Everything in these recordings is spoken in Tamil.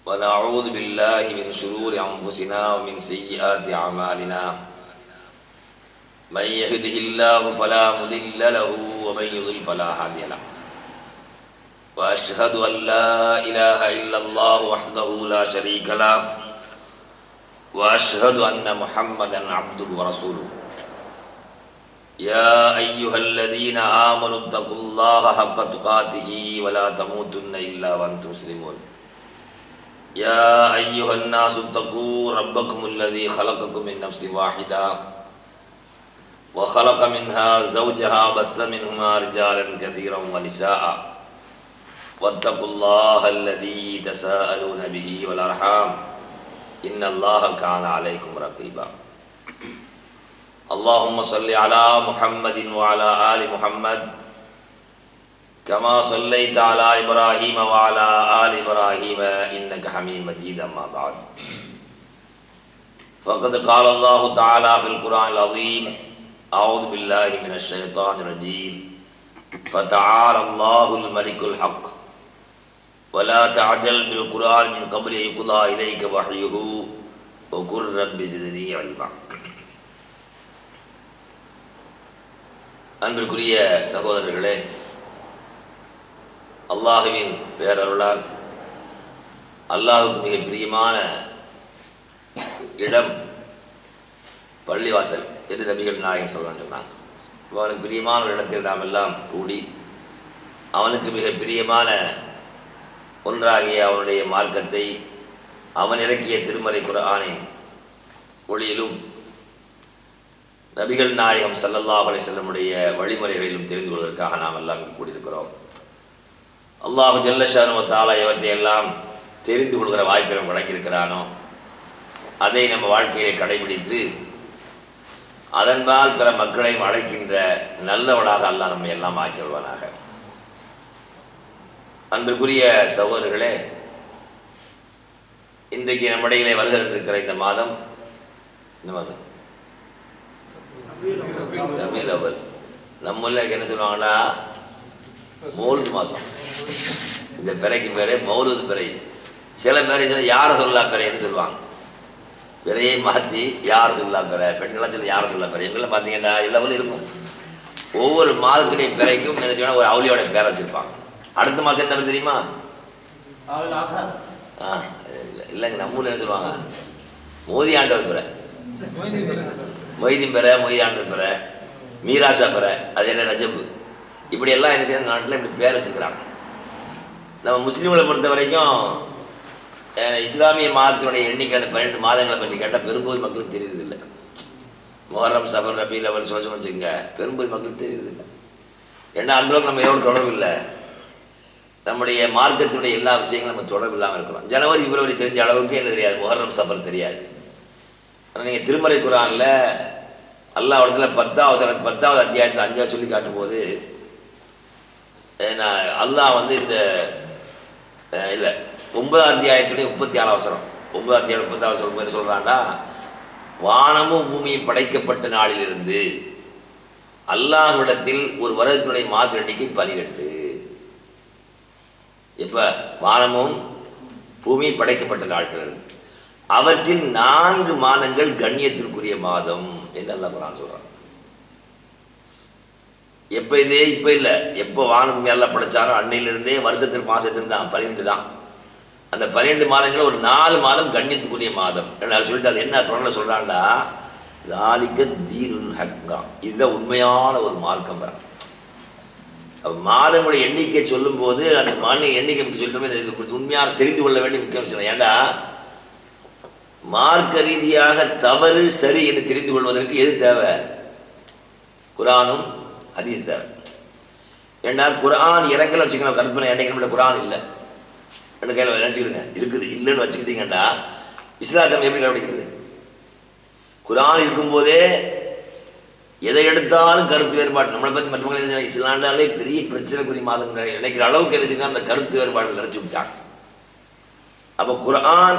ونعوذ بالله من شرور أنفسنا ومن سيئات أعمالنا من يهده الله فلا مضل له ومن يضل فلا هادي له وأشهد أن لا إله إلا الله وحده لا شريك له وأشهد أن محمدا عبده ورسوله يا أيها الذين آمنوا اتقوا الله حق تقاته ولا تموتن إلا وأنتم مسلمون يا أيها الناس اتقوا ربكم الذي خلقكم من نفس واحدة وخلق منها زوجها بث منهما رجالا كثيرا ونساء واتقوا الله الذي تساءلون به والأرحام إن الله كان عليكم رقيبا اللهم صل على محمد وعلى آل محمد كما صليت على إبراهيم وعلى آل إبراهيم إنك حميد مجيد أما بعد فقد قال الله تعالى في القرآن العظيم أعوذ بالله من الشيطان الرجيم فتعالى الله الملك الحق ولا تعجل بالقرآن من قبل أن يقضى إليك وحيه وقل رب زدني علما அன்பிற்குரிய சகோதரர்களே அல்லாஹுவின் பேரருளால் அல்லாஹுக்கு மிக பிரியமான இடம் பள்ளிவாசல் என்று நபிகள் நாயகம் சொல்லலாம் சொன்னாங்க அவனுக்கு பிரியமான ஒரு இடத்தில் நாம் எல்லாம் கூடி அவனுக்கு மிக பிரியமான ஒன்றாகிய அவனுடைய மார்க்கத்தை அவன் இறக்கிய திருமறை குரானின் ஒளியிலும் நபிகள் நாயகம் சல்லல்லாஹ் அலிசல்லமுடைய வழிமுறைகளிலும் தெரிந்து கொள்வதற்காக நாம் எல்லாம் இங்கு கூடியிருக்கிறோம் அல்லாஹு ஜல்லஷானு தாலா இவற்றையெல்லாம் தெரிந்து கொள்கிற வாய்ப்பை நம்ம வழங்கியிருக்கிறானோ அதை நம்ம வாழ்க்கையிலே கடைபிடித்து அதன்பால் பிற மக்களையும் அழைக்கின்ற நல்லவளாக அல்லாஹ் நம்மை எல்லாம் ஆக்கிடுவானாக அன்பிற்குரிய சகோதரர்களே இன்றைக்கு நம்மிடையிலே வருகிறதிருக்கிற இந்த மாதம் இந்த மாதம் ரபில் அவல் நம்ம ஊர்ல என்ன சொல்லுவாங்கன்னா மௌலுது மாதம் இந்த பிறைக்கு பேர் மௌலுது பிறை சில பேரை சில யாரை சொல்லலாம் பிறைன்னு சொல்லுவாங்க பிறையை மாற்றி யார் சொல்லலாம் பிறை பெண்களாம் சொல்ல யாரை சொல்லலாம் பிறை எங்கெல்லாம் பார்த்தீங்கன்னா எல்லாவும் இருக்கும் ஒவ்வொரு மாதத்துடைய பிறைக்கும் என்ன செய்யணும் ஒரு அவளியோட பேரை வச்சுருப்பாங்க அடுத்த மாதம் என்ன பேர் தெரியுமா ஆ இல்லை இல்லைங்க நம்ம ஊரில் என்ன சொல்லுவாங்க மோதி ஆண்டவர் பிறை மொய்தீன் பெற மொய்தி ஆண்டவர் பெற மீராஷா பெற அது என்ன ரஜபு இப்படி எல்லாம் என்ன செய்யணும் நாட்டில் இப்படி பேர் வச்சுருக்கிறாங்க நம்ம முஸ்லீம்களை பொறுத்த வரைக்கும் இஸ்லாமிய மாதத்தினுடைய எண்ணிக்கை அந்த பன்னெண்டு மாதங்களை பற்றி கேட்டால் பெரும்பகுதி மக்களுக்கு தெரியறதில்லை மொஹரம் சஃபர் ரபி லெவல் சொல்லணும் வச்சுக்கோங்க பெரும்பகுதி மக்களுக்கு தெரியறதில்லை ஏன்னா அந்தளவுக்கு நம்ம எவ்வளோ தொடர்பு இல்லை நம்முடைய மார்க்கத்தினுடைய எல்லா விஷயங்களும் நம்ம தொடர்பு இல்லாமல் இருக்கிறோம் ஜனவரி பிப்ரவரி தெரிஞ்ச அளவுக்கு என்ன தெரியாது மொஹரம் சஃபர் தெரியாது ஆனால் நீங்கள் திருமறை குரானில் அல்லா இடத்துல பத்தாவது சன பத்தாவது அத்தியாயத்தில் அஞ்சாவது சொல்லி காட்டும்போது நான் அல்லாஹ் வந்து இந்த இல்லை ஒன்பதாம் அத்தியாயத்துடைய முப்பத்தி ஆறாம் அவசரம் ஒன்பதாம் அத்தியாயம் முப்பத்தாறு சொல்லும் பேர் சொல்கிறான்டா வானமும் பூமியும் படைக்கப்பட்ட நாளிலிருந்து அல்லாஹ்விடத்தில் ஒரு வருடத்துடைய மாத எண்ணிக்கை பனிரெண்டு இப்போ வானமும் பூமியும் படைக்கப்பட்ட நாட்கள் அவற்றில் நான்கு மாதங்கள் கண்ணியத்திற்குரிய மாதம் என்று அல்லா குரான் சொல்றான் எப்ப இதே இப்ப இல்ல எப்போ வானம் எல்லாம் படைச்சாரோ அன்னையிலிருந்தே வருஷத்திற்கு மாசத்திலிருந்து தான் பன்னிரெண்டு தான் அந்த பன்னிரெண்டு மாதங்களும் ஒரு நாலு மாதம் கண்ணியத்துக்குரிய மாதம் சொல்லிட்டு அது என்ன தொடர்ல சொல்றான்டா தாலிக்க தீனுல் ஹக்கா இதுதான் உண்மையான ஒரு மார்க்கம் வர மாதங்களுடைய எண்ணிக்கை சொல்லும் போது அந்த மாநில எண்ணிக்கை சொல்லிட்டு உண்மையாக தெரிந்து கொள்ள வேண்டிய முக்கிய விஷயம் ஏன்டா மார்க்க ரீதியாக தவறு சரி என்று தெரிந்து கொள்வதற்கு எது தேவை குரானும் ஹதீஸ் தேவை ஏன்னா குரான் இறங்கல வச்சுக்கணும் கற்பனை என்னைக்கு நம்மள குரான் இல்லை ரெண்டு கையில் நினச்சிக்கிடுங்க இருக்குது இல்லைன்னு வச்சுக்கிட்டீங்கன்னா இஸ்லாத்தம் எப்படி கடைபிடிக்கிறது குரான் இருக்கும்போதே எதை எடுத்தாலும் கருத்து வேறுபாடு நம்மளை பற்றி மற்றவங்க இஸ்லாண்டாலே பெரிய பிரச்சனைக்குரிய மாதம் நினைக்கிற அளவுக்கு என்ன செய்யணும் அந்த கருத்து வேறுபாடு நினச்சி விட்டாங்க அப்போ குரான்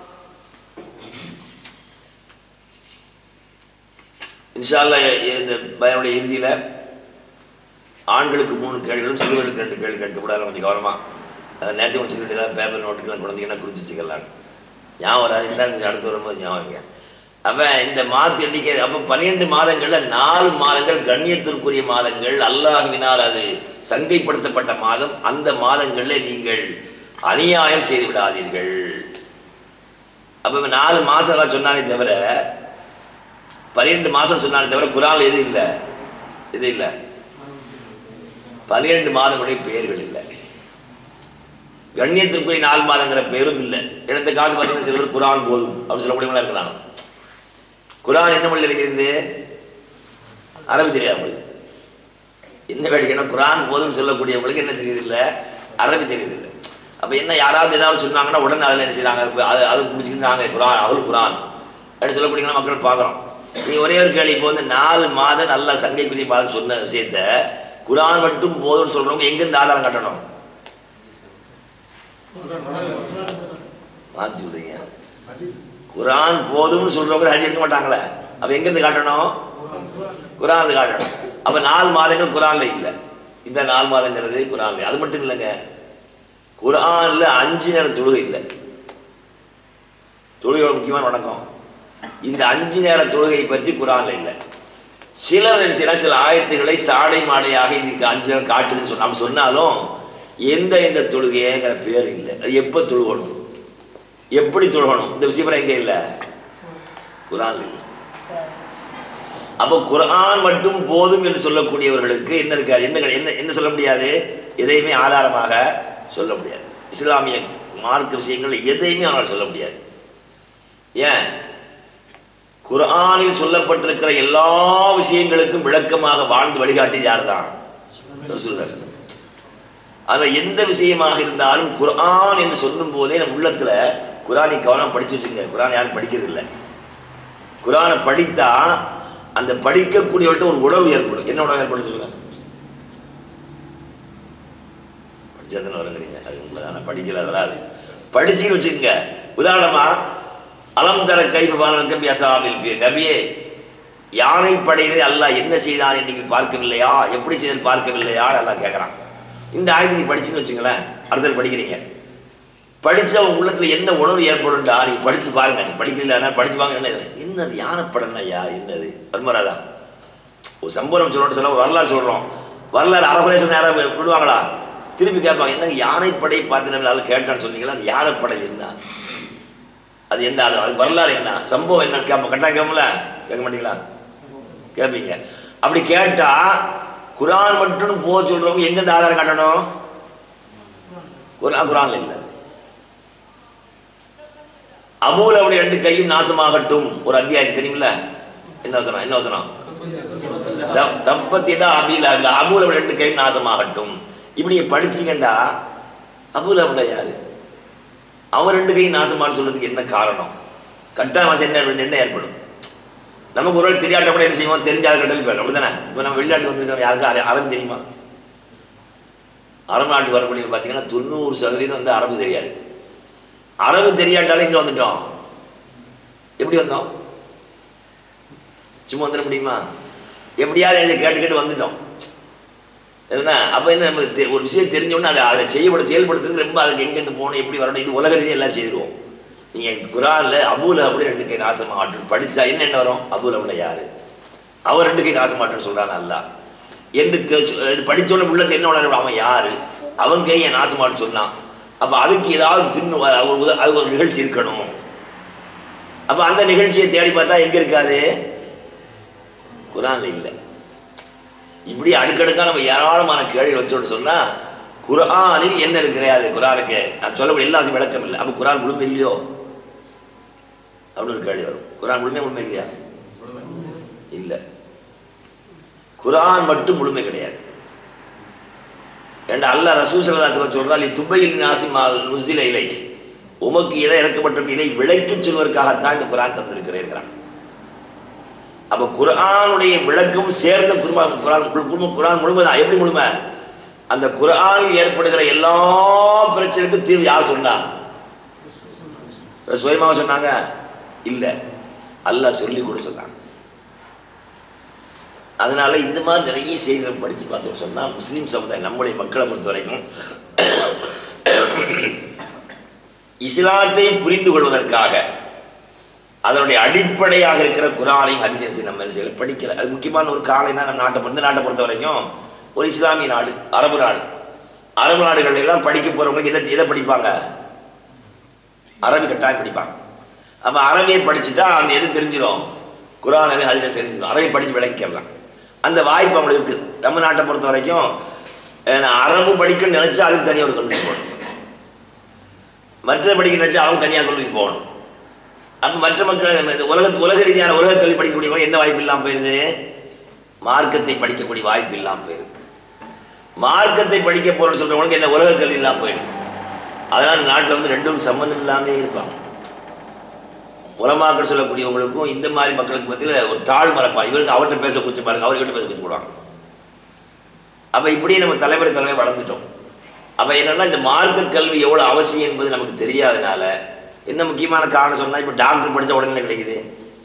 இன்ஷால்லா இந்த பயனுடைய இறுதியில் ஆண்களுக்கு மூணு கேள்விகளும் சிறுவர்களுக்கு ரெண்டு கேள்வி கேட்கக்கூடாது கொஞ்சம் கவனமாக அதை நேற்று கூட சொல்லிட்டு ஏதாவது பேப்பர் நோட்டுக்கெல்லாம் குழந்தைங்கன்னா குறிச்சு வச்சுக்கலாம் ஞாபகம் வராது இருந்தாலும் அடுத்து வரும்போது ஞாபகம் அப்போ இந்த மாதத்து எண்ணிக்கை அப்போ பன்னிரெண்டு மாதங்களில் நாலு மாதங்கள் கண்ணியத்திற்குரிய மாதங்கள் அல்லாஹ்வினால் அது சங்கைப்படுத்தப்பட்ட மாதம் அந்த மாதங்களில் நீங்கள் அநியாயம் செய்து விடாதீர்கள் அப்போ இவன் நாலு மாதம்லாம் சொன்னானே தவிர பன்னிரெண்டு மாதம் சொன்னானே தவிர குரான் எது இல்லை இது இல்லை பன்னிரெண்டு மாதங்களுடைய பெயர்கள் இல்லை கண்ணியத்திற்குரிய நாலு மாதங்கிற பேரும் இல்லை இந்த காலத்து பார்த்தீங்கன்னா சில பேர் குரான் போதும் அப்படின்னு சொல்லக்கூடியவங்களா இருக்கலாம் குரான் என்ன மொழியில் இருக்கிறது அரபி தெரியாது உங்களுக்கு என்ன வேடிக்கைன்னா குரான் போதும்னு சொல்லக்கூடியவங்களுக்கு என்ன தெரியுது இல்லை அரபி தெரியுது இல்லை அப்போ என்ன யாராவது ஏதாவது சொன்னாங்கன்னா உடனே அதில் என்ன செய்றாங்க அது அது முடிச்சுக்கிட்டு நாங்கள் குரான் அவள் குரான் அப்படின்னு சொல்லக்கூடியவங்க மக்கள் பார்க்குறோம் நீ ஒரே ஒரு கேள்வி இப்போ வந்து நாலு மாதம் நல்லா சங்கைக்குரிய மாதம் சொன்ன விஷயத்த குரான் மட்டும் போதும்னு சொல்கிறவங்க எங்கேருந்து ஆதாரம் காட்டணும் மாற்றி சொல்றீங்க குரான் போதும்னு சொல்றவங்க ஹஜ் எடுக்க மாட்டாங்களே அப்ப எங்கிருந்து காட்டணும் குரான் காட்டணும் அப்ப நாலு மாதங்கள் குரான்ல இல்லை இந்த நாலு மாதங்கிறது குரான்ல அது மட்டும் இல்லைங்க குரான்ல அஞ்சு நேரம் தொழுகை இல்லை தொழுகையோட முக்கியமான வணக்கம் இந்த அஞ்சு நேர தொழுகை பற்றி குரான்ல இல்லை சிலர் என்ன செய்யலாம் சில ஆயத்துக்களை சாடை மாடையாக இதுக்கு அஞ்சு நேரம் காட்டுதுன்னு சொன்ன நம்ம சொன்னாலும் எந்த எந்த தொழுகைங்கிற பேர் இல்லை அது எப்போ தொழுகணும் எப்படி தொழுகணும் இந்த விஷயம் எங்கே இல்லை குரான் இல்லை அப்போ குரான் மட்டும் போதும் என்று சொல்லக்கூடியவர்களுக்கு என்ன இருக்காது என்ன கிடை- என்ன என்ன சொல்ல முடியாது எதையுமே ஆதாரமாக சொல்ல முடியாது இஸ்லாமிய மார்க்க விஷயங்கள் எதையுமே அவனால் சொல்ல முடியாது ஏன் குர்ஆனில் சொல்லப்பட்டிருக்கிற எல்லா விஷயங்களுக்கும் விளக்கமாக வாழ்ந்து வழிகாட்டியது யார் தான் அதில் எந்த விஷயமாக இருந்தாலும் குர்ஆன் என்று சொல்லும் போதே நம்ம உள்ளத்துல குரானை கவனம் படிச்சு வச்சுங்க குரான் யாரும் படிக்கிறது இல்லை குரானை படித்தா அந்த படிக்கக்கூடியவர்கிட்ட ஒரு உணர்வு ஏற்படும் என்ன உணர்வு ஏற்படும் சொல்லுங்க படிச்சதுன்னு வருங்கிறீங்க அது உண்மைதான படிக்கல அது வராது படிச்சுன்னு வச்சுக்கோங்க உதாரணமா அலம் தர கைஃப பாலனுக்கு பியசாவில் ஃபி நபியே யானை படையிலே அல்லாஹ் என்ன செய்தான் என்று நீங்கள் பார்க்கவில்லையா எப்படி செய்தல் பார்க்கவில்லையா அல்லாஹ் கேட்குறான் இந்த ஆயுதம் நீ படிச்சுன்னு வச்சுங்களேன் அர்த்தத்தில் படிக்கிறீங்க படிச்ச உங்க உள்ளத்துல என்ன உணர்வு ஏற்படும்டா நீங்க படிச்சு பாருங்க படிக்கல அதனால படிச்சு பாருங்க என்ன இது? என்னது யானை படம் ஐயா என்னது பத்மராதா ஒரு சம்பவம் சொல்லணும்னு சொல்ல ஒரு வரலாறு சொல்றோம் வரலாறு அறகுறை சொன்ன யாராவது விடுவாங்களா திருப்பி கேட்பாங்க என்னங்க யானைப்படை பார்த்து கேட்டான்னு சொன்னீங்களா அந்த யானைப்படை என்ன அது என்ன அது அது வரலாறு என்ன சம்பவம் என்ன கேட்போம் கட்டாயம் கேட்போம்ல கேட்க மாட்டீங்களா கேட்பீங்க அப்படி கேட்டா குரான் மட்டும் போக சொல்றவங்க எங்க இந்த ஆதாரம் காட்டணும் குரான் குரான்ல இல்லை அபூல் அவருடைய ரெண்டு கையும் நாசமாகட்டும் ஒரு அத்தியாயம் தெரியுமில்ல என்ன வசனம் என்ன வசனம் தப்- தப்பத்தி தான் அபீல் அபீல் அபூல் அவருடைய ரெண்டு கையும் நாசமாகட்டும் இப்படி நீங்க படிச்சீங்கண்டா அபூல் அவருடைய யாரு அவர் ரெண்டு கையும் நாசமான்னு சொல்றதுக்கு என்ன காரணம் கட்டாயம் என்ன என்ன ஏற்படும் நமக்கு ஒரு தெரியாட்ட கூட என்ன செய்வோம் தெரிஞ்ச ஆள் கட்டல் போயிடும் அப்படிதானே இப்போ நம்ம வெளிநாட்டு வந்திருக்கோம் யாருக்கும் அர- அரபு தெரியுமா அரபு நாட்டு வரக்கூடிய பார்த்தீங்கன்னா தொண்ணூறு சதவீதம் வந்து அரபு தெரியாது அரபு தெரியாட்டாலும் இங்கே வந்துட்டோம் எப்படி வந்தோம் சும்மா வந்துட முடியுமா எப்படியாவது இதை கேட்டு கேட்டு வந்துட்டோம் என்ன அப்போ என்ன நம்ம தெ- ஒரு விஷயம் தெரிஞ்ச உடனே அதை அதை செய்யப்பட செயல்படுத்துறதுக்கு ரொம்ப அதுக்கு எங்கெங்க போகணும் எப்படி வரணும் இது உலக ரீதியாக எல்லாம் செய்திருவோம் நீங்கள் குரானில் அபூல அப்படி ரெண்டு கை நாசமாட்டும் படித்தா என்ன என்ன வரும் அபூல அப்படி யாரு அவர் ரெண்டு கை நாசமாட்டுன்னு சொல்கிறான் அல்லா என்று தெ- சொ- இது படிச்ச உடனே உள்ளத்தை என்ன உணர்வு அவன் யாரு அவன் கையை நாசமாட்டு சொன்னான் அப்போ அதுக்கு ஏதாவது பின் வ- ஒரு உத- அது ஒரு நிகழ்ச்சி இருக்கணும் அப்போ அந்த நிகழ்ச்சியை தேடி பார்த்தா எங்கே இருக்காது குரான்ல இல்லை இப்படி அடுக்கடுக்கா நம்ம ஏராளமான கேள்வி வச்சோன்னு சொன்னா குர்ஆனில் என்ன இருக்கு கிடையாது குரானுக்கு நான் சொல்லக்கூடிய எல்லா விளக்கம் இல்லை அப்போ குரான் முழுமை இல்லையோ அப்படின்னு ஒரு கேள்வி வரும் குரான் முழுமை முழுமை இல்லையா இல்லை குரான் மட்டும் முழுமை கிடையாது ஏண்டா அல்லாஹ் ரசூல் சல்லாஹ் சொல்றால் துபையில் நாசிமா நுசில இலை உமக்கு எதை இறக்கப்பட்டிருக்கு இதை விளக்கிச் சொல்வதற்காகத்தான் இந்த குரான் தந்திருக்கிறேன் அப்ப குர்ஆனுடைய விளக்கம் சேர்ந்த குர்மா குரான் குர்ம- குர்ஆன் முழுமைதான் எப்படி முழுமை அந்த குர்ஆனில் ஏற்படுகிற எல்லா பிரச்சனைக்கும் தீர்வு யார் சொன்னா சுயமாக சொன்னாங்க இல்ல அல்லாஹ் சொல்லி கூட சொன்னாங்க அதனால இந்த மாதிரி நிறைய செய்திகள் படிச்சு பார்த்தோம் சொன்னா முஸ்லீம் சமுதாயம் நம்முடைய மக்களை பொறுத்த வரைக்கும் இஸ்லாத்தை புரிந்து கொள்வதற்காக அதனுடைய அடிப்படையாக இருக்கிற குரானையும் ஹதீஸையும் நம்ம என்ன செய்யல படிக்கல அது முக்கியமான ஒரு காலைனா நம்ம நாட்டை பொறுத்த இந்த நாட்டை பொறுத்த வரைக்கும் ஒரு இஸ்லாமிய நாடு அரபு நாடு அரபு நாடுகள் எல்லாம் படிக்க போறவங்களுக்கு எதை எதை படிப்பாங்க அரபி கட்டாயம் படிப்பாங்க அப்போ அரபியை படிச்சுட்டா அந்த எது தெரிஞ்சிடும் குரான் ஹதீஸை தெரிஞ்சிடும் அரபி படித்து விளங்கிக்கலாம் அந்த வாய்ப்பு அவங்களுக்கு இருக்குது நம்ம நாட்டை பொறுத்த வரைக்கும் அஹ், அரபு படிக்கணும்னு நினைச்சா அதுக்கு தனியாக ஒரு கல்வி போகணும் மற்ற படிக்க நினைச்சா அவங்க தனியாக கல்விக்கு போகணும் அப்போ மற்ற மக்கள் இந்த உலக உலக ரீதியான உலக கல்வி படிக்கக்கூடியவங்க என்ன வாய்ப்பு இல்லாமல் போயிடுது மார்க்கத்தை படிக்கக்கூடிய வாய்ப்பு இல்லாமல் போயிடுது மார்க்கத்தை படிக்க போறோம்னு சொல்றவங்களுக்கு என்ன உலக கல்வி இல்லாமல் போயிடுது அதனால இந்த நாட்டில் வந்து ரெண்டும் சம்பந்தம் இல்லாமே இருப்பாங்க உலமாக்கள் சொல்லக்கூடியவங்களுக்கும் இந்த மாதிரி மக்களுக்கு மத்தியில் ஒரு தாழ் மரப்பா இவருக்கு அவர்கிட்ட பேச கூச்சு பாருங்க அவர்கிட்ட பேச கூச்சு போடுவாங்க அப்போ இப்படியே நம்ம தலைமுறை தலைமை வளர்ந்துட்டோம் அப்போ என்னன்னா இந்த மார்க்க கல்வி எவ்வளோ அவசியம் என்பது நமக்கு தெரியாதனால என்ன முக்கியமான காரணம் சொன்னால் இப்போ டாக்டர் படித்த உடனே என்ன கிடைக்குது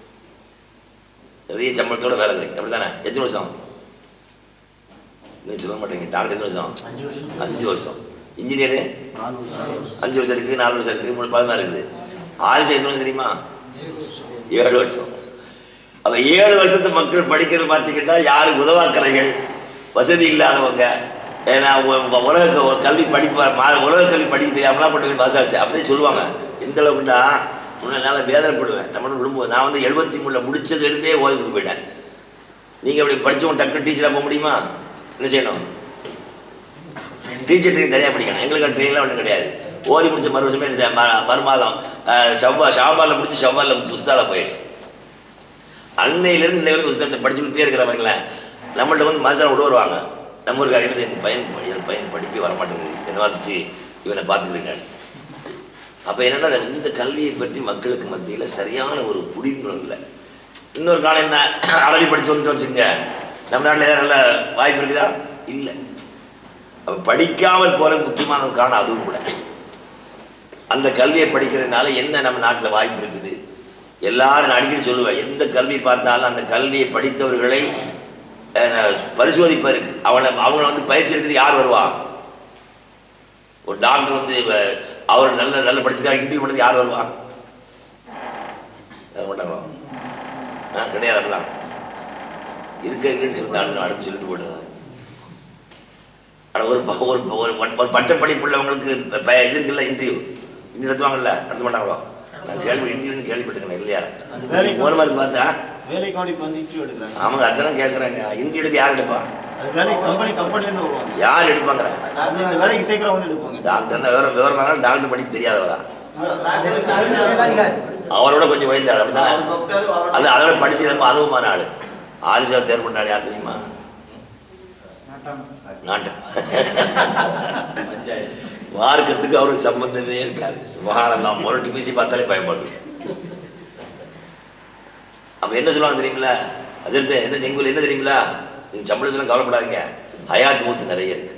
நிறைய சம்பளத்தோட வேலை கிடைக்கும் அப்படி தானே எத்தனை வருஷம் இன்னும் சொல்ல மாட்டேங்க டாக்டர் எத்தனை வருஷம் அஞ்சு வருஷம் அஞ்சு வருஷம் இன்ஜினியரு நாலு வருஷம் அஞ்சு வருஷம் இருக்குது நாலு வருஷம் இருக்குது மூணு பதினாறு இருக்குது ஆறு வருஷம் எத்தனை வருஷம் தெரியுமா ஏழு வருஷம் அப்போ ஏழு வருஷத்து மக்கள் படிக்கிறது பார்த்தீங்கன்னா யாருக்கு உதவாக்கரைகள் வசதி இல்லாதவங்க ஏன்னா உ- உ- உலக க- கல்வி படிப்பா மா- உலக கல்வி படிக்க தெரியாமலாம் பண்ணுவேன் பாசாச்சு அப்படியே சொல்லுவாங்க எந்த அளவுக்குண்டா முன்னால வேதனைப்படுவேன் நம்ம விடும்போது நான் வந்து எழுபத்தி மூணில் முடிச்சது இருந்தே ஓய்வுக்கு போயிட்டேன் நீங்கள் அப்படி படித்தவங்க டக்கு டீச்சராக போக முடியுமா என்ன செய்யணும் டீச்சர் ட்ரெயின் தனியாக படிக்கணும் எங்களுக்கு ட்ரெயின்லாம் ஒன்றும் கிடையாது ஓதி முடிச்ச மறு வருஷமே என்ன செய்ய- ம- மறுமாதம் அஹ், ஷவ்வா ஷாபாலில் முடிச்சு ஷவ்வாலில் முடிச்சு உஸ்தால போயிடுச்சு அன்னையிலேருந்து இன்னை வரைக்கும் உஸ்தாத்தை படிச்சு கொடுத்தே இருக்கிறவங்களேன் நம்மள்ட்ட வந்து மசாலா விட வருவாங்க நம்ம ஒரு காரியத்தில் இந்த பையன் ப- என் பையன் படிக்க வர மாட்டேங்குது என்ன வச்சு இவனை பார்த்துக்கிறீங்க அப்போ என்னன்னா அந்த இந்த கல்வியை பற்றி மக்களுக்கு மத்தியில் சரியான ஒரு புரிந்துணர்வு இல்லை இன்னொரு காலம் என்ன அரபி படிச்சு வந்துட்டு வச்சுங்க நம்ம நாட்டில் ஏதாவது நல்ல வாய்ப்பு இருக்குதா இல்லை அப்ப படிக்காமல் போற முக்கியமான ஒரு காரணம் அதுவும் கூட அந்த கல்வியை படிக்கிறதுனால என்ன நம்ம நாட்டில் வாய்ப்பு இருக்குது எல்லாரும் நான் அடிக்கடி சொல்லுவேன் எந்த கல்வி பார்த்தாலும் அந்த கல்வியை படித்தவர்களை அஹ், நான் பரிசோதிப்பதற்கு அவனை அவங்கள வந்து பயிற்சி எடுக்கிறது யார் வருவா ஒரு டாக்டர் வந்து இவ- அவர் நல்ல நல்ல படிச்சிருக்காரு இன்டர்வியூ பண்ணது யார் வருவா வர மாட்டாங்களா ஆ கிடையாது அப்படிலாம் இருக்க இருக்குன்னு சொல்லி அடுத்து அடுத்து சொல்லிட்டு போயிடுறாங்க ஆனால் ஒரு ப- ஒரு ப- ஒரு பட்- ஒரு பட்டப்படிப்பு உள்ளவங்களுக்கு ப- ப- இது இருக்குல்ல இன்டர்வியூ இன்னும் நடத்துவாங்கல்ல நடத்த மாட்டாங்களோ நான் கேள்வி இன்டர்வியூன்னு கேள்விப்பட்டிருக்கேன் இல்லையா அது வேலைக்கு- மூலமாக இருந்து பார்த்தா வேலைக்காண்டி இப்போ வந்து இன்டர்வியூ எடுக்கிறாங்க அவங்க அதான் கேட்குறாங்க இன்டர்வியூ எடுக்க யார் எடுப்பா அது வேலைக்கு கம்பெனி கம்பெனிலேருந்து வருவாங்க யார் எடுப்பாங்கிற அது இந்த வேலைக்கு சீக்கிரம் வந்து எடுப்பாங்க டாக்டர் விவரம் விவரமானாலும் டாக்டர் படிக்க தெரியாதவரா அவரோட கொஞ்சம் வயதாள் அப்படித்தானே அது அதோட படிச்சு ரொம்ப அனுபவமான ஆள் ஆரிஜா தேர்வு பண்ண ஆள் யார் தெரியுமா நாட்டம் மார்க்கத்துக்கு அவருக்கு சம்பந்தமே இருக்காது சுபகானந்தம் முரட்டு பேசி பார்த்தாலே பயப்படுது அப்ப என்ன சொல்லுவாங்க தெரியுமில அஜர்த்து என்ன எங்க என்ன தெரியுமில நீங்க சம்பளத்துலாம் கவலைப்படாதீங்க ஹயாத் மூத்து நிறைய இருக்கு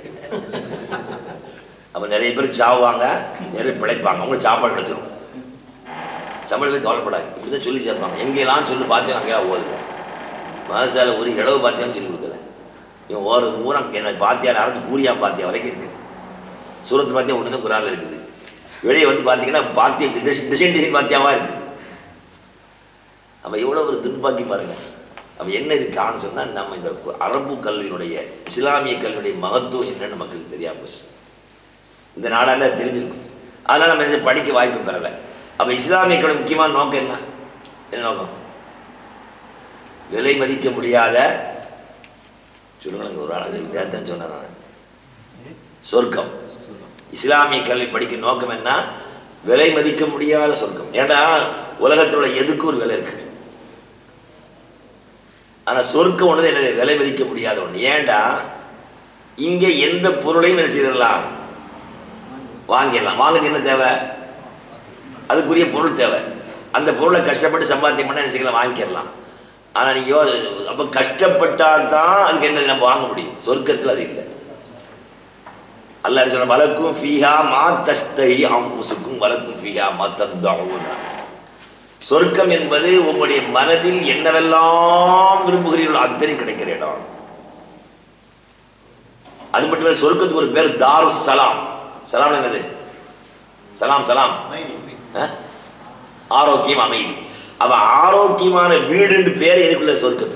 அப்ப நிறைய பேர் சாவாங்க நிறைய பிழைப்பாங்க அவங்களுக்கு சாப்பாடு கிடைச்சிடும் சம்பளத்துக்கு கவலைப்படாது இப்படிதான் சொல்லி சேர்ப்பாங்க எங்கெல்லாம் சொல்லி பார்த்தேன் அங்கேயா ஓதுங்க மனசால ஒரு இளவு பாத்தியான்னு சொல்லி கொடுக்கல இவன் ஓடுறது பூரா என்ன பாத்தியா ஆரம்பிச்சு பூரியா பாத்தியா வரைக்கும் இருக்கு சூரத்து பாத்தியா ஒன்று தான் குரானில் இருக்குது வெளியே வந்து பார்த்தீங்கன்னா பாத்திய டிசைன் டிசைன் டிசைன் பாத்தியாவா இருக்கு அப்போ எவ்வளோ ஒரு துப்பாக்கி பாருங்க அப்போ என்ன இது காரணம் சொன்னால் நம்ம இந்த கு- அரபு கல்வியினுடைய இஸ்லாமிய கல்வியுடைய மகத்துவம் என்னன்னு மக்களுக்கு தெரியாம போச்சு இந்த நாடால அது தெரிஞ்சிருக்கும் அதனால் நம்ம என்ன செய்ய- படிக்க வாய்ப்பு பெறலை அப்போ இஸ்லாமிய கல்வி முக்கியமான நோக்கம் என்ன என்ன நோக்கம் விலை மதிக்க முடியாத சொல்லுங்க ஒரு ஆளாக தான் சொன்னேன் நான் சொர்க்கம் இஸ்லாமிய கல்வி படிக்க நோக்கம் என்ன விலை மதிக்க முடியாத சொர்க்கம் ஏன்னா உலகத்தில் உள்ள எதுக்கும் ஒரு விலை இருக்கு ஆனா சொர்க்கம் ஒன்று என்னது விலை மதிக்க முடியாத ஒன்று ஏன்டா இங்க எந்த பொருளையும் என்ன செய்திடலாம் வாங்கிடலாம் வாங்குறது என்ன தேவை அதுக்குரிய பொருள் தேவை அந்த பொருளை கஷ்டப்பட்டு சம்பாத்தியம் பண்ண என்ன செய்யலாம் வாங்கிக்கலாம் ஆனா நீங்க யோ- அப்ப கஷ்டப்பட்டால் தான் அதுக்கு என்ன நம்ம வாங்க முடியும் சொர்க்கத்தில் அது இல்லை அல்லாஹ் சொல்ற வலக்கும் ஃபீஹா மா தஸ்தஹி அன்ஃபுசுக்கும் வலக்கும் ஃபீஹா மா தத்தஊன் சொர்க்கம் என்பது உங்களுடைய மனதில் என்னவெல்லாம் விரும்புகிறீர்களோ அத்தனை கிடைக்கிற இடம் அது மட்டும் இல்ல சொர்க்கத்துக்கு ஒரு பேர் தாரு சலாம் சலாம் என்னது சலாம் சலாம் அமைதி. ஆ? ஆரோக்கியம் அமைதி அவ ஆரோக்கியமான வீடுன்னு பேர் எதுக்குள்ள சொர்க்கத்துக்கு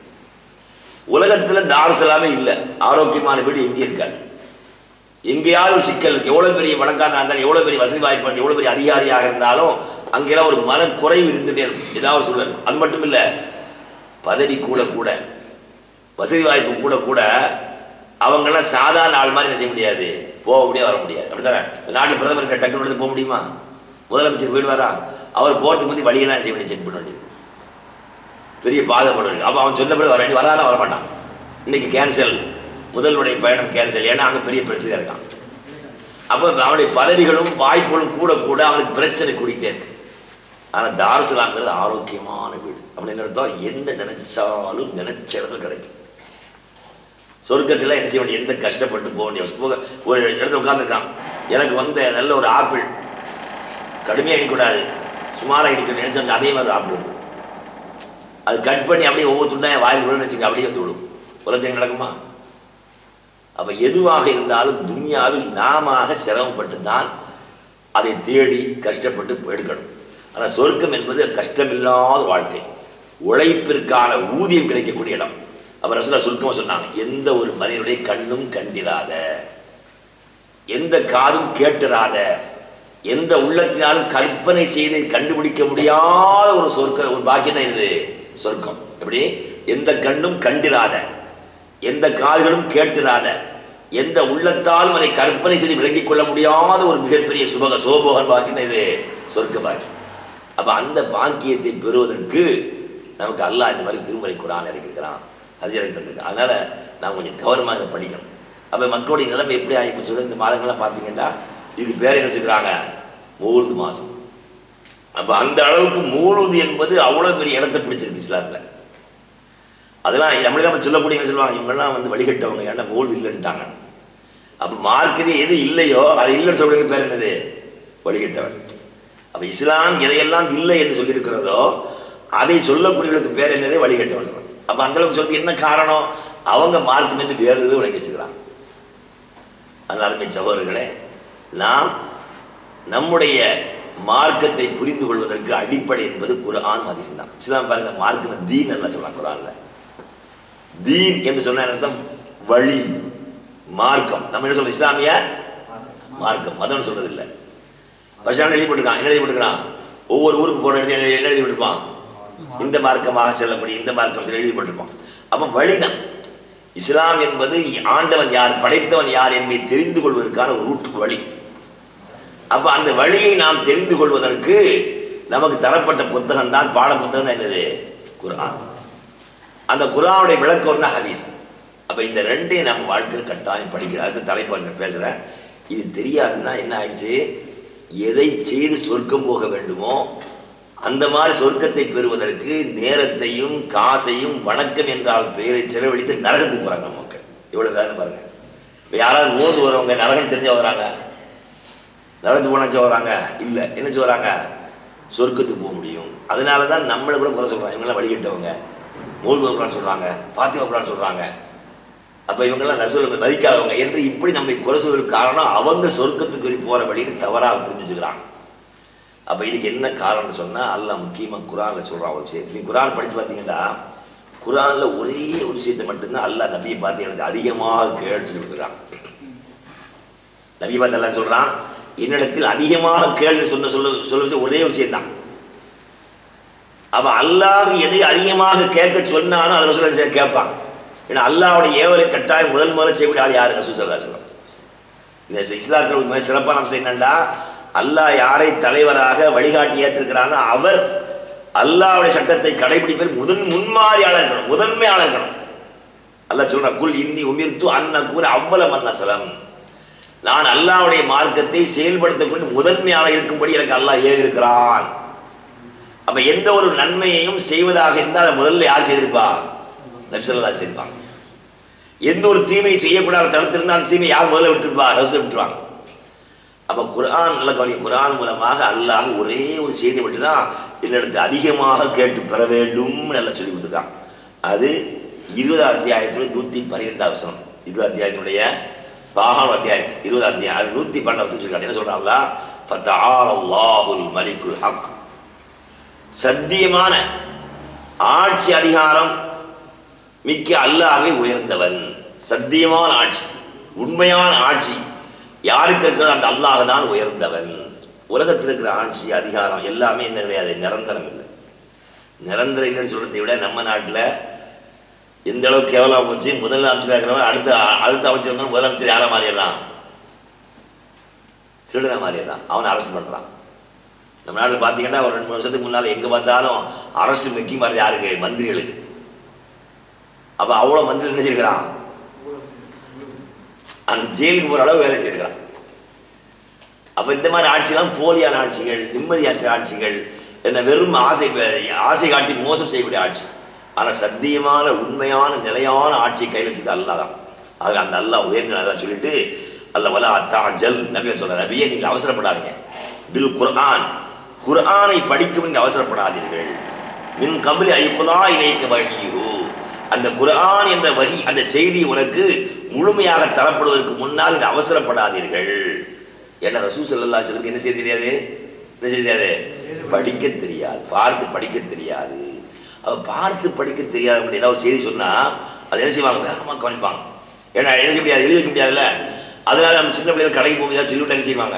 உலகத்துல தாருசலாமே இல்லை ஆரோக்கியமான வீடு எங்கே இருக்காது எங்கேயாவது ஒரு சிக்கல் இருக்கு எவ்வளவு பெரிய பணக்காரனா இருந்தாலும் எவ்வளவு பெரிய வசதி வாய்ப்பு இருந்தாலும், எவ்வளவு பெரிய அதிகாரியாக இருந்தாலும் அங்கெல்லாம் ஒரு மனக்குறைவு இருந்துட்டே இருக்கும் ஏதாவது ஒரு சூழல் இருக்கும் அது மட்டும் இல்ல பதவி கூட கூட வசதி வாய்ப்பு கூட கூட அவங்கெல்லாம் சாதாரண ஆள் மாதிரி என்ன செய்ய முடியாது போக முடியாது வர முடியாது அப்படித்தானே நாட்டு பிரதமர் டக்குனு எடுத்து போக முடியுமா முதலமைச்சர் போயிடுவாரா அவர் போகிறதுக்கு முந்தி வழியெல்லாம் என்ன செய்ய வேண்டிய செக் பண்ண வேண்டியது பெரிய பாதை பண்ண வேண்டியது அப்போ அவன் சொன்னபடி வர வேண்டிய வரானா வரமாட்டான் இன்னைக்கு கேன்சல் முதல்வருடைய பயணம் கேன்சல் ஏன்னா அங்கே பெரிய பிரச்சனை இருக்கான் அப்போ அவனுடைய பதவிகளும் வாய்ப்புகளும் கூட கூட அவனுக்கு பிரச்சனை கூடிக்கிட்டே இருக்கு ஆனால் தாருசலாங்கிறது ஆரோக்கியமான வீடு அப்படின்னு அர்த்தம் என்ன நினைச்சாலும் நினைச்ச இடத்துல கிடைக்கும் சொர்க்கத்தில் என்ன செய்ய வேண்டிய எந்த கஷ்டப்பட்டு போக வேண்டிய அவசியம். போக- ஒரு இடத்துல உட்காந்துருக்கான் எனக்கு வந்த நல்ல ஒரு ஆப்பிள் கடுமையாக இடிக்கூடாது சுமாராக இடிக்கணும் நினைச்சா அதே மாதிரி ஒரு ஆப்பிள் வந்து அது கட் பண்ணி அப்படியே ஒவ்வொரு துண்டா என் வாயில் விழுந்து வச்சுக்க அப்படியே வந்து விடும் உலகத்தில் நடக்குமா அப்ப எதுவாக இருந்தாலும் துன்யாவில் நாம சிரமப்பட்டு தான் அதை தேடி கஷ்டப்பட்டு எடுக்கணும் ஆனால் சொர்க்கம் என்பது கஷ்டமில்லாத வாழ்க்கை உழைப்பிற்கான ஊதியம் கிடைக்கக்கூடிய இடம் அப்ப ரசூலா சுருக்கமா சொன்னாங்க எந்த ஒரு மனிதனுடைய கண்ணும் கண்டிராத எந்த காதும் கேட்டுறாத எந்த உள்ளத்தினாலும் கற்பனை செய்து கண்டுபிடிக்க முடியாத ஒரு சொர்க்க ஒரு பாக்கியம் தான் இது சொர்க்கம் எப்படி எந்த கண்ணும் கண்டிராத எந்த காதுகளும் கேட்டிராத எந்த உள்ளத்தாலும் அதை கற்பனை செய்து விளங்கிக் கொள்ள முடியாத ஒரு மிகப்பெரிய சுபக சோபோகன் பாக்கியம் தான் இது சொர்க்க பாக்கியம் அப்ப அந்த பாக்கியத்தை பெறுவதற்கு நமக்கு அல்லாஹ் இந்த மாதிரி திருமறை குரான் இறக்கிருக்கிறான் ஹஜரை தந்திருக்கான் அதனால நாம் கொஞ்சம் கவனமாக இதை படிக்கணும் அப்ப மக்களுடைய நிலைமை எப்படி ஆகி போச்சு இந்த மாதங்கள்லாம் பார்த்தீங்கன்னா இதுக்கு பேர் என்ன வச்சுக்கிறாங்க மூழுது மாசம் அப்ப அந்த அளவுக்கு மூழுது என்பது அவ்வளவு பெரிய இடத்தை பிடிச்சிருக்கு இஸ்லாத்துல அதெல்லாம் நம்மளே நம்ம சொல்லக்கூடியவங்க சொல்லுவாங்க இவங்கெல்லாம் வந்து வழிகட்டவங்க ஏன்னா மூழ்கு இல்லைன்ட்டாங்க அப்போ மார்க்கெட் எது இல்லையோ அது இல்லைன்னு சொல்றதுக்கு பேர் என்னது வழிகட்டவன் அப்போ இஸ்லாம் எதையெல்லாம் இல்லை என்று சொல்லியிருக்கிறதோ அதை சொல்லக்கூடியவர்களுக்கு பேர் என்னது வழிகட்டவன் சொல்றாங்க அப்போ அந்த அளவுக்கு சொல்றது என்ன காரணம் அவங்க மார்க்கம் என்று வேறு இது விளங்கி வச்சுக்கிறாங்க அதனால் அருமை சகோதரர்களே நாம் நம்முடைய மார்க்கத்தை புரிந்து கொள்வதற்கு அடிப்படை என்பது குர்ஆன் ஹதீஸ் தான் இஸ்லாம் பாருங்க மார்க்கம் தீன் நல்லா சொல்றாங்க குர்ஆன்ல தீன் என்று சொன்ன அர்த்தம் வழி மார்க்கம் நம்ம என்ன சொல்றோம் இஸ்லாமிய மார்க்கம் மதம்னு சொல்றது இல்லை பஸ் ஸ்டாண்ட் எழுதி போட்டுருக்கான் என்ன எழுதி போட்டுருக்கான் ஒவ்வொரு ஊருக்கு போற இடத்துல என்ன என்ன எழுதி போட்டிருப்பான் இந்த மார்க்கமாக செல்லப்படி இந்த மார்க்கம் செல்ல எழுதி போட்டிருப்பான் அப்போ வழிதான் இஸ்லாம் என்பது ஆண்டவன் யார் படைத்தவன் யார் என்பதை தெரிந்து கொள்வதற்கான ஒரு ரூட் வழி அப்ப அந்த வழியை நாம் தெரிந்து கொள்வதற்கு நமக்கு தரப்பட்ட புத்தகம் தான் பாட புத்தகம் தான் என்னது குர்ஆன் அந்த குர்ஆனுடைய விளக்கம் தான் ஹதீஸ் அப்ப இந்த ரெண்டையும் நம்ம வாழ்க்கையில் கட்டாயம் படிக்கிறோம் அடுத்த தலைப்பாச்சு பேசுறேன் இது தெரியாதுன்னா என்ன ஆயிடுச்சு எதை செய்து சொர்க்கம் போக வேண்டுமோ அந்த மாதிரி சொர்க்கத்தை பெறுவதற்கு நேரத்தையும் காசையும் வணக்கம் என்றால் பெயரை செலவழித்து நரகத்துக்கு போறாங்க நம்ம மக்கள் இவ்வளவு வேலை பாருங்க இப்ப யாராவது மோது வரவங்க நரகம் தெரிஞ்ச வராங்க நரகத்துக்கு போனா வராங்க இல்லை என்ன சொல்றாங்க சொர்க்கத்துக்கு போக முடியும் அதனால தான் நம்மளை கூட குறை சொல்றாங்க இவங்கெல்லாம் வழிகிட்டவங்க மூழ்கு வகுப்புறான்னு சொல்றாங்க பாத்தி வகுப்புறான்னு சொல்றாங்க அப்ப இவங்கெல்லாம் ரசூல் மதிக்காதவங்க என்று இப்படி நம்மை குறை சொல்வதற்கு காரணம் அவங்க சொர்க்கத்துக்கு போற வழின்னு தவறாக புரிஞ்சு வச்சுக்கிறாங்க அப்ப இதுக்கு என்ன காரணம்னு சொன்னா அல்லாஹ் முக்கியமா குரான்ல சொல்றான் ஒரு விஷயம் நீ குரான் படிச்சு பார்த்தீங்கன்னா குரான்ல ஒரே ஒரு விஷயத்தை மட்டும்தான் அல்லாஹ் நபியை பார்த்து எனக்கு அதிகமாக கேள்வி சொல்லி கொடுக்குறான் நபி பார்த்து எல்லாம் சொல்றான் என்னிடத்தில் அதிகமாக கேள்வி சொன்ன சொல்ல சொல்ல விஷயம் ஒரே விஷயம் தான் அவன் அல்லாஹ் எதை அதிகமாக கேட்க சொன்னானோ அதை சொல்ல கேட்பான் ஏன்னா அல்லாஹ்வுடைய ஏவலை கட்டாயம் முதல் முதல்ல செய்யக்கூடிய ஆள் யாரு ரசூல் ஸல்லல்லாஹு அலைஹி வஸல்லம் இந்த இஸ்லாத்தில் ஒரு மிக சிறப்பான அம்சம் என்னன்னா அல்லாஹ் யாரை தலைவராக வழிகாட்டி ஏற்றிருக்கிறானோ அவர் அல்லாஹ்வுடைய சட்டத்தை கடைபிடிப்பதில் முதன் முன்மாறியாளர் இருக்கணும் முதன்மையாளர் இருக்கணும் அல்லாஹ் சொல்றான் குல் இன்னி உமிர்த்து அன்ன கூற அவ்வள மன்னசலம் நான் அல்லாஹ்வுடைய மார்க்கத்தை செயல்படுத்தக்கூடிய முதன்மையாக இருக்கும்படி எனக்கு அல்லாஹ் ஏவிருக்கிறான் அப்ப எந்த ஒரு நன்மையையும் செய்வதாக இருந்தால் அதை முதல்ல யார் செய்திருப்பா நபிசல்லா செய்திருப்பாங்க எந்த ஒரு தீமையை செய்யக்கூடாது தடுத்திருந்தா அந்த தீமையை யார் முதல்ல விட்டுருப்பா ரசூல் விட்டுருவாங்க அப்ப குர்ஆன் நல்ல கவனி குர்ஆன் மூலமாக அல்லாஹ் ஒரே ஒரு செய்தி மட்டும் தான் என்னிடத்து அதிகமாக கேட்டு பெற வேண்டும் நல்லா சொல்லி கொடுத்துருக்கான் அது இருபதாம் அத்தியாயத்தில் நூற்றி பன்னிரெண்டாம் வசனம் இருபது அத்தியாயத்தினுடைய பாகான அத்தியாயம் இருபது அத்தியாயம் அது நூற்றி பன்னெண்டு வருஷம் சொல்லிருக்காங்க என்ன சொல்றாங்களா ஃபத்தஆல அல்லாஹுல் மலிக்குல் ஹக் சத்தியமான ஆட்சி அதிகாரம் மிக்க அல்லாஹ்வே உயர்ந்தவன் சத்தியமான ஆட்சி உண்மையான ஆட்சி யாருக்கு இருக்கிறதோ அந்த அல்லாஹ் தான் உயர்ந்தவன் உலகத்தில் இருக்கிற ஆட்சி அதிகாரம் எல்லாமே என்ன கிடையாது நிரந்தரம் இல்லை நிரந்தரம் இல்லைன்னு சொல்றதை விட நம்ம நாட்டில் எந்த அளவுக்கு கேவலம் போச்சு முதல் அமைச்சராக இருக்கிறவன் அடுத்த அடுத்த அமைச்சர் வந்தவன் முதலமைச்சர் யாரா மாறிடுறான் திருடனா மாறிடுறான் அவனை அரெஸ்ட் பண்ணுறான் நம்ம நாட்டில் பார்த்தீங்கன்னா ஒரு ரெண்டு மூணு வருஷத்துக்கு முன்னால் எங்கே பார்த்தாலும் அரெஸ்ட் முக்கிய மாதிரி யாருக்கு மந்திரிகளுக்கு அப்போ அவ்வளோ மந்திரி என்ன செய்கிறான் அந்த ஜெயிலுக்கு போகிற அளவு வேலை செய்கிறான் அப்போ இந்த மாதிரி ஆட்சிகள் போலியான ஆட்சிகள் நிம்மதியற்ற ஆட்சிகள் என்ன வெறும் ஆசை ஆசை காட்டி மோசம் செய்யக்கூடிய ஆட்சி ஆனால் சத்தியமான உண்மையான நிலையான ஆட்சியை கையில் வச்சது அல்லாஹ் தான் ஆக அந்த அல்லாஹ் உயர்ந்த அல்லாஹ் சொல்லிட்டு அல்ல வலா அத்தாஜல் நபியை சொல்ற நபியே நீங்கள் அவசரப்படாதீங்க பில் குர்ஆன் குர்ஆனை படிக்கும் நீங்கள் அவசரப்படாதீர்கள் மின் கபலி ஐக்குலா இணைக்க வகியு அந்த குர்ஆன் என்ற வகி அந்த செய்தி உனக்கு முழுமையாக தரப்படுவதற்கு முன்னால் நீங்கள் அவசரப்படாதீர்கள் ஏன்னா ரசூ சல்லா சொல்லுக்கு என்ன செய்ய தெரியாது என்ன செய்ய தெரியாது படிக்க தெரியாது பார்த்து படிக்க தெரியாது அவ பார்த்து படிக்க தெரியாத ஏதாவது ஒரு செய்தி சொன்னா அது என்ன செய்வாங்க வேகமாக கவனிப்பாங்க ஏன்னா என்ன செய்ய முடியாது எழுதி வைக்க முடியாதுல்ல அதனால நம்ம சின்ன பிள்ளைகள் கடைக்கு போகும்போது ஏதாவது சொல்லிவிட்டு என்ன செய்வாங்க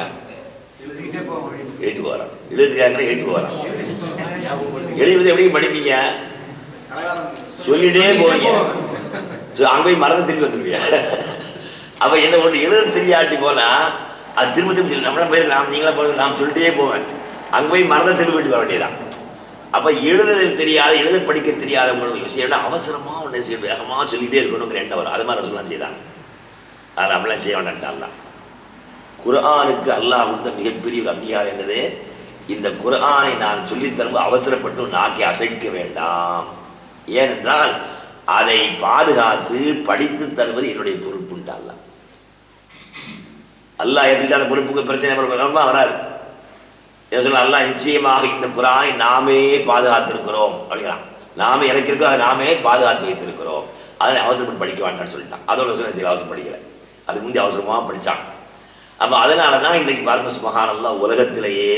ஏட்டு வரோம் எழுத தெரியாதுங்கிற ஏட்டு வரோம் எழுதுவது எப்படி படிப்பீங்க சொல்லிட்டே போவீங்க ஸோ அங்கே போய் மறந்து திரும்பி வந்துருவீங்க அப்போ என்ன ஒன்று எழுத தெரியாட்டி போனா அது திரும்ப திரும்ப சொல்லி நம்மளாம் போய் நாம் நீங்களா போகிறது நாம் சொல்லிட்டே போவேன் அங்கே போய் மறந்து திரும்பி வீட்டுக்கு வர வேண்டியதான் அப்போ எழுதுதல் தெரியாத எழுத படிக்க தெரியாத உங்களுக்கு விஷயம் அவசரமாக ஒன்று செய்ய வேகமாக சொல்லிகிட்டே இருக்கணுங்கிற எண்ணம் வரும் அது மாதிரி சொல்லலாம் செய்தான் அதை நம்மளாம் செய்ய வேண்டாம்லாம் குர்ஆனுக்கு அல்லாஹ் கொடுத்த மிகப்பெரிய ஒரு அங்கீகாரம் என்னது இந்த குர்ஆனை நான் சொல்லித் தரும்போது அவசரப்பட்டு நாக்கை அசைக்க வேண்டாம் ஏனென்றால் அதை பாதுகாத்து படித்து தருவது என்னுடைய பொறுப்புண்டா அல்லாஹ் அல்லாஹ் எதுக்கு அந்த பொறுப்புக்கு பிரச்சனை வருமா வராது என்ன சொல்ல அல்லாஹ் நிச்சயமாக இந்த குரானை நாமே பாதுகாத்திருக்கிறோம் அப்படிங்கிறான் நாமே இறக்கிருக்கிறோம் அதை நாமே பாதுகாத்து வைத்திருக்கிறோம் அதனை அவசரப்பட்டு படிக்க வேண்டாம்னு சொல்லிட்டான் அதோட சொல்ல சரி அவசரம் படிக்கல அதுக்கு முந்தைய அவசரமாக படித்தான் அப்போ அதனால தான் இன்றைக்கு பாருங்க சுபகானல்லா உலகத்திலேயே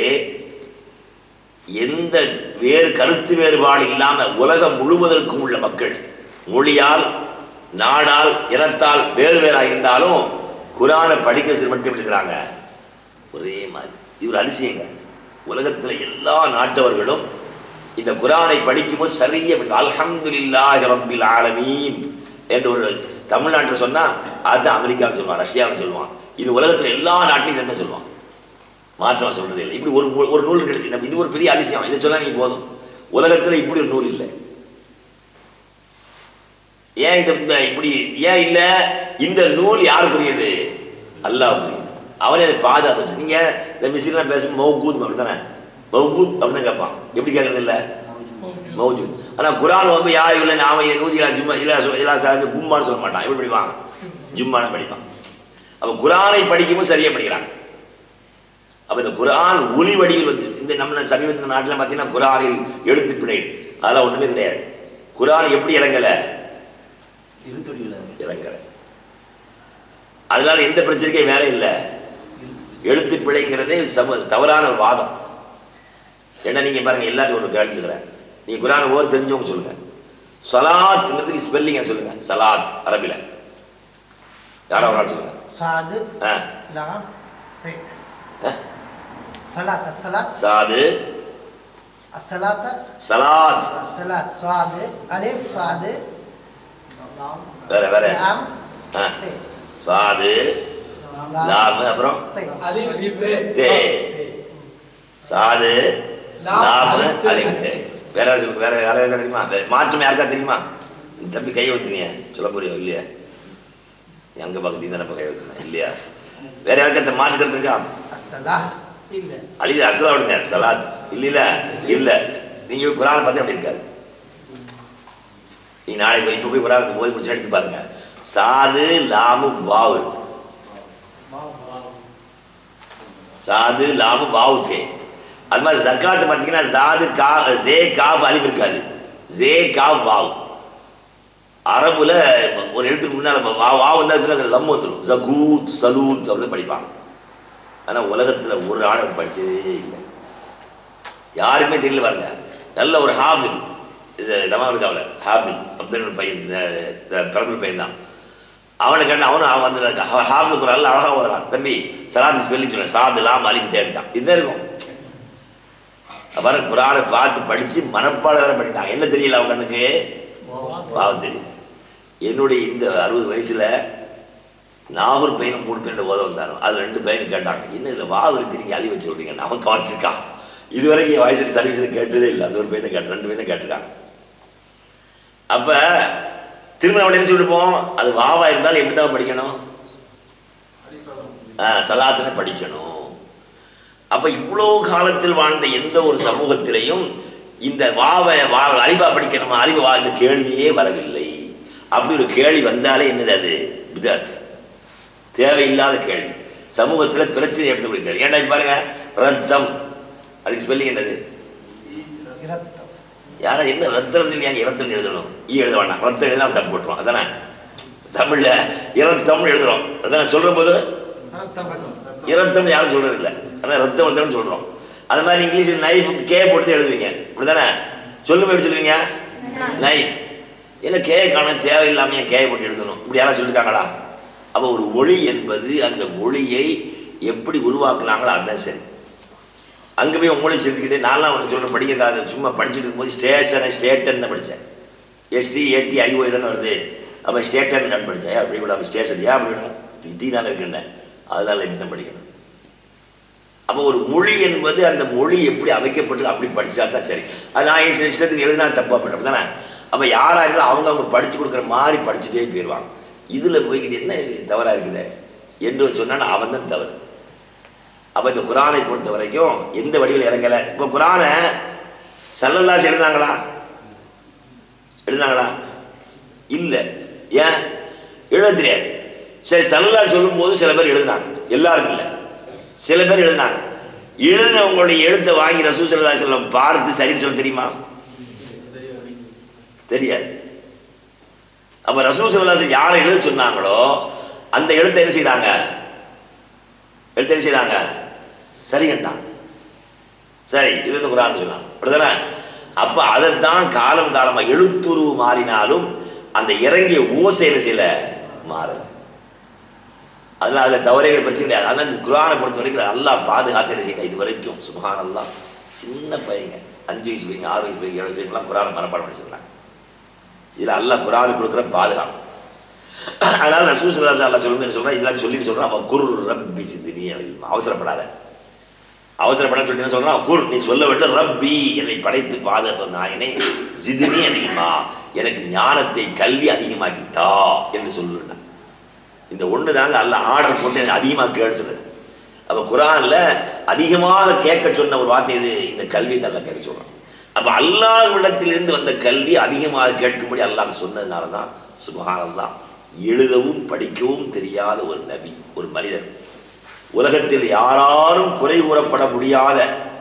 எந்த வேறு கருத்து வேறுபாடு இல்லாமல் உலகம் முழுவதற்கும் உள்ள மக்கள் மொழியால் நாடால் இனத்தால் வேறு வேறாக இருந்தாலும் குரானை படிக்க சில மட்டும் இருக்கிறாங்க ஒரே மாதிரி இது ஒரு அதிசயங்க உலகத்தில் எல்லா நாட்டவர்களும் இந்த குரானை படிக்கும்போது சரியா அல்ஹம்துலில்லாஹி ரப்பில் ஆலமீன் என்று ஒரு தமிழ்நாட்டில் சொன்னால் அதுதான் அமெரிக்காவில் சொல்லுவான் ரஷ்யாவில் சொல்லுவான் இது உலகத்தில் எல்லா நாட்டிலையும் இதை சொல்லுவான் மாற்றம் சொல்றது இல்லை இப்படி ஒரு ஒரு நூல் கிடையாது நம்ம இது ஒரு பெரிய அதிசயம் இதை சொன்னா நீங்க போதும் உலகத்தில் இப்படி ஒரு நூல் இல்லை ஏன் இது இந்த இப்படி ஏன் இல்லை இந்த நூல் யாருக்குரியது அல்லாஹ்வுக்குரியது அவனே அதை பாதுகாத்து வச்சு நீங்க இந்த மிஸ்லாம் பேசும் மௌகூத் அப்படி தானே மௌகூத் அப்படின்னு தான் கேட்பான் எப்படி கேட்கறது இல்லை மௌஜூத் ஆனால் குரான் வந்து யா இல்லை நாம நூதி ஜும்மா இல்லா இல்லா சார் கும்மான்னு சொல்ல மாட்டான் எப்படி படிப்பான் ஜும்மான படிப்பான் அப்போ குரானை படிக்கும்போது சரியாக படிக்கிறான் அப்போ இந்த குரான் ஒளி வடிவில் வந்து இந்த நம்ம சமீபத்தில் நாட்டில் பார்த்தீங்கன்னா குரானில் எழுத்து பிழை அதெல்லாம் ஒன்றுமே கிடையாது குரான் எப்படி இறங்கலை எழுத்துடியில் இறங்கலை அதனால எந்த பிரச்சனைக்கும் வேலை இல்லை எழுத்து பிழைங்கிறதே சம தவறான வாதம் ஏன்னா நீங்கள் பாருங்கள் எல்லாத்தையும் ஒன்று கேட்டுக்கிறேன் நீ குரான் ஓ தெரிஞ்சவங்க சொல்லுங்க சலாத்துங்கிறதுக்கு ஸ்பெல்லிங்க சொல்லுங்க சலாத் அரபில யாரோ ஒரு ஆள் சொல்லுங்க சாது ஆ லாம் தே ஆ? சலாத் அஸ்ஸலாத் சாது அஸ்ஸலாத் சலாத் சலாத் சுவாது அலிஃப் சாது வேற வேற லாம் ஆ தே சாது லாம் அப்புறம் தே தே சாது லாம் அலிஃப் தே வேற யாரும் சொல்லுங்க வேற வேற என்ன தெரியுமா வே- மாற்றம் யாருக்கா தெரியுமா இந்த தம்பி கை வைத்தினிய சொல்ல முடியும் இல்லையா நீ அங்க பக்கத்து தானே கை வைக்கணும் இல்லையா வேற யாருக்கா இந்த மாற்று கருத்து இருக்கா அஸ்ஸலாம் அலி அசலா விடுங்க சலாத் இல்ல இல்ல இல்ல நீங்க போய் குரானை பார்த்து அப்படி இருக்காது நீ நாளைக்கு போய் இப்ப போய் குரானை போய் முடிச்சு எடுத்து பாருங்க சாது லாமு வாவு சாது லாமு வாவு தே அது மாதிரி ஜக்காத்து பார்த்தீங்கன்னா சாது கா ஜே காப் அலிப் இருக்காது ஜே காப் வாவ் அரபுல ஒரு எழுத்துக்கு முன்னால வா வாவு வந்து அதுக்கு லம் வந்துடும் ஜகூத் சலூத் அப்படின்னு படிப்பாங்க ஆனால் உலகத்தில் ஒரு ஆளை படிச்சதே இல்லை யாருமே தெரியல பாருங்க நல்ல ஒரு ஹாபில் இது தமாவுக்காவில் ஹாபில் அப்துல் பையன் பிரபுல் பையன் தான் அவனை கண்டு அவனும் அவன் வந்து ஹாபில் குரான் அழகாக ஓதுறான் தம்பி சலாத்து ஸ்பெல்லி சொல்ல சாது லாம் அலிக்கு தேடிட்டான் இதுதான் இருக்கும் அப்புறம் குரானை பார்த்து படித்து மனப்பாடம் வேற பண்ணிட்டான் என்ன தெரியல அவன் கண்ணுக்கு பாவம் தெரியல என்னுடைய இந்த அறுபது வயசுல நாகூர் பையனும் மூணு பேர் ஓத வந்தாரோ அது ரெண்டு பையனும் கேட்டாங்க என்ன இதில் வாவு இருக்கு நீங்கள் அழி வச்சு விட்றீங்க அவன் கவனிச்சிருக்கான் இது வரைக்கும் என் வயசுல சர்வீஸில் கேட்டதே இல்லை அந்த ஒரு பையன் தான் கேட்டு ரெண்டு பையன் தான் கேட்டிருக்காங்க அப்போ திரும்ப நம்ம என்ன சொல்லிருப்போம் அது வாவா இருந்தாலும் எப்படி தான் படிக்கணும் ஆ, சலாத்தினை படிக்கணும் அப்ப இவ்வளோ காலத்தில் வாழ்ந்த எந்த ஒரு சமூகத்திலையும் இந்த வாவை வா அலிவா படிக்கணுமா அலிவா வா இந்த கேள்வியே வரவில்லை அப்படி ஒரு கேள்வி வந்தாலே என்னது அது பிதாத் தேவையில்லாத கேள்வி சமூகத்தில் பிரச்சனை எடுத்துக்கூடிய கேள்வி ஏன்டா இப்ப பாருங்க ரத்தம் அதுக்கு ஸ்பெல்லிங் என்னது இரத்தம் யாரா என்ன ரத்தம் இல்லையா இரத்தம் எழுதணும் ஈ எழுத வேண்டாம் ரத்தம் எழுதினா தப்பு போட்டுரும் அதானே தமிழ்ல இரத்தம்னு எழுதுறோம் அதானே சொல்ற போது இரத்தம் யாரும் சொல்றது இல்லை ஆனால் ரத்தம் ரத்தம்னு சொல்றோம் அது மாதிரி இங்கிலீஷில் நைஃப் கே போட்டு எழுதுவீங்க அப்படிதானே சொல்லும் எப்படி சொல்லுவீங்க நைஃப் என்ன கே காண தேவையில்லாம ஏன் கே போட்டு எழுதணும் இப்படி யாராவது சொல்லியிருக்காங்களா அப்போ ஒரு மொழி என்பது அந்த மொழியை எப்படி உருவாக்குனாங்களோ அதுதான் சரி அங்கே போய் உங்க மொழி சேர்த்துக்கிட்டே நான்லாம் ஒன்று சொல்கிறேன் படிக்கிறாது சும்மா படிச்சுட்டு இருக்கும்போது ஸ்டேஷனை ஸ்டேட்டன் தான் படித்தேன் எஸ்டி ஏடி ஐஓ தானே வருது அப்போ ஸ்டேட்டன் நான் படித்தேன் அப்படி கூட அப்போ ஸ்டேஷன் ஏன் அப்படி வேணும் டி தானே இருக்குன்னேன் அதனால இப்படி தான் படிக்கணும் அப்போ ஒரு மொழி என்பது அந்த மொழி எப்படி அமைக்கப்பட்டு அப்படி படித்தா தான் சரி அது நான் என் இஷ்டத்துக்கு எழுதினா தப்பாக பண்ண தானே அப்போ யாராக இருந்தாலும் அவங்க அவங்க படித்து கொடுக்குற மாதிரி படிச்சுட்டே போயிடுவாங்க இதில் போய்கிட்டு என்ன இது தவறாக இருக்குது என்று சொன்னா அவன் தான் தவறு அப்போ இந்த குரானை பொறுத்த வரைக்கும் எந்த வடிவில் இறங்கலை இப்போ குரானை சல்லல்லாஸ் எழுதினாங்களா எழுதினாங்களா இல்லை ஏன் எழுத தெரியாது சரி சல்லல்லா சொல்லும்போது சில பேர் எழுதினாங்க எல்லாருக்கும் இல்லை சில பேர் எழுதினாங்க எழுதினவங்களுடைய எழுத்தை வாங்கி ரசூ சல்லா செல்லம் பார்த்து சரின்னு சொல்ல தெரியுமா தெரியாது அப்ப ரசூ சல்லா யாரை எழுத சொன்னாங்களோ அந்த எழுத்தை என்ன செய்தாங்க எழுத்து என்ன செய்தாங்க சரி கண்டான் சரி இது இந்த குரான் சொன்னான் அப்படிதானே அப்ப அதைத்தான் காலம் காலமா எழுத்துருவு மாறினாலும் அந்த இறங்கிய ஓசை என்ன செய்யல மாறல அதனால அதுல தவறே பிரச்சனை கிடையாது ஆனால் இந்த குரானை பொறுத்த வரைக்கும் அல்லாஹ் பாதுகாத்து என்ன செய்யணும் இது வரைக்கும் சுபஹானல்லாஹ் சின்ன பையங்க அஞ்சு வயசு பையங்க ஆறு வயசு பையங்க ஏழு வயசு பையங்கெல்லாம் குரானை மனப்பாடம் படிச்சிருக்காங்க இதுல அல்லாஹ் குரானுக்கு கொடுக்குற பாதுகாப்பு அதனால ரசூல் சல்லா அல்லா சொல்லுங்க என்ன சொல்றேன் இதெல்லாம் சொல்லிட்டு சொல்றான் அவன் குரு ரப்பி சித்தினி அவசரப்படாத அவசரப்பட சொல்லிட்டு என்ன சொல்றான் குர் நீ சொல்ல வேண்டும் ரப்பி என்னை படைத்து பாதுகாத்த நாயனை சிதினி அதிகமா எனக்கு ஞானத்தை கல்வி அதிகமாக்கி தா என்று சொல்லுறேன் இந்த ஒன்று தாங்க அல்ல ஆர்டர் போட்டு எனக்கு அதிகமாக கேட்க சொல்லுது அப்போ குரானில் அதிகமாக கேட்க சொன்ன ஒரு வார்த்தை இது இந்த கல்வி தான் அல்ல கேட்க சொல்கிறான் அப்போ அல்லாஹ்விடத்திலிருந்து வந்த கல்வி அதிகமாக கேட்கும்படி அல்லாஹ் சொன்னதுனால தான் சுபஹானல்லாஹ் எழுதவும் படிக்கவும் தெரியாத ஒரு நபி ஒரு மனிதர் உலகத்தில் யாராலும் குறை கூறப்பட முடியாத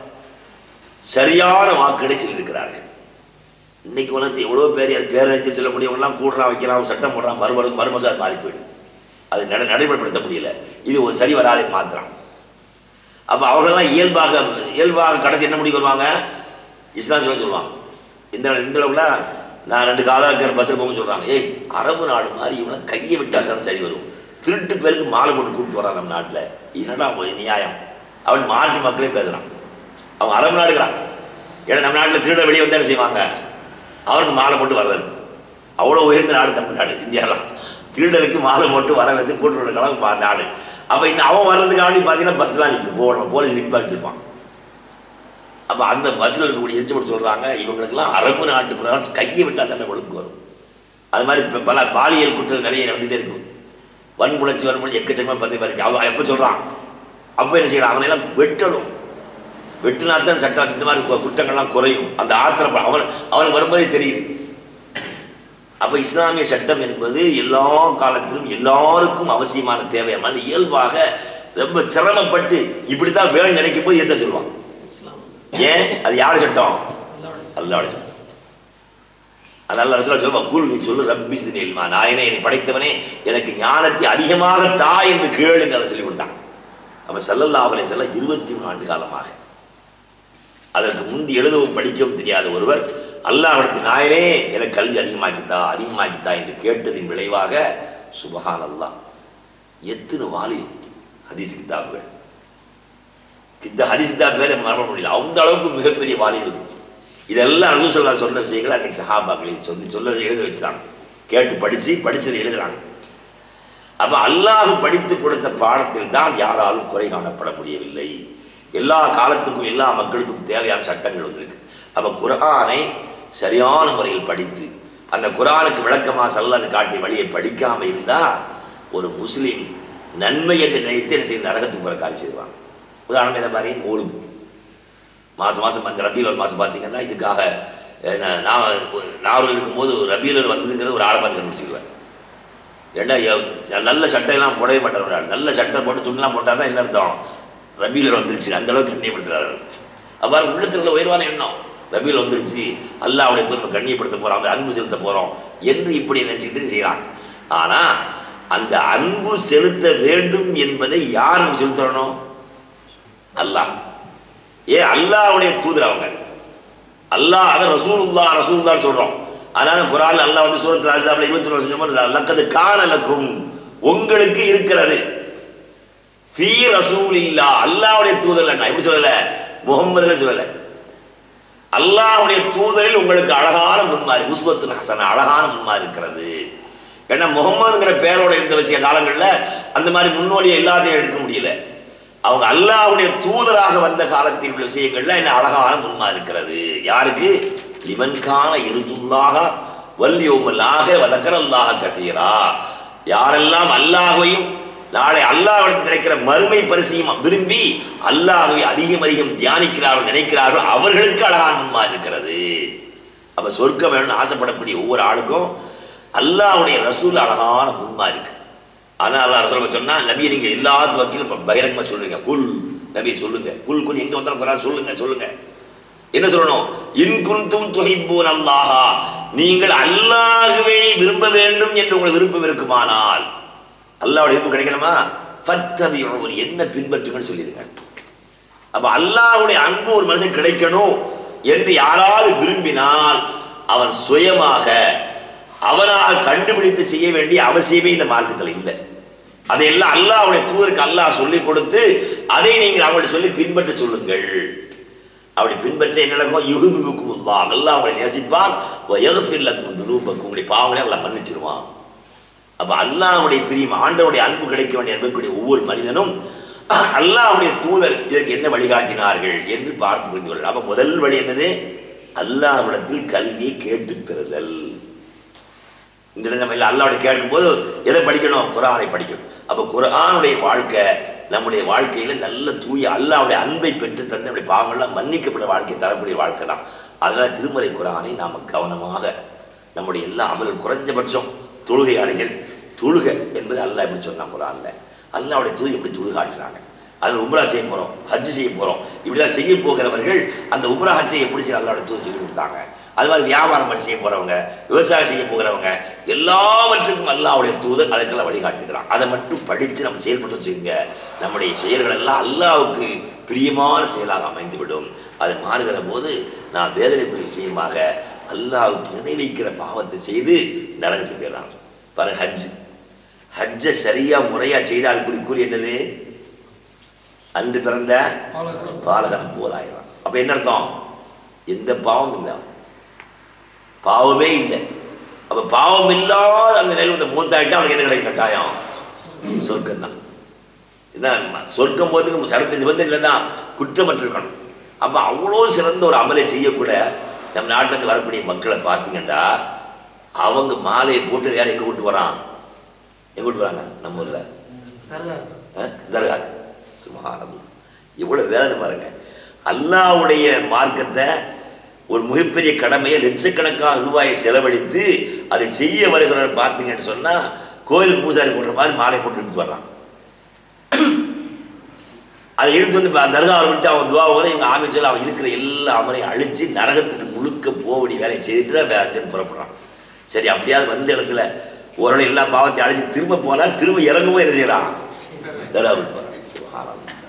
சரியான வாக்குகளை சொல்லியிருக்கிறார்கள் இன்னைக்கு உலகத்தில் எவ்வளோ பேர் பேரறிஞர் சொல்லக்கூடியவங்களாம் கூடுறான் வைக்கிறான் சட்டம் போடுறான் மறுமரு மறுமசார் மாறி போயிடுது அது நட நடைமுறைப்படுத்த முடியல இது ஒரு சரி வராதை மாத்திரம் அப்போ அவர்களெல்லாம் இயல்பாக இயல்பாக கடைசி என்ன முடிவு வருவாங்க இஸ்லாம் சொல்ல சொல்லுவாங்க இந்த இந்த அளவுக்குல நான் ரெண்டு காதா இருக்கிற பஸ்ஸில் போக சொல்கிறாங்க ஏய் அரபு நாடு மாதிரி இவனை கையை விட்டால் தானே சரி வரும் திருட்டு பேருக்கு மாலை போட்டு கூப்பிட்டு வரான் நம்ம நாட்டில் என்னடா ஒரு நியாயம் அவன் மாற்று மக்களே பேசுகிறான் அவன் அரபு நாடுகிறான் ஏன்னா நம்ம நாட்டில் திருட வெளியே வந்து என்ன செய்வாங்க அவனுக்கு மாலை போட்டு வர்றது அவ்வளோ உயர்ந்த நாடு தமிழ்நாடு இந்தியாலாம் திருடருக்கு மாலை போட்டு வர வந்து கூட்டு வர கலக்கு மா- நாடு அப்போ இந்த அவன் வர்றதுக்காண்டி பார்த்தீங்கன்னா பஸ்லாம் நிற்கும் போகணும் போலீஸ் நிற்பா வச்சிருப்பான் அப்போ அந்த பஸ்ஸில் இருக்கக்கூடிய எச்சு போட்டு சொல்கிறாங்க இவங்களுக்கெல்லாம் அரபு நாட்டு பிரகாரம் கையை விட்டால் தானே ஒழுங்கு வரும் அது மாதிரி இப்போ பல பாலியல் குற்றம் நிறைய நடந்துகிட்டே இருக்கும் வன்முளைச்சி வன்முறை எக்கச்சக்கமாக பற்றி பாருங்க அவன் எப்போ சொல்கிறான் அப்போ என்ன செய்யலாம் அவனையெல்லாம் வெட்டணும் வெட்டினா தான் சட்டம் இந்த மாதிரி கு- குற்றங்கள்லாம் குறையும் அந்த ஆத்திரம் அவன் அவனுக்கு வரும்போதே தெரியுது அப்போ இஸ்லாமிய சட்டம் என்பது எல்லா காலத்திலும் எல்லாருக்கும் அவசியமான தேவையான இயல்பாக ரொம்ப சிரமப்பட்டு இப்படி தான் வேணும் நினைக்கும் போது எந்த சொல்லுவாங்க ஏன் அது யார் சட்டம் அல்லாஹ் சட்டம் அதனால ரசூலா சொல்லுவா கூல் நீ சொல்லு ரப்பி சிதினில்மா நாயனே என்னை படைத்தவனே எனக்கு ஞானத்தை அதிகமாக தா என்று கேளு என்று சொல்லி கொடுத்தான் அப்ப ஸல்லல்லாஹு அலைஹி வஸல்லம் இருபத்தி மூணு ஆண்டு காலமாக அதற்கு முந்தி எழுதவும் படிக்கவும் தெரியாத ஒருவர் அல்லாஹ்விடத்தில் நாயனே எனக்கு கல்வி அதிகமாக்கித்தா அதிகமாக்கித்தா என்று கேட்டதின் விளைவாக சுபஹான் அல்லாஹ் எத்தனை வாலியும் ஹதீஸ் கிதாபுகள் இந்த ஹதீஸ் கிதாப் பேரை மறக்க முடியல அந்த அளவுக்கு மிகப்பெரிய வாலிகள் இதெல்லாம் ரசூசல்லா சொன்ன விஷயங்களை அன்னைக்கு சஹாபாக்கள் சொல்லி சொல்லதை எழுத வச்சுட்டாங்க கேட்டு படிச்சு படிச்சதை எழுதுறாங்க அப்ப அல்லாஹ் படித்து கொடுத்த பாடத்தில் தான் யாராலும் குறை காணப்பட முடியவில்லை எல்லா காலத்துக்கும் எல்லா மக்களுக்கும் தேவையான சட்டங்கள் வந்திருக்கு அப்ப குர்ஆனை சரியான முறையில் படித்து அந்த குர்ஆனுக்கு விளக்கமா சல்லாஸ் காட்டிய வழியை படிக்காம இருந்தா ஒரு முஸ்லீம் நன்மை என்று நினைத்து என்ன செய்ய நரகத்துக்கு போற காரியம் செய்வாங்க உதாரணம் இதை மாதிரி ஓடுது மாதம் மாதம் அந்த ரபியுல் மாதம் பார்த்தீங்கன்னா இதுக்காக அஹ், நான் நான் நாவல் இருக்கும்போது ரபியுல் வந்ததுங்கிறது ஒரு ஆளை பார்த்து கண்டுபிடிச்சிக்குவேன் ஏன்னா எ- நல்ல சட்டை எல்லாம் போடவே மாட்டார் ஒரு ஆள். நல்ல சட்டை போட்டு துணிலாம் போட்டாருன்னா என்ன அர்த்தம் ரபியில் வந்துருச்சு அந்த அளவுக்கு கண்ணியப்படுத்துறாரு அவ்வாறு உள்ளத்தில் உள்ள உயர்வான எண்ணம் ரபியில் வந்துருச்சு அல்லாவுடைய துன்பை கண்ணியப்படுத்த போறோம் அந்த அன்பு செலுத்த போறோம் என்று இப்படி நினைச்சுக்கிட்டு செய்யறாங்க ஆனா அந்த அன்பு செலுத்த வேண்டும் என்பதை யார் நமக்கு சொல்லித் தரணும் அல்லாஹ் ஏ அல்லாஹ்வுடைய தூதர் அவங்க அல்லாஹ் அதை ரசூலுல்லா ரசூலுல்லான்னு சொல்றோம் அதனால குரான் அல்லாஹ் வந்து சூரத்தில் அசாப்ல இருபத்தி ஒரு வருஷம் லக்கது காணலக்கும் உங்களுக்கு இருக்கிறது ஃபீ ரசூலில்லா அல்லாஹ்வுடைய தூதர் நான் எப்படி சொல்லல முகம்மதுல சொல்லல அல்லாஹ்வுடைய தூதரில் உங்களுக்கு அழகான முன்மாறி உஸ்வத்துன் ஹசன அழகான முன்மாறி இருக்கிறது ஏன்னா முகம்மதுங்கிற பேரோட இருந்த விஷய காலங்களில் அந்த மாதிரி முன்னோடியை எல்லாத்தையும் எடுக்க முடியல அவங்க அல்லாஹ்வுடைய தூதராக வந்த காலத்தில் உள்ள விஷயங்கள்ல என்ன அழகான முன்மா இருக்கிறது யாருக்கு லிமன்கான இருதுல்லாக வல்யோமல்லாக வதக்கரல்லாக கதீரா யாரெல்லாம் அல்லாஹ்வையும் நாளை அல்லாஹ்விடத்தில் கிடைக்கிற மறுமை பரிசையும் விரும்பி அல்லாஹ்வை அதிகம் அதிகம் தியானிக்கிறார்கள் நினைக்கிறார்கள் அவர்களுக்கு அழகான முன்மா இருக்கிறது அப்ப சொர்க்கம் வேணும்னு ஆசைப்படக்கூடிய ஒவ்வொரு ஆளுக்கும் அல்லாஹ்வுடைய ரசூல் அழகான முன்மா இருக்கு ஆனா அல்லாஹ் ரசூல் சொன்னா நபி நீங்க எல்லாத்து வக்கீலும் பகிரங்கமா சொல்லுங்க குல் நபி சொல்லுங்க குல் குல் எங்க வந்தாலும் குரான் சொல்லுங்க சொல்லுங்க என்ன சொல்லணும் இன் குன்தும் துஹிப்பூன் அல்லாஹா நீங்கள் அல்லாஹ்வை விரும்ப வேண்டும் என்று உங்களுக்கு விருப்பம் இருக்குமானால் அல்லாஹ்வுடைய விருப்பம் கிடைக்கணுமா ஃபத்தபியூன் என்ன பின்பற்றுங்கன்னு சொல்லிடுங்க அப்ப அல்லாஹ்வுடைய அன்பு ஒரு மனுஷன் கிடைக்கணும் என்று யாராவது விரும்பினால் அவன் சுயமாக அவனாக கண்டுபிடித்து செய்ய வேண்டிய அவசியமே இந்த மார்க்கத்தில் இல்லை அதையெல்லாம் அல்லாஹ்வுடைய தூதருக்கு அல்லாஹ் சொல்லி கொடுத்து அதை நீங்கள் அவங்கள்ட்ட சொல்லி பின்பற்ற சொல்லுங்கள் அப்படி பின்பற்ற என்ன நடக்கும் யுகுபிபுக்கும் அல்லாஹ் அல்லாஹ் உங்களை நேசிப்பான் யகுஃபில்லக்கும் துரூபக்கும் உங்களுடைய பாவங்களே அல்லாஹ் மன்னிச்சிருவான் அப்ப அல்லாஹ்வுடைய பிரியம் ஆண்டவருடைய அன்பு கிடைக்க வேண்டிய அன்பக்கூடிய ஒவ்வொரு மனிதனும் அல்லாஹ்வுடைய தூதர் இதற்கு என்ன வழிகாட்டினார்கள் என்று பார்த்து புரிந்து கொள்ள அப்ப முதல் வழி என்னது அல்லாஹ்விடத்தில் கல்வியை கேட்டு பெறுதல் இந்த நம்ம இல்லை அல்லாவுடைய கேட்கும்போது எதை படிக்கணும் குரானை படிக்கணும் அப்போ குரானுடைய வாழ்க்கை நம்முடைய வாழ்க்கையில நல்ல தூய அல்லாவுடைய அன்பை பெற்று தந்து நம்முடைய பாவங்கள்லாம் மன்னிக்கப்பட்ட வாழ்க்கை தரக்கூடிய வாழ்க்கை தான் அதனால திருமறை குரானை நாம கவனமாக நம்முடைய எல்லா அமலும் குறைஞ்சபட்சம் தொழுகையாளிகள் தொழுக என்பது அல்லாஹ் எப்படி சொன்னான் குரான்ல அல்லாவுடைய தூய் எப்படி தொழுகாட்டுறாங்க அதில் உம்ரா செய்ய போறோம் ஹஜ் செய்ய போறோம் இப்படிலாம் செய்ய போகிறவர்கள் அந்த உம்ரா ஹஜ்ஜை எப்படி செய்ய அல்லாவுடைய தூய் சொல்லி கொடுத்தாங்க அது மாதிரி வியாபாரம் பண்ணி செய்ய போறவங்க விவசாயம் செய்ய போகிறவங்க எல்லாவற்றுக்கும் அல்லாவுடைய தூதர் அதுக்கெல்லாம் வழிகாட்டுகிறான் அதை மட்டும் படித்து நம்ம செயல்பட்டு வச்சுக்கோங்க நம்முடைய செயல்கள் எல்லாம் அல்லாவுக்கு பிரியமான செயலாக அமைந்துவிடும் அது மாறுகிற போது நான் வேதனைக்குரிய விஷயமாக அல்லாவுக்கு இணை வைக்கிற பாவத்தை செய்து நரகத்துக்கு போயிடறாங்க பாருங்க ஹஜ் ஹஜ்ஜை சரியா முறையா செய்து அதுக்குரிய கூலி என்னது அன்று பிறந்த பாலகன் போலாயிரம் அப்ப என்ன அர்த்தம் எந்த பாவம் இல்லை பாவமே இல்லை அப்ப பாவம் இல்லாத அந்த நிலையில் வந்து மூத்தாயிட்டா அவனுக்கு என்ன கிடைக்கும் கட்டாயம் சொர்க்கம் தான் என்ன சொர்க்கம் போதுக்கு சடத்து நிபந்தனை தான் குற்றமற்றிருக்கணும் அப்ப அவ்வளோ சிறந்த ஒரு அமலை செய்யக்கூட நம்ம நாட்டிலேருந்து வரக்கூடிய மக்களை பார்த்தீங்கன்னா அவங்க மாலையை போட்டு வேற எங்க கூட்டு வரான் எங்க கூட்டு வராங்க நம்ம ஊர்ல தர்கா சுமாரம் எவ்வளவு வேதனை பாருங்க அல்லாவுடைய மார்க்கத்தை ஒரு மிகப்பெரிய கடமையை லட்சக்கணக்கான ரூபாயை செலவழித்து அதை செய்ய வருகிறவர் பார்த்தீங்கன்னு சொன்னா கோயிலுக்கு பூசாரி போடுற மாதிரி மாலை போட்டு எடுத்து வர்றான் அதை எடுத்து வந்து இப்ப தர்காவை விட்டு அவன் துவா போதை இவங்க ஆமி சொல்லி அவன் இருக்கிற எல்லா அமரையும் அழிச்சு நரகத்துக்கு முழுக்க போகக்கூடிய வேலையை செய்துட்டு தான் அங்கேருந்து புறப்படுறான் சரி அப்படியாவது வந்த இடத்துல ஒரு எல்லா பாவத்தையும் அழிச்சு திரும்ப போனா திரும்ப இறங்கவும் என்ன செய்யறான் தர்கா விட்டு போறான் சுப்ஹானல்லாஹ்.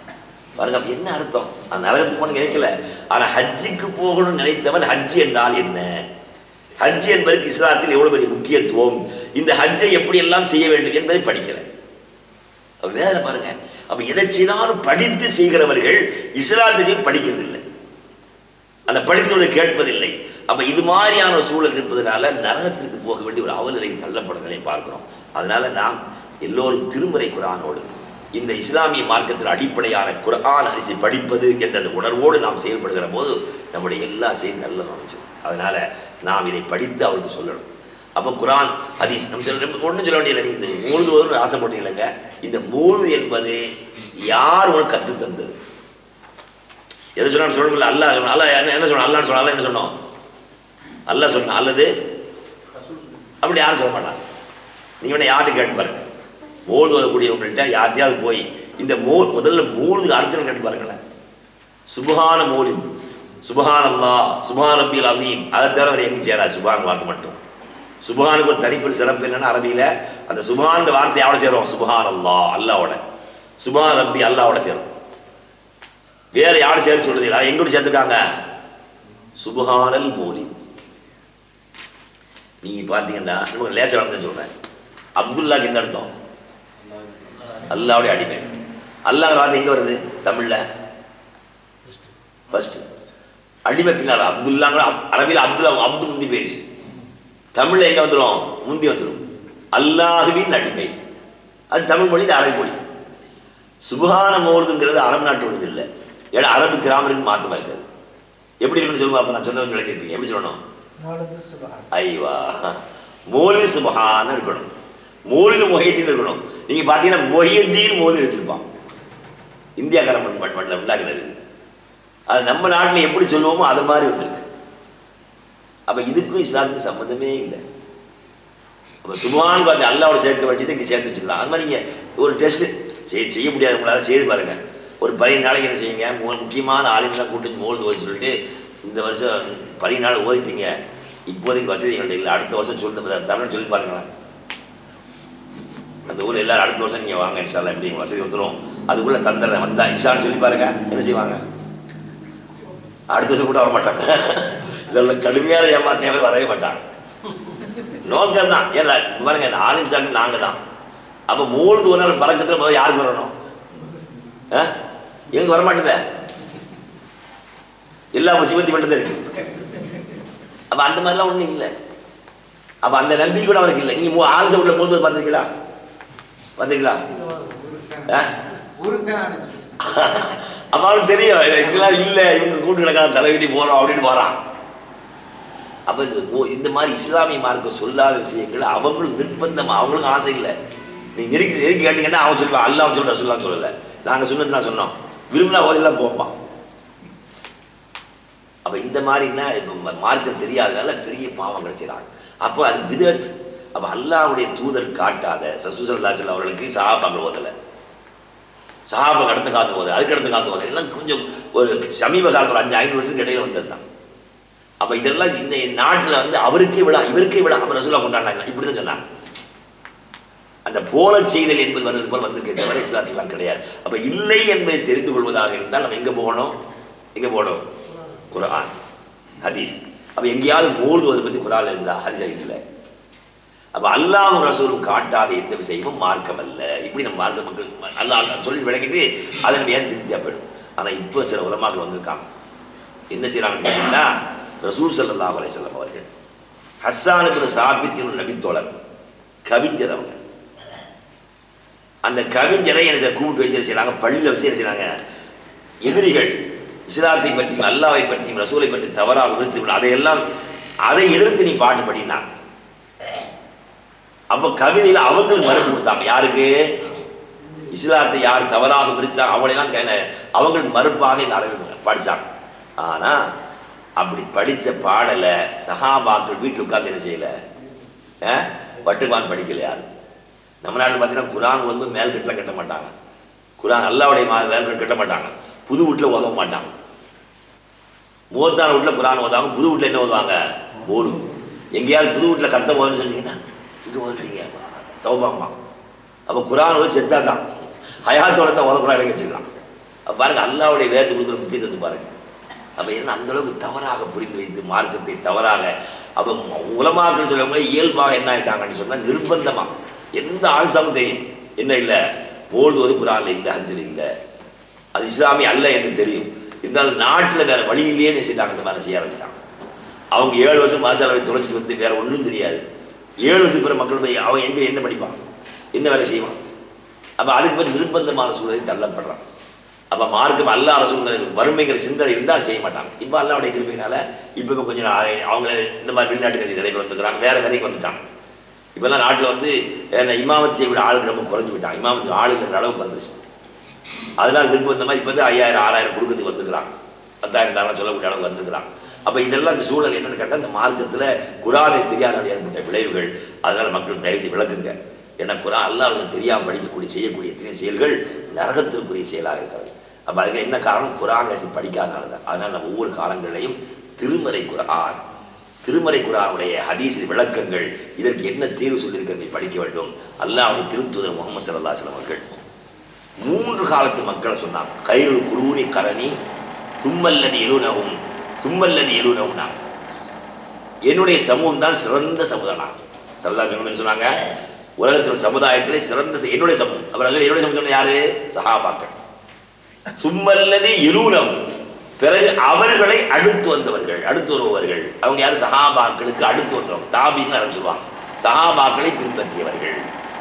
பாருங்க அப்ப என்ன அர்த்தம் நான் நரகத்துக்கு போன நினைக்கல ஆனா ஹஜ்ஜுக்கு போகணும்னு நினைத்தவன் ஹஜ் என்றால் என்ன ஹஜ் என்பதற்கு இஸ்லாத்தில் எவ்வளவு பெரிய முக்கியத்துவம் இந்த ஹஜ்ஜை எப்படி எல்லாம் செய்ய வேண்டும் என்பதை படிக்கல அப்ப வேற பாருங்க அப்ப எதை செய்தாலும் படித்து செய்கிறவர்கள் இஸ்லாத்தை படிக்கிறது இல்லை அந்த படித்தவர்கள் கேட்பதில்லை அப்ப இது மாதிரியான ஒரு சூழல் இருப்பதனால நரகத்திற்கு போக வேண்டிய ஒரு அவநிலைக்கு தள்ளப்படுறதை பார்க்கிறோம் அதனால நாம் எல்லோரும் திருமுறை குரானோடு இந்த இஸ்லாமிய மார்க்கத்தில் அடிப்படையான குர்ஆன் ஹரிசி படிப்பது என்ற அந்த உணர்வோடு நாம் செயல்படுகிற போது நம்முடைய எல்லா செய்தி நல்லது அமைச்சிடும் அதனால நாம் இதை படித்து அவருக்கு சொல்லணும் அப்போ குரான் ஹதீஸ் நம்ம சொல்ல ஒன்றும் சொல்ல வேண்டியதில்லை நீங்கள் இது மூழ்குவதுன்னு ஆசைப்பட்டீங்களங்க இந்த மூழ்கு என்பது யார் உனக்கு கற்றுத் தந்தது எது சொன்னாலும் சொல்லணும்ல அல்லாஹ் சொன்னா அல்லாஹ் என்ன என்ன சொன்னா அல்லாஹ் சொன்னா அல்லாஹ் என்ன சொன்னோம் அல்லாஹ் சொன்னா அல்லது அப்படி யாரும் சொல்ல மாட்டாங்க நீங்க வேணா யார்கிட்ட கேட்டு பாருங்க மோது வரக்கூடியவங்கள்ட்ட யார்கிட்டயாவது போய் இந்த மோ முதல்ல மூணுக்கு அர்த்தம் கேட்டு பாருங்களேன் சுபஹான மோலி சுபஹான் அல்லா சுபஹான் ரபில் அலீம் அதை தவிர அவர் எங்கே சேராது சுபஹான் வார்த்தை மட்டும் சுபஹானுக்கு ஒரு தனிப்பெரு சிறப்பு என்னன்னா அரபியில் அந்த சுபஹான் வார்த்தை யாவோட சேரும் சுபஹான் அல்லா அல்லாவோட சுபஹான் ரப்பி அல்லாவோட சேரும் வேற யாரும் சேர்த்து சொல்றது இல்லை எங்கூட சேர்த்துருக்காங்க சுபஹானல் மோலி நீங்க பார்த்தீங்கன்னா உங்களுக்கு லேச வளர்ந்து சொல்றேன் அப்துல்லாக்கு என்ன அர்த்தம் அல்லாவுடைய அடிமை அல்லாஹ் வார்த்தை எங்க வருது தமிழ்ல ஃபர்ஸ்ட் அடிமை பின்னால் அப்துல்லாங்கிற அரபியில் அப்துல்லா அப்து முந்தி போயிடுச்சு தமிழ்ல எங்க வந்துடும் முந்தி வந்துடும் அல்லாஹுவின் அடிமை அது தமிழ் மொழி இது அரபி மொழி சுபஹான மோர்துங்கிறது அரபு நாட்டு உள்ளது இல்லை ஏன்னா அரபு கிராமருக்கு மாற்றமா இருக்காது எப்படி இருக்குன்னு சொல்லுங்க அப்போ நான் சொன்னது விளக்கிருப்பீங்க எப்படி சொல்லணும் மௌலது சுபஹான் ஐவா மோலிது சுபஹான இருக்கணும் மோலிது மொஹியத்தீன் இருக்கணும் நீங்க பார்த்தீங்கன்னா மொஹியத்தீன் மோலி வச்சிருப்பான் இந்தியாக்காரன் மண் மண் மண்ணில் உண்டாக்குனது இது. அது நம்ம நாட்டில் எப்படி சொல்லுவோமோ அது மாதிரி வந்திருக்கு அப்ப இதுக்கும் இஸ்லாத்துக்கும் சம்மந்தமே இல்லை அப்போ சுபஹான் பார்த்து அல்லாவோட சேர்க்க வேண்டியது இங்கே சேர்த்து வச்சுக்கலாம் அது மாதிரி நீங்கள் ஒரு டெஸ்ட் செய்ய செய்ய முடியாது உங்களால் செய்து பாருங்க ஒரு பதினஞ்சு நாளைக்கு என்ன செய்யுங்க மூணு முக்கியமான ஆளுங்களாம் கூட்டு மோல்டு ஓதி சொல்லிட்டு இந்த வருஷம் பதினஞ்சு நாள் ஓதிட்டீங்க இப்போதைக்கு வசதி எங்கள்கிட்ட இல்லை அடுத்த வருஷம் சொல்லி தமிழ் சொல்லி பாருங்களேன் அந்த ஊரில் எல்லாரும் அடுத்த வருஷம் நீங்கள் வாங்க இன்ஷால்லா எப்படி உங்களுக்கு வசதி வந்துடும் அதுக்குள்ளே தந்துடுறேன் வந்தா இன்ஷான்னு சொல்லி பாருங்க என்ன செய்வாங்க அடுத்த வருஷம் கூட வர மாட்டாங்க இல்லை இல்லை கடுமையான ஏமாத்தியாவே வரவே மாட்டாங்க நோக்கம் தான் ஏன்னா இங்க பாருங்க ஆலிம் சாமி நாங்க தான் அப்ப மூணு தூரம் பறக்கத்துல முதல்ல யாருக்கு வரணும் ஆ? எங்களுக்கு வர மாட்டேதே எல்லா முசிபத்தி மட்டும் இருக்கு அப்ப அந்த மாதிரிலாம் ஒண்ணும் இல்லை அப்ப அந்த நம்பிக்கை கூட அவருக்கு இல்லை நீங்க மூ ஆலிச வீட்டுல போது பார்த்துருக்கீங்களா வந்திருக்கீங்களா ஆ? அப்ப அவனுக்கு தெரியும் இது இதெல்லாம் இல்லை இவங்க கூட்டு கிடக்காத தலைவிதி போறோம் அப்படின்னு போறான் அப்ப இது ஓ- இந்த மாதிரி இஸ்லாமிய மார்க்கம் சொல்லாத விஷயங்கள் அவங்களும் நிர்பந்தம் அவங்களுக்கும் ஆசை இல்லை நீ நெருக்கி நெருக்கி கேட்டீங்கன்னா அவன் சொல்லுவான் அல்லாஹ் சொல்ற சொல்லலாம் சொல்லல நாங்க சொன்னது நான் சொன்னோம் விரும்பினா ஓதெல்லாம் போவான் அப்ப இந்த மாதிரின்னா இப்போ ம- மார்க்கம் தெரியாதனால பெரிய பாவம் கிடைச்சிடாங்க அப்போ அது பிதத் அப்ப அல்லாஹ்வுடைய தூதர் காட்டாத சசுசல்லாசல் அவர்களுக்கு சஹாபாக்கள் ஓதலை சஹாபா அடுத்த காலத்து போகுது அதுக்கு அடுத்த காலத்து போகுது எல்லாம் கொஞ்சம் ஒரு சமீப காலத்தில் அஞ்சு ஐநூறு வருஷத்துக்கு இடையில வந்தது தான் அப்ப இதெல்லாம் இந்த நாட்டில் வந்து அவருக்கே விழா இவருக்கே விழா அவர் ரசூலா கொண்டாடினாங்க இப்படி தான் சொன்னாங்க அந்த போல செய்தல் என்பது வந்தது போல் வந்திருக்கே தவிர இஸ்லாத்துலாம் கிடையாது அப்ப இல்லை என்பதை தெரிந்து கொள்வதாக இருந்தால் நம்ம எங்க போகணும் எங்க போகணும் குர்ஆன் ஹதீஸ் அப்ப எங்கேயாவது மூழ்குவதை பத்தி குரான் இருக்குதா ஹதீஸ் இல்லை அப்ப அல்லாஹ் ரசூலும் காட்டாத எந்த விஷயமும் மார்க்கம் அல்ல இப்படி நம்ம மார்க்க மக்கள் அல்லாஹ் சொல்லி விளக்கிட்டு அதை நம்ம ஏன் திருப்தியா போயிடும் ஆனா இப்போ சில உலமாக்கள் வந்திருக்காங்க என்ன செய்யறாங்கன்னு கேட்டீங்கன்னா ரசூல் ஸல்லல்லாஹு அலைஹி வஸல்லம் அவர்கள் ஹஸ்ஸான் இப்னு சாபித்தின் நபித்தோழர் கவிஞர் அவங்க அந்த கவிஞரை என்ன செய்ய கூப்பிட்டு வச்சு என்ன செய்யறாங்க பள்ளியில் வச்சு என்ன செய்யறாங்க எதிரிகள் இஸ்லாத்தை பற்றியும் அல்லாவை பற்றியும் ரசூலை பற்றி தவறாக விமர்சித்து அதையெல்லாம் அதை எதிர்த்து நீ பாட்டு படினா அப்போ கவிதையில் அவங்களுக்கு மறுப்பு கொடுத்தாங்க யாருக்கு இஸ்லாத்தை யார் தவறாக விமர்சித்தாங்க அவங்களெல்லாம் கே- அவங்களுக்கு மறுப்பாக இந்த அழகு படிச்சாங்க ஆனா அப்படி படிச்ச பாடலை சஹாபாக்கள் வீட்டில் உட்கார்ந்து என்ன செய்யல ஆ? வட்டுப்பான் படிக்கல யாரு நம்ம நாட்டில் பார்த்தீங்கன்னா குரான் வந்து மேல் கட்டில் கட்ட மாட்டாங்க குரான் அல்லாவுடைய மா மேல் கட்டு கட்ட மாட்டாங்க புது வீட்டில் உதவ மாட்டாங்க மூவத்தான வீட்டில் குரான் ஓதாங்க புது வீட்டில் என்ன ஓதுவாங்க ஓடு எங்கேயாவது புது வீட்டில் கத்த ஓதுன்னு சொல்லிங்கன்னா இங்கே ஓதுறீங்க தௌபாம்மா அப்போ குரான் வந்து செத்தா தான் ஹயாத்தோட தான் ஓதக்கூடாது வச்சுக்கலாம் அப்ப பாருங்க அல்லாவுடைய வேதத்தை கொடுக்குற முக்கியத்துவத்தை பாருங்க அப்ப என்ன அந்த அளவுக்கு தவறாக புரிந்து வைத்து மார்க்கத்தை தவறாக அப்ப உலமாக்கள் சொல்லுவாங்க இயல்பாக என்ன ஆயிட்டாங்கன்னு சொன்னா நிர்பந்தமா எந்த ஆழ்சாவும் தெரியும் என்ன இல்லை ஓடுவது குரான்ல இல்லை ஹரிசில் இல்லை அது இஸ்லாமிய அல்ல என்று தெரியும் இருந்தாலும் நாட்டில் வேற வழி இல்லையே செய்தாங்க இந்த மாதிரி செய்ய ஆரம்பிச்சிட்டாங்க அவங்க ஏழு வருஷம் மாசாலாவை தொலைச்சிட்டு வந்து வேற ஒன்றும் தெரியாது ஏழு வருஷத்துக்கு பிறகு மக்கள் போய் அவன் எங்க என்ன படிப்பான் என்ன வேலை செய்வான் அப்ப அதுக்கு பிறகு நிர்பந்தமான சூழலில் தள்ளப்படுறான் அப்ப மார்க்கம் அல்ல அரசுங்கிற வறுமைங்கிற சிந்தனை இருந்தால் அதை செய்ய மாட்டாங்க இப்போ அல்லாவுடைய கிருப்பையினால இப்போ இப்போ கொஞ்சம் நாள் அவங்கள இந்த மாதிரி வெளிநாட்டு கட்சி நிலைக்கு வந்துக்கிறாங்க வேற வேலைக்கு வந்துட்டாங்க இப்போல்லாம் நாட்டில் வந்து என்ன இமாமத் செய்ய விட ஆளுக்கு ரொம்ப குறைஞ்சு விட்டாங்க இமாமத்துக்கு ஆள் இல்லைங்கிற அளவுக்கு வந்துருச்சு அதெல்லாம் நிர்பந்தமா இப்போ வந்து ஐயாயிரம் ஆறாயிரம் கொடுக்கறதுக்கு வந்துக்கிறாங்க பத்தாயிரம் தாரம் சொல்லக்கூடிய அளவுக்கு வந்துக்கிறாங்க அப்போ இதெல்லாம் இந்த சூழல் என்னன்னு கேட்டால் இந்த மார்க்கத்தில் குரானை தெரியாதனால ஏற்பட்ட விளைவுகள் அதனால மக்கள் தயவுசெய்து விளக்குங்க ஏன்னா குரான் அல்லாஹ் தெரியாமல் படிக்கக்கூடிய செய்யக்கூடிய எத்தனை செயல்கள் நரகத்திற்குரிய செயலாக இருக்கிறது அப்போ அதுக்கு என்ன காரணம் குரான் ரசி படிக்காதனால தான் அதனால் நம்ம ஒவ்வொரு காலங்களிலையும் திருமறை குரான் திருமறை குரானுடைய ஹதீஸின் விளக்கங்கள் இதற்கு என்ன தீர்வு சொல்லியிருக்கிறதை படிக்க வேண்டும் அல்லாஹ்வுடைய திருத்தூதர் முகமது சல்லா அவர்கள் மூன்று காலத்து மக்களை சொன்னாங்க கைருள் குரூனி கரணி சும்மல்லதி எலுனவும் சும்மல்லதி எலுனவுனா என்னுடைய சமூகம் தான் சிறந்த சமுதாயம் சரதா சொன்னு சொன்னாங்க உலகத்தில் சமுதாயத்திலே சிறந்த ச- என்னுடைய சமூகம் அப்புறம் சொல்லி என்னுடைய சமூகம் சொன்ன யாரு சஹாபாக்கள் சும்மல்லதி எலுனவும் பிறகு அவர்களை அடுத்து வந்தவர்கள் அடுத்து வருபவர்கள் அவங்க யாரு சஹாபாக்களுக்கு அடுத்து வந்தவங்க தாபின்னு ஆரம்பிச்சிருவாங்க சஹாபாக்களை பின்பற்றியவர்கள்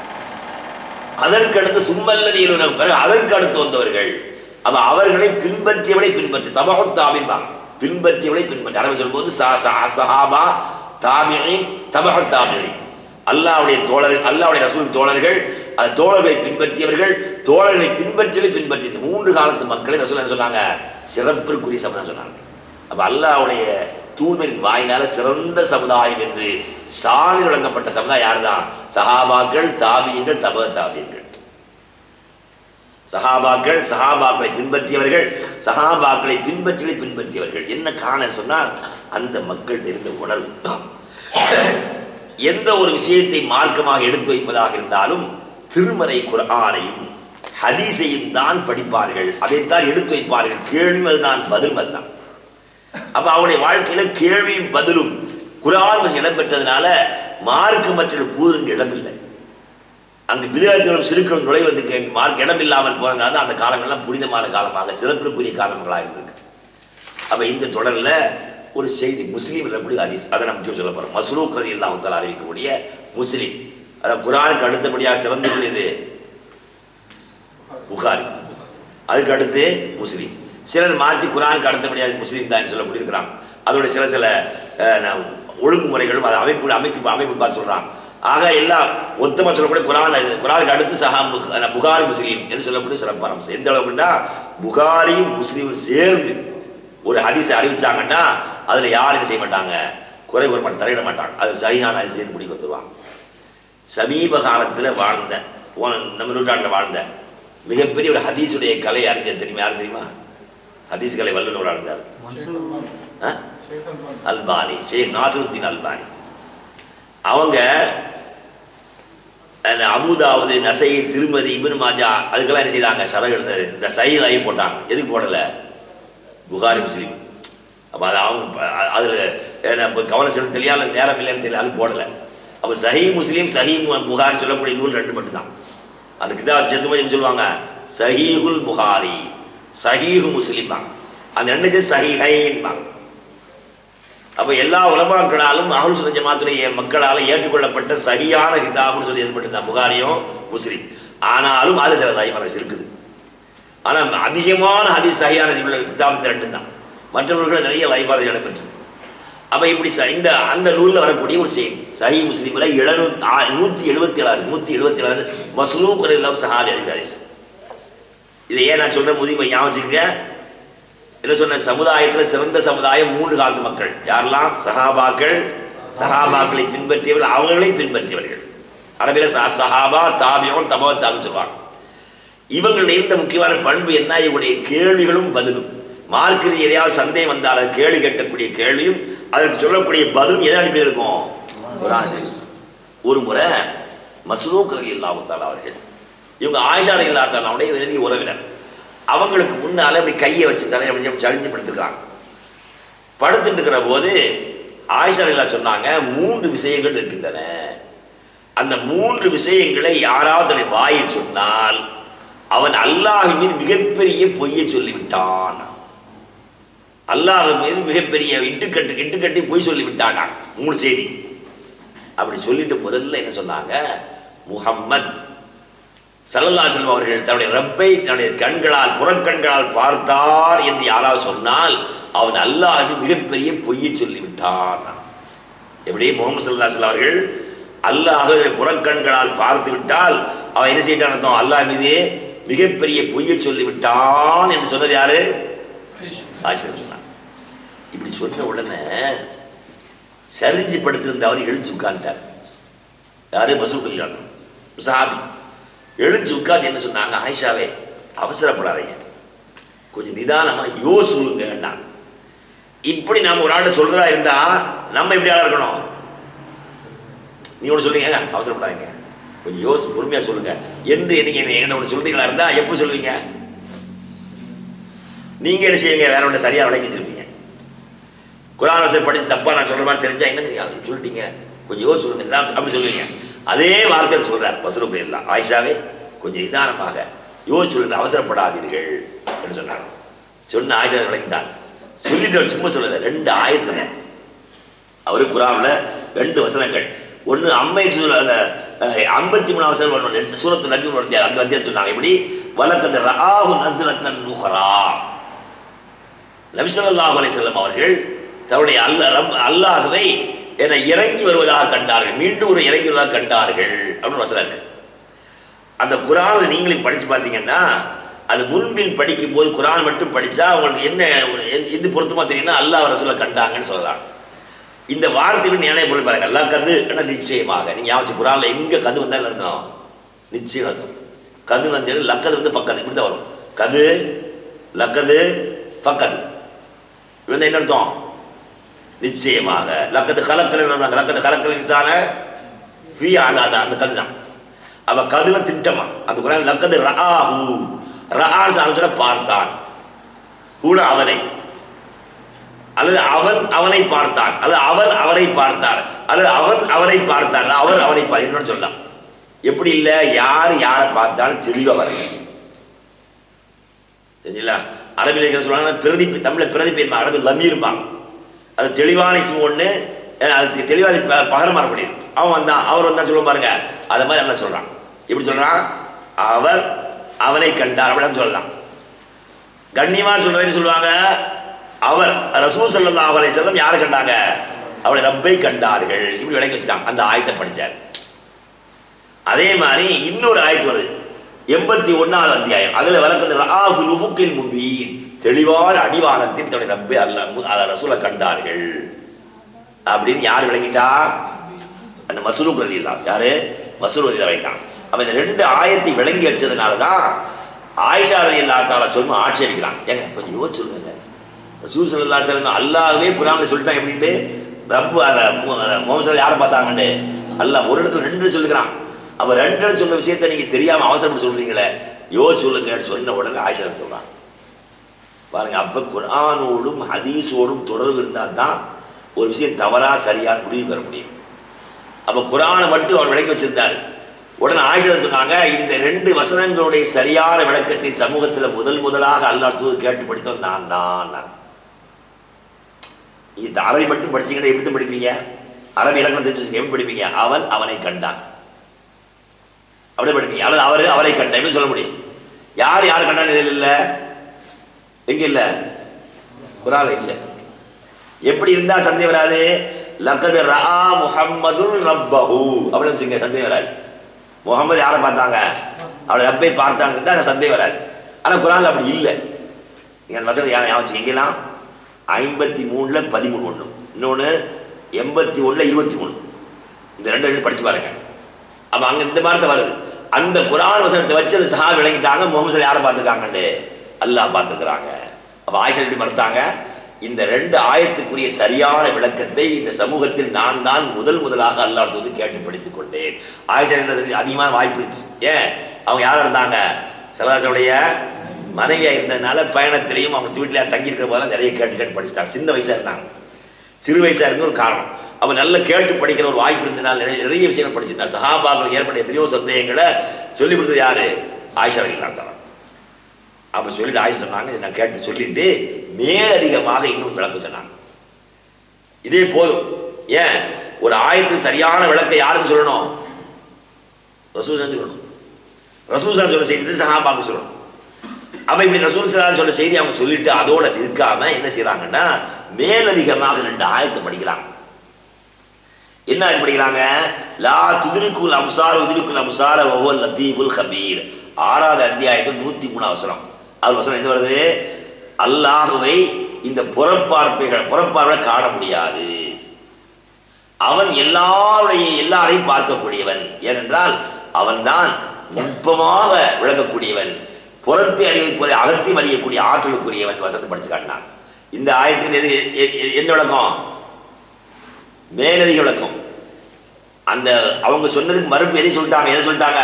அதற்கடுத்து சும்மல்லதியில் பிறகு அதற்கு அடுத்து வந்தவர்கள் அப்ப அவர்களை பின்பற்றியவளை பின்பற்றி தபகத்தாபின்பாங்க பின்பற்றியவளை பின்பற்றி அரபி சொல்லும்போது ச- ச- சஹாபா தாபியின் தபக தாபியின் அல்லாவுடைய தோழர்கள் அல்லாவுடைய ரசூல் தோழர்கள் அது தோழர்களை பின்பற்றியவர்கள் தோழர்களை பின்பற்றியவளை பின்பற்றி இந்த மூன்று காலத்து மக்களை ரசூல் என்ன சொன்னாங்க சிறப்பிற்குரிய சமுதாயம் சொன்னாங்க அப்ப அல்லாவுடைய தூதரின் வாயினால சிறந்த சமுதாயம் என்று சாதி வழங்கப்பட்ட சமுதாயம் யாருதான் சஹாபாக்கள் தாபியங்கள் தப தாபியங்கள் சஹாபாக்கள் சஹாபாக்களை பின்பற்றியவர்கள் சஹாபாக்களை பின்பற்றியவரை பின்பற்றியவர்கள் என்ன காரணம் சொன்னால் அந்த மக்கள் தெரிந்த உணர்வு எந்த ஒரு விஷயத்தை மார்க்கமாக எடுத்து வைப்பதாக இருந்தாலும் திருமறை குர்ஆனையும் ஹதீஸையும் தான் படிப்பார்கள் அதைத்தான் எடுத்து வைப்பார்கள் கேள்வி அதுதான் பதில் அதுதான் அப்ப அவருடைய வாழ்க்கையில கேள்வியும் பதிலும் குரான் வசம் இடம்பெற்றதுனால மார்க்க மற்ற பூருக்கு இடமில்லை அங்கு விதத்திலும் சிறுக்களும் நுழைவதற்கு அங்கு மார்க் இடம் இல்லாமல் போனதுனால தான் அந்த காலங்கள்லாம் புனிதமான காலமாக சிறப்பிற்குரிய காலங்களாக இருந்திருக்கு அப்ப இந்த தொடர்ல ஒரு செய்தி முஸ்லீம் இருக்கக்கூடிய ஹதீஸ் அதை நம்ம முக்கியம் சொல்ல போறோம் மஸ்ரூக் ரதி அல்லாஹால அறிவிக்கக்கூடிய முஸ்லீம் அதாவது குரானுக்கு அடுத்தபடியாக சிறந்துள்ளது புகாரி அதுக்கு அடுத்து முஸ்லீம் சிலர் மாற்றி குரானுக்கு அடுத்தபடியாக முஸ்லீம் தான் சொல்லக்கூடிய இருக்கிறாங்க அதோட சில சில அஹ், ந- ஒழுங்குமுறைகளும் அது அமைப்பு அமைப்பு அமைப்பு பார்த்து சொல்றாங்க ஆக எல்லாம் மொத்தமாக சொல்லக்கூடிய குரான் அது குரானுக்கு அடுத்து சஹா புக- அஹ், புகாரி முஸ்லீம் என்று சொல்லக்கூடிய சிறப்பான அம்சம். எந்த அளவுக்குன்னா புகாரியும் முஸ்லீமும் சேர்ந்து ஒரு ஹதீஸை அறிவிச்சாங்கன்னா அதுல யாரும் என்ன செய்ய மாட்டாங்க குறை கூற மாட்டாங்க தலையிட மாட்டாங்க அது சரியான ஹதீஸ் முடிக்க வந்துருவாங்க சமீப காலத்துல வாழ்ந்த போன நம்ம நூற்றாண்டில் வாழ்ந்த மிகப்பெரிய ஒரு ஹதீஸுடைய கலை அறிஞர் தெரியுமா யார் தெரியுமா ஹதீஸ் கலை வல்லுநராக இருந்தார் ஆ? அல்பானி ஷேக் நாசருத்தீன் அல்பானி அவங்க அந்த அபுதாவது நசை திருமதி இபின் மாஜா அதுக்கெல்லாம் என்ன செய்தாங்க சரகு எழுந்தது இந்த சைல் ஆகி போட்டாங்க எதுக்கு போடல புகாரி முஸ்லீம் அப்போ அது அவங்க ப- அதுல ஏன்னா இப்போ கவனம் செலுத்தலையா இல்லை நேரம் இல்லைன்னு தெரியல அது போடல அப்போ சஹி முஸ்லீம் சஹி மு- புகாரி சொல்லக்கூடிய நூல் ரெண்டு மட்டும்தான் அந்த கிதாப் ஜெத்துமதி சொல்லுவாங்க சஹீஹுல் புகாரி சஹீஹு முஸ்லீம் தான் அந்த ரெண்டு சஹிஹைன் தான் அப்ப எல்லா உலமாக்களாலும் அஹ்லு சுன்ன ஜமாத்துடைய மக்களால் ஏற்றுக்கொள்ளப்பட்ட சரியான கிதாப்னு சொல்லி எது மட்டும்தான் புகாரியும் முஸ்லீம் ஆனாலும் அது சில தாய்மனசு இருக்குது ஆனா அதிகமான ஹதீஸ் சரியான உள்ள கிதாப் இந்த ரெண்டு தான் மற்றவர்கள் நிறைய லைபாரதி இடம்பெற்று அப்ப இப்படி ச- இந்த அந்த நூல்ல வரக்கூடிய ஒரு செய்தி சஹி முஸ்லீம்ல எழுநூத்தி நூத்தி எழுபத்தி ஏழாவது நூத்தி எழுபத்தி ஏழாவது மஸ்லூக் இல்லாம சஹாபி அதிகாரிஸ் இதை ஏன் நான் சொல்றேன் முதிமை ஞாபகம் வச்சுக்கங்க என்ன சொன்ன சமுதாயத்துல சிறந்த சமுதாயம் மூன்று காலத்து மக்கள் யாரெல்லாம் சஹாபாக்கள் சஹாபாக்களை பின்பற்றியவர்கள் அவர்களையும் பின்பற்றியவர்கள் அரபில ச- சஹாபா தாபியம் தபா தாபின்னு சொல்லுவாங்க இவங்களுடைய இந்த முக்கியமான பண்பு என்ன இவருடைய கேள்விகளும் பதிலும் மார்க்கில் எதையாவது சந்தேகம் வந்தால் அது கேள்வி கேட்கக்கூடிய கேள்வியும் அதற்கு சொல்லக்கூடிய பதிலும் எதை அனுப்பி இருக்கும் ஒரு ஆசிரியர் ஒரு முறை மசூக் ரலி அல்லாஹால அவர்கள் இவங்க ஆயிஷா ரலி அல்லாத்தாலாவுடைய நெருங்கிய உறவினர் அவங்களுக்கு முன்னால அப்படி கையை வச்சு தலையை வச்சு அப்படி சரிஞ்சு படுத்துக்கிறாங்க படுத்துட்டு இருக்கிற போது ஆயிஷா சொன்னாங்க மூன்று விஷயங்கள் இருக்கின்றன அந்த மூன்று விஷயங்களை யாராவது தன்னுடைய வாயில் சொன்னால் அவன் அல்லாஹ் மீது மிகப்பெரிய பொய்யை சொல்லிவிட்டான் அல்லாஹ் மீது மிகப்பெரிய இட்டுக்கட்டு இட்டுக்கட்டி பொய் சொல்லிவிட்டானா மூணு செய்தி அப்படி சொல்லிட்டு முதல்ல என்ன சொன்னாங்க முஹம்மத் சல்லல்லா செல்வம் அவர்கள் தன்னுடைய ரப்பை தன்னுடைய கண்களால் புறக்கண்களால் பார்த்தார் என்று யாராவது சொன்னால் அவன் அல்லாஹ் மிகப்பெரிய பொய்யை சொல்லிவிட்டான் எப்படி முகமது சல்லா அவர்கள் அல்லாஹ் புறக்கண்களால் பார்த்து விட்டால் அவன் என்ன செய்யிட்டான் அர்த்தம் அல்லாஹ் மீது மிகப்பெரிய பொய்யை சொல்லிவிட்டான் என்று சொன்னது யாரு ஆயிஷா சொன்னான் இப்படி சொன்ன உடனே சரிஞ்சு படுத்திருந்த அவர் எழுந்து உட்கார்ந்தார் யாரு மசூல் கல்யாணம் சாபி எழுந்து உட்கார்ந்து என்ன சொன்னாங்க ஆயிஷாவே அவசரப்படாதீங்க கொஞ்சம் நிதானமா யோசிங்க இப்படி நாம ஒரு ஆள்கிட்ட சொல்றதா இருந்தா நம்ம எப்படி ஆளா இருக்கணும் நீ ஒன்று சொல்றீங்க அவசரப்படாதீங்க கொஞ்சம் யோசி பொறுமையா சொல்லுங்க என்று நீங்க என்ன ஒன்று சொல்றீங்களா இருந்தா எப்போ சொல்லுவீங்க நீங்க என்ன செய்வீங்க வேற ஒன்று சரியா விளங்கி வச்சிருப்பீங்க குரான் வசதி படிச்சு தப்பா நான் சொல்ற மாதிரி தெரிஞ்சா என்ன நீங்க அப்படி சொல்லிட்டீங்க கொஞ்சம் யோசிச்சு சொல்லுங்க நிதானம் அப்படி சொல்லுவீங்க அதே வார்த்தை சொல்றார் வசூல் போயிடலாம் ஆயிஷாவே கொஞ்சம் நிதானமாக யோசிச்சு சொல்லுங்க அவசரப்படாதீர்கள் என்று சொன்னாங்க சொன்ன ஆயிஷா விளங்கிட்டான் சொல்லிட்டு அவர் சும்மா சொல்லல ரெண்டு ஆயிரம் சொன்னார் அவரு குரான்ல ரெண்டு வசனங்கள் ஒன்று அம்மை சூழ அந்த ஐம்பத்தி மூணாவது வசனம் ஒன்று சூரத்து நஜி ஒன்று அந்த வந்தியம் சொன்னாங்க இப்படி வலக்கது ராகு நஸ்ரத்தன் நுஹரா நபிசல்லாஹு அலைஹிஸ்ஸலாம் அவர்கள் தன்னுடைய அல்ல ரப் அல்லாஹுவை என இறங்கி வருவதாக கண்டார்கள் மீண்டும் ஒரு இறங்கி வருவதாக கண்டார்கள் அப்படின்னு வசனம் இருக்கு அந்த குரானை நீங்களும் படிச்சு பார்த்தீங்கன்னா அது முன்பின் படிக்கும் போது குரான் மட்டும் படிச்சா அவங்களுக்கு என்ன ஒரு எந்த- எது பொருத்தமா தெரியும்னா அல்லாஹ் ரசூலை கண்டாங்கன்னு சொல்லலாம் இந்த வார்த்தைக்கு ஞானே பொருள் பாருங்க அல்லா கது என்ன நிச்சயமாக நீங்க யாவச்சு குரான்ல எங்க கது வந்தாலும் அர்த்தம் நிச்சயம் அர்த்தம் கது வந்து லக்கது வந்து ஃபக்கது இப்படி தான் வரும் கது லக்கது ஃபக்கது இது வந்து என்ன அர்த்தம் நிச்சயமாக லக்கது கலக்கல் லக்கது கலக்கல் இன்சான ஃபீ அந்த அந்த அந்த கது தான் அவ கதுல திட்டமா அந்த குரான் லக்கது ரஆஹு ரஆஸ் அர்த்தத்துல பார்த்தான் கூட அவனை அல்லது அவன் அவனை பார்த்தான் அல்லது அவன் அவரை பார்த்தார் அல்லது அவன் அவரை பார்த்தார் அவர் அவனை பார்த்தார் என்னன்னு சொல்லலாம் எப்படி இல்ல யார் யாரை பார்த்தாலும் தெளிவா வரல தெரிஞ்சுங்களா அரபியில் இருக்கிற சொல்லுவாங்க பிரதிப்பு தமிழ்ல பிரதிப்பு அரபி லமீர்பாங்க அது தெளிவான இஸ்மு ஒண்ணு அஹ் அதுக்கு தெளிவாக ப- பகரம் வரக்கூடியது அவன் வந்தான் அவர் வந்தான் சொல்லுவோம் பாருங்க அதை மாதிரி என்ன சொல்றான் எப்படி சொல்றான் அவர் அவனை கண்டார் அப்படின்னு சொல்லலாம் கண்ணியமா சொல்றதுன்னு சொல்லுவாங்க அவர் ரசூல் ஸல்லல்லாஹு அலைஹி வஸல்லம் யாரை கண்டாங்க அவளை ரப்பை கண்டார்கள் இப்படி விளக்கி வச்சுட்டாங்க அந்த ஆயத்தை படிச்சார் அதே மாதிரி இன்னொரு ஆயத்து வருது எண்பத்தி ஒன்னாவது அத்தியாயம் அதுல விளக்குது ரஆஃபுல் உஃபுக்கில் முபீன் தெளிவான அடிவானத்தில் தன்னுடைய ரப்பை அல்ல அத ரசூலை கண்டார்கள் அப்படின்னு யார் விளங்கிட்டா அந்த மசூலுக் ரலியல்லாஹ் யாரு மசூல் ரலியல்லாஹ் விளங்கிட்டான் அப்ப இந்த ரெண்டு ஆயத்தை விளங்கி வச்சதுனால தான் ஆயிஷா ரலியல்லாஹு தஆலா சொல்லும் ஆட்சேபிக்கிறான் ஏங்க கொஞ்சம் யோசிச்சு சொல்லுங்க ரசூல் ஸல்லல்லாஹு அலைஹி வஸல்லம் அல்லாஹ்வே குர்ஆன்ல சொல்லிட்டான் எப்படின்னு ரப்பு அந்த முகமது யாரை பார்த்தாங்கன்னு அல்லாஹ் ஒரு இடத்துல ரெண்டு சொல்லுகிறான் அப்ப ரெண்டு இடத்துல சொன்ன விஷயத்தை நீங்க தெரியாம அவசரப்பட்டு சொல்றீங்களே யோசிச்சு சொல்லுங்கன்னு சொன்ன உடனே ஆயிஷா சொல்றான் பாருங்க அப்ப குர்ஆனோடும் ஹதீஸோடும் தொடர்பு இருந்தால் தான் ஒரு விஷயம் தவறா சரியா முடிவு பெற முடியும் அப்ப குர்ஆனை மட்டும் அவர் விளக்கி வச்சிருந்தார் உடனே ஆயிஷா சொன்னாங்க இந்த ரெண்டு வசனங்களுடைய சரியான விளக்கத்தை சமூகத்துல முதல் முதலாக அல்லாஹ் தூது கேட்டு படித்தோம் நான் தான் இந்த அரபி மட்டும் படிச்சீங்கன்னா எப்படி தான் படிப்பீங்க அரபி இலக்கணம் தெரிஞ்சு வச்சுக்க, எப்படி படிப்பீங்க அவன் அவனை கண்டான் அப்படியே படிப்பீங்க அல்லது அவரு அவரை கண்டான் எப்படி சொல்ல முடியும் யார் யார் கண்டான் இதில் இல்லை எங்க இல்ல குரான் இல்ல எப்படி இருந்தா சந்தேகம் வராது லக்கது ரா முஹம்மதுல் ரப்பஹு அப்படின்னு சொல்லுங்க சந்தேகம் வராது முகமது யாரை பார்த்தாங்க அவளை ரப்பை பார்த்தாங்க தான் சந்தேகம் வராது ஆனா குரான்ல அப்படி இல்லை நீங்க அந்த வசனம் ஞாபகம் வச்சுக்க எங்கெல்லாம் ஐம்பத்தி மூணுல பதிமூணு ஒண்ணு இன்னொன்னு எண்பத்தி ஒண்ணுல இருபத்தி மூணு இந்த ரெண்டு எழுதி படிச்சு பாருங்க அப்ப அங்க இந்த மாதிரி தான் வருது அந்த குரான் வசனத்தை வச்சு அந்த சஹா விளங்கிட்டாங்க முகமது சல்லா யாரை பார்த்துருக்காங்கன்னு அல்லாஹ் பார்த்துக்கிறாங்க அப்ப ஆயிஷா எப்படி மறுத்தாங்க இந்த ரெண்டு ஆயத்துக்குரிய சரியான விளக்கத்தை இந்த சமூகத்தில் நான் தான் முதல் முதலாக அல்லாஹ் தூது கேட்டு படித்துக் கொண்டேன் ஆயிஷா இருந்ததுக்கு அதிகமான வாய்ப்பு இருந்துச்சு ஏன் அவங்க யார் இருந்தாங்க சலாசனுடைய மனைவியா இருந்ததுனால பயணத்திலையும் அவங்க வீட்டில் தங்கியிருக்கிற போதெல்லாம் நிறைய கேட்டு கேட்டு படிச்சுட்டாங்க சின்ன வயசா இருந்தாங்க சிறு வயசா இருந்த ஒரு காரணம் அவன் நல்ல கேட்டு படிக்கிற ஒரு வாய்ப்பு இருந்ததுனால நிறைய நிறைய விஷயங்கள் படிச்சிருந்தார் சஹாபாக்கள் ஏற்பட்ட எத்தனையோ சந்தேகங்களை சொல்லிக் கொடுத்தது யாரு ஆயிஷா ரலியல்லாஹு தஆலா அப்ப சொல்லி ஆயிஷா சொன்னாங்க இதை நான் கேட்டு சொல்லிட்டு மேலதிகமாக இன்னும் விளக்கம் சொன்னாங்க இதே போதும் ஏன் ஒரு ஆயத்துக்கு சரியான விளக்கை யாருக்கு சொல்லணும் ரசூசன் சொல்லணும் ரசூசன் சொல்ல செய்தி சஹாபாக்கு சொல்லணும் அப்ப இப்படி ரசூல் சலாம் சொல்ல செய்தி அவங்க சொல்லிட்டு அதோட நிற்காம என்ன செய்றாங்கன்னா மேலதிகமாக ரெண்டு ஆயத்தை படிக்கிறாங்க என்ன ஆயத்து படிக்கிறாங்க லா துதிருக்குல் அம்சார் உதிருக்குல் அம்சார ஒவ்வொரு லத்தீஃபுல் ஹபீர் ஆறாவது அத்தியாயத்தில் நூத்தி மூணு அவசரம் அது வசனம் என்ன வருது அல்லாஹுவை இந்த புறப்பார்ப்பைகள் புறப்பார்வை காண முடியாது அவன் எல்லாருடைய எல்லாரையும் பார்க்கக்கூடியவன் ஏனென்றால் அவன்தான் நுட்பமாக விளங்கக்கூடியவன் புறத்தை அறியக்கூடிய அகத்தையும் அறியக்கூடிய ஆற்றலுக்குரியவன் வசத்தை படிச்சு காட்டினான் இந்த ஆயத்தின் எது எ- எ- என்ன விளக்கம் மேலதிக விளக்கம் அந்த அவங்க சொன்னதுக்கு மறுப்பு எதை சொல்லிட்டாங்க எதை சொல்லிட்டாங்க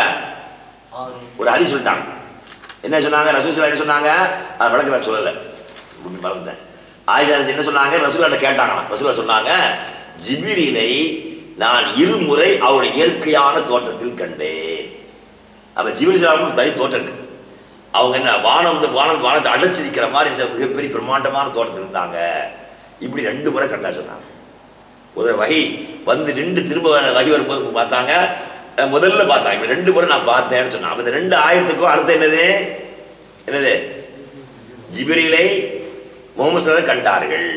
ஒரு ஹதி சொல்லிட்டாங்க என்ன சொன்னாங்க ரசூல் என்ன சொன்னாங்க அது விளக்க நான் சொல்லலை இப்படி மறந்துட்டேன் ஆயிஷா ரலியல்லாஹு என்ன சொன்னாங்க ரசூலாட்ட கேட்டாங்களாம் ரசூலா சொன்னாங்க ஜிபிரிலை நான் இருமுறை அவருடைய இயற்கையான தோற்றத்தில் கண்டேன் அப்ப ஜிபிரி சாவுக்கு தனி தோற்றம் இருக்கு அவங்க என்ன வானம் வந்து வானம் வானத்தை அடைச்சிருக்கிற மாதிரி ச- மிகப்பெரிய பிரம்மாண்டமான தோட்டத்தில் இருந்தாங்க இப்படி ரெண்டு முறை கண்டா சொன்னாங்க ஒரு வகை வந்து நின்று திரும்ப வகை வரும்போது பார்த்தாங்க அஹ் முதல்ல பார்த்தாங்க இப்ப ரெண்டு முறை நான் பார்த்தேன்னு சொன்னான் அப்ப இந்த ரெண்டு ஆயத்துக்கும் அர்த்தம் என்னது என்னது ஜிபிரிலை முகமது சல்லல்லாஹு கண்டார்கள்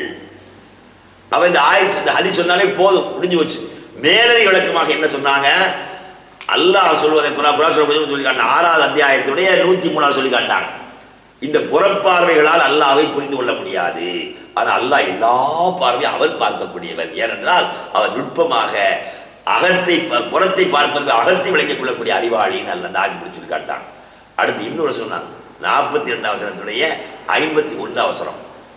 அவ இந்த ஆயத்து இந்த ஹதி சொன்னாலே போதும் முடிஞ்சு போச்சு மேலதி விளக்கமாக என்ன சொன்னாங்க அல்லாஹ் சொல்வதை குரா குரா சொல்வதை சொல்லி காட்டின ஆறாவது அத்தியாயத்துடைய நூத்தி மூணாவது சொல்லி காட்டாங்க இந்த புறப்பார்வைகளால் அல்லாஹ்வை புரிந்து கொள்ள முடியாது ஆனால் அல்லாஹ் எல்லா பார்வையும் அவன் பார்க்கக்கூடியவன் ஏனென்றால் அவன் நுட்பமாக அகத்தை ப- புறத்தை பார்ப்பது அகத்தை விளங்கிக் கொள்ளக்கூடிய அறிவாளின்னு அல்ல அந்த ஆகி பிடிச்சு காட்டான் அடுத்து இன்னொரு சொன்னான் நாற்பத்தி ரெண்டாம் வசனத்துடைய ஐம்பத்தி ஒன்றாம் அவசரம்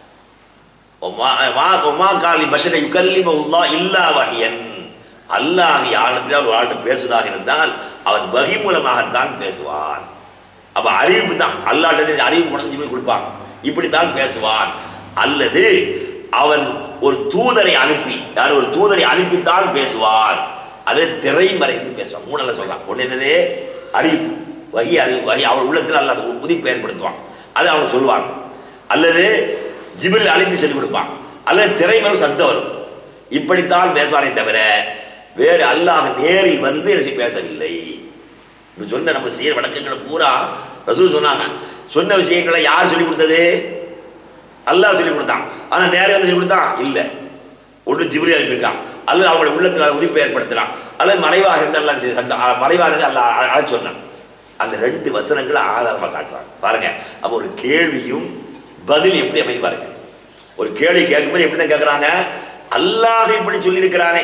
ஒமா காலி பஷரை யுகல்லிமஹுல்லா இல்லா வஹியன் அல்லாஹ் யாரிடத்தில் ஒரு ஆள்கிட்ட பேசுவதாக இருந்தால் அவன் வகி மூலமாகத்தான் பேசுவான் அப்ப அறிவிப்பு தான் அல்லாட்டது அறிவு குணஞ்சு போய் கொடுப்பான் இப்படித்தான் பேசுவான் அல்லது அவன் ஒரு தூதரை அனுப்பி யார் ஒரு தூதரை அனுப்பித்தான் பேசுவான் அது திரைமறைந்து பேசுவான் மூணல்ல சொல்றான் ஒண்ணு என்னது அறிவிப்பு வகி அறிவு வகி அவன் உள்ளத்தில் அல்லாத ஒரு உதிப்பு ஏற்படுத்துவான் அது அவன் சொல்லுவான் அல்லது ஜிபிரில் அனுப்பி சொல்லிக் கொடுப்பான் அல்லது திரைமறை சத்தம் வரும் இப்படித்தான் பேசுவானே தவிர வேறு அல்லாஹ் நேரில் வந்து ரசி பேசவில்லை இப்ப சொன்ன நம்ம செய்யற வழக்கங்களை பூரா ரசூல் சொன்னாங்க சொன்ன விஷயங்களை யார் சொல்லி கொடுத்தது அல்லாஹ் சொல்லி கொடுத்தான் ஆனா நேரே வந்து சொல்லி கொடுத்தான் இல்ல ஒன்று ஜிப்ரி அனுப்பியிருக்கான் அல்லது அவங்களுடைய உள்ளத்தில் உதிப்பை ஏற்படுத்தலாம் அல்லது மறைவாக இருந்து அல்லாஹ் செய்த சத்தம் அஹ் மறைவாக இருந்து அல்லாஹ் அழ- அழச் சொன்னான் அந்த ரெண்டு வசனங்களை ஆதாரமா காட்டுறாங்க பாருங்க அப்ப ஒரு கேள்வியும் பதில் எப்படி அமைதி பாருங்க ஒரு கேள்வி கேட்கும்போது எப்படி தான் கேட்குறாங்க அல்லாஹ் இப்படி சொல்லியிருக்கிறானே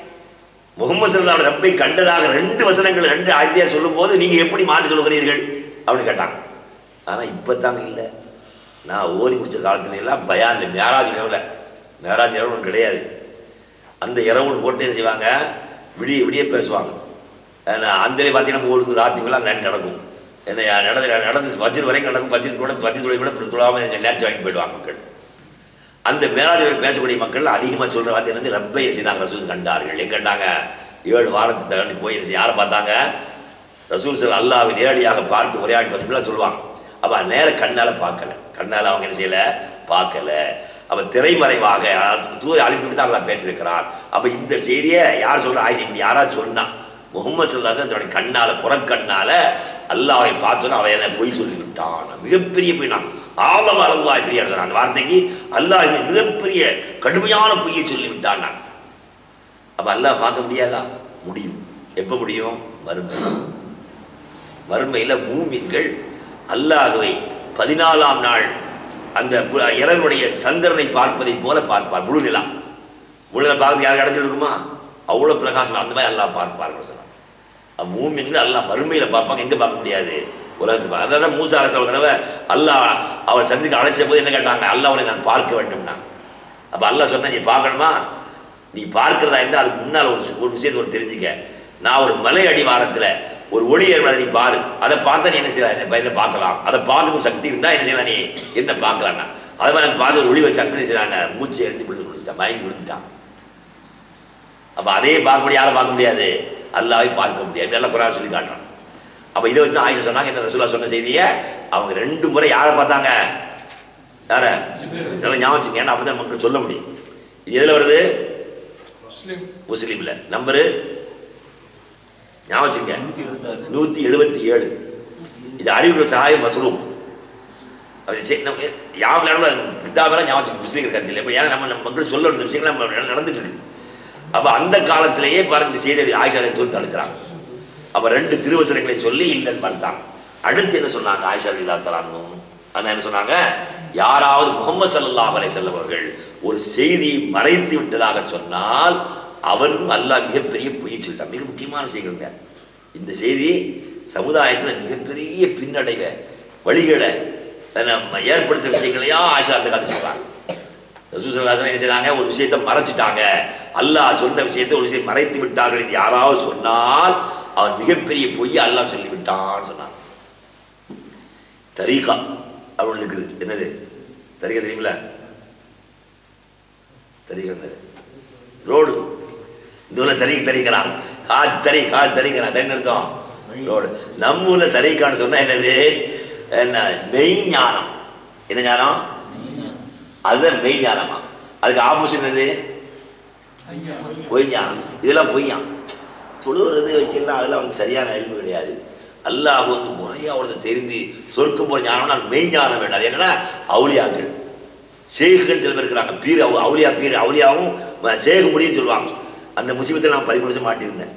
முகமது சல்லா ரப்பை கண்டதாக ரெண்டு வசனங்கள் ரெண்டு ஆத்தியா சொல்லும்போது நீங்க எப்படி மாற்றி சொல்லுகிறீர்கள் அப்படின்னு கேட்டாங்க ஆனா இப்பதாங்க இல்லை நான் ஓதி முடிச்ச காலத்துல எல்லாம் பயான் இல்லை மேராஜ் இரவுல மேராஜ் இரவு ஒன்று கிடையாது அந்த இரவு போட்டு என்ன செய்வாங்க விடிய விடிய பேசுவாங்க ஏன்னா அந்த பார்த்தீங்கன்னா ஒரு ராத்திரிலாம் நைட் நடக்கும் என்ன நடந்து நடந்து வஜ்ர் வரைக்கும் நடக்கும் வஜ்ர் கூட வஜ்ர் துளை கூட துளாமல் நேர்ச்சி வாங்கி போயிடுவாங்க மக்கள் அந்த மேராஜர்கள் பேசக்கூடிய மக்கள் அதிகமாக சொல்ற வார்த்தை வந்து ரப்பை செய்தாங்க ரசூல் கண்டார்கள் எங்க கண்டாங்க ஏழு வாரத்தை தாண்டி போய் என்ன செய்ய- யாரை பார்த்தாங்க ரசூல் சார் அல்லாவை நேரடியாக பார்த்து உரையாடி பார்த்தீங்களா சொல்லுவாங்க அப்ப நேர கண்ணால பார்க்கல கண்ணால அவங்க என்ன செய்யல பார்க்கல அப்ப திரைமறைவாக தூதை அனுப்பிட்டு தான் அல்லாஹ் பேசியிருக்கிறான் அப்ப இந்த செய்தியை யார் சொல்ற ஆயிஷா இப்படி யாராவது சொன்னா முகமது சல்லாத தன்னுடைய கண்ணால புறக்கண்ணால அல்லாஹை பார்த்தோன்னு அவன் என்ன பொய் சொல்லி விட்டான் மிகப்பெரிய பொய் நான் ஆழம் அல்லாஹ் பெரிய சொன்னான் அந்த வார்த்தைக்கு அல்லாஹ் இந்த மிகப்பெரிய கடுமையான பொய்யை சொல்லி விட்டான் நான் அப்ப அல்லாஹ் பார்க்க முடியாதா முடியும் எப்ப முடியும் மறுமை மறுமையில மூமின்கள் அல்லாஹுவை பதினாலாம் நாள் அந்த பு- இரவனுடைய சந்திரனை பார்ப்பதை போல பார்ப்பார் முழு நிலா முழு நிலா பார்க்கறது யாருக்கு அடைஞ்சிருக்குமா அவ்வளவு பிரகாசம் அந்த மாதிரி அல்லாஹ் பார்ப்பார்கள் சொன்னாங்க அப்ப மூமின்கள் அல்லாஹ் மறுமையில பார்ப்பாங்க எங்க பார்க்க முடியாது உலகத்தை பார்க்க அதான் மூசா அரசு ஒரு தடவை அல்லாஹ் அவர் சந்திக்க அழைச்ச போது என்ன கேட்டாங்க அல்லாஹ் அவனை நான் பார்க்க வேண்டும்னா அப்ப அல்லாஹ் சொன்னா நீ பார்க்கணுமா நீ பார்க்கிறதா இருந்தால் அதுக்கு முன்னால் ஒரு சு- ஒரு விஷயத்தை ஒரு தெரிஞ்சுக்க நான் ஒரு மலை அடிவாரத்துல ஒரு ஒளி ஏற்படாது நீ பாரு அதை பார்த்தா நீ என்ன செய்யலாம் என்ன பயிரில் பார்க்கலாம் அதை பார்க்கறது சக்தி இருந்தா என்ன செய்யலாம் நீ என்ன பார்க்கலாம்னா அது மாதிரி எனக்கு பார்த்து ஒரு ஒளி வச்சு டக்குனு செய்யறாங்க மூச்சு எழுந்து விழுந்து விழுந்துட்டான் மயங்கி விழுந்துட்டான் அப்ப அதே பார்க்க முடியாது யாரை பார்க்க முடியாது அல்லாவை பார்க்க முடியாது இப்படி எல்லாம் குரான் சொல்லி காட்டுறான் அப்ப இதை வச்சு ஆயிஷா சொன்னாங்க இந்த ரசூலா சொன்ன செய்தியை அவங்க ரெண்டு முறை யாரை பார்த்தாங்க யார இதெல்லாம் ஞாபகம் வச்சுங்க ஏன்னா அப்பதான் மக்கள் சொல்ல முடியும் இது எதுல வருது முஸ்லிம் முஸ்லீம்ல நம்பரு ஞாபகம் வச்சுங்க நூத்தி இருபத்தாறு நூத்தி எழுபத்தி ஏழு இது அறிவுகள் சகாய மஸ்ரூப் அது சே- நம்ம யாரும் கிதாபெல்லாம் ஞாபகம் வச்சுங்க முஸ்லீம் கருத்தில் இப்போ ஏன்னா நம்ம நம்ம மக்கள் சொல்ல வேண்டிய விஷயங்கள் நம்ம நட- நடந்துட்டு இருக்கு அப்போ அந்த காலத்திலேயே பாருங்க இந்த செய்தி ஆயிஷா சொல்லி தடுக்கிறாங்க அப்போ ரெண்டு திருவசனங்களை சொல்லி இல்லைன்னு மறுத்தாங்க அடுத்து என்ன சொன்னாங்க ஆயிஷா இல்லா தலானும் அண்ணா என்ன சொன்னாங்க யாராவது முகமது ஸல்லல்லாஹு அலைஹி வஸல்லம் அவர்கள் ஒரு செய்தியை மறைத்து விட்டதாக சொன்னால் அவரும் அல்லாஹ் மிகப்பெரிய பொய் சொல்லிட்டான் மிக முக்கியமான செய்திங்க இந்த செய்தி சமுதாயத்தில் மிகப்பெரிய பின்னடைவை வழிகளை நம்ம ஏற்படுத்த விஷயங்களையா ஆயிஷா அந்த கதை சொல்றாங்க ரசூசல்லாசன் என்ன செய்றாங்க ஒரு விஷயத்தை மறைச்சிட்டாங்க அல்லாஹ் சொன்ன விஷயத்தை ஒரு விஷயம் மறைத்து விட்டார்கள் என்று யாராவது சொன்னால் அவன் மிகப்பெரிய பொய் அல்லாஹ் சொல்லி விட்டான்னு சொன்னான் தரீகா அவன் இருக்குது என்னது தரீகா தெரியுமில தரீகா என்னது ரோடு இந்த ஊர்ல தரீக் தரீக்கிறாங்க காஜ் தறி காஜ் தரீக்கிறான் தண்ணி அர்த்தம் ரோடு நம்ம ஊர்ல தரீக்கான்னு சொன்னா என்னது என்ன மெய் ஞானம் என்ன ஞானம் அதுதான் மெய் ஞானமா அதுக்கு ஆப்போசிட் என்னது ஐயா பொய் ஞானம் இதெல்லாம் பொய்யான் தொழுகிறது வைக்கலாம் அதெல்லாம் வந்து சரியான அறிவு கிடையாது அல்லாஹ் வந்து முறையாக ஒருத்தர் தெரிந்து சொர்க்கம் போகிற ஞானம்னா மெய் ஞானம் வேண்டாம் அது என்னன்னா அவுலியாக்கள் ஷேகுகள் சில பேர் இருக்கிறாங்க பீர் அவு- அவுலியா பீர் அவுலியாவும் ம- ஷேகு முடியும் சொல்லுவாங்க அந்த முசீபத்தில் நான் பதிமூணு வருஷம் மாட்டியிருந்தேன்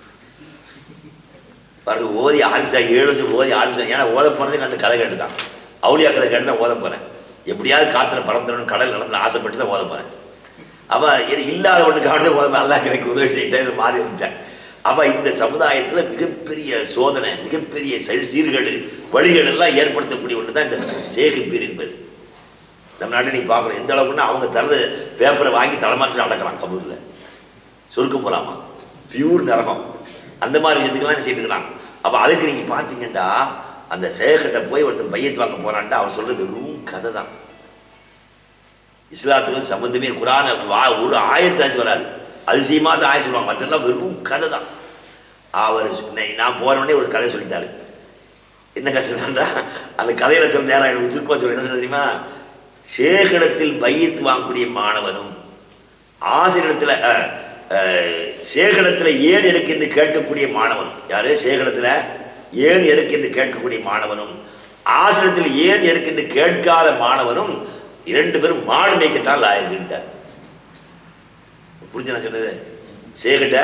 பாருங்க ஓதி ஆரம்பிச்சா ஏழு வருஷம் ஓதி ஆரம்பிச்சா ஏன்னா ஓத போனதே நான் அந்த கதை கேட்டு தான் அவுலியா கதை கேட்டு தான் ஓத போனேன் எப்படியாவது காத்துல பறந்துடணும் கடல் நடந்து ஆசைப்பட்டு தான் ஓத போனேன் அப்போ இது இல்லாத ஒன்றுக்காக ஓத அல்லாஹ் எனக்கு உதவி செய்யிட்டேன் மாறி வந்துட்டேன் அப்போ இந்த சமுதாயத்தில் மிகப்பெரிய சோதனை மிகப்பெரிய செயல் சீர்கேடு வழிகள் எல்லாம் ஏற்படுத்தக்கூடிய ஒன்று தான் இந்த சேகு பீர் என்பது நம்ம நாட்டில் நீங்கள் பார்க்குறோம் எந்த அளவுக்குன்னா அவங்க தர பேப்பரை வாங்கி தலைமாற்றி அடக்கலாம் கபூரில் சொருக்கம் போகலாமா பியூர் நரகம் அந்த மாதிரி விஷயத்துக்கெல்லாம் என்ன செய்துக்கிறாங்க அப்போ அதுக்கு நீங்கள் பார்த்தீங்கன்னா அந்த சேகட்ட போய் ஒருத்தன் பையத்து வாங்க போனான்ட்டு அவர் சொல்றது வெறும் கதை தான் இஸ்லாத்துக்கு சம்பந்தமே குரான வா ஒரு ஆயத்தாச்சு வராது அதிசயமா தான் ஆய சொல்லுவாங்க மற்றெல்லாம் வெறும் கதை தான் அவர் சொன்ன- நான் போன உடனே ஒரு கதை சொல்லிட்டாரு என்ன கதை சொன்னான்றா அந்த கதையில சொல்ல நேரம் எனக்கு சுருக்கமாக சொல்ல என்ன சொன்ன தெரியுமா சேகடத்தில் பையத்து வாங்கக்கூடிய மாணவனும் ஆசிரியத்தில் சேகடத்தில் ஏன் இருக்கு என்று கேட்கக்கூடிய மாணவன் யாரு சேகடத்தில் ஏன் இருக்கு என்று கேட்கக்கூடிய மாணவனும் ஆசிரியத்தில் ஏன் இருக்கு என்று கேட்காத மாணவனும் இரண்டு பேரும் மாடு மேய்க்கத்தான் லாயக்குன்ட்டார் புரிஞ்சு நான் சொன்னது சேகட்ட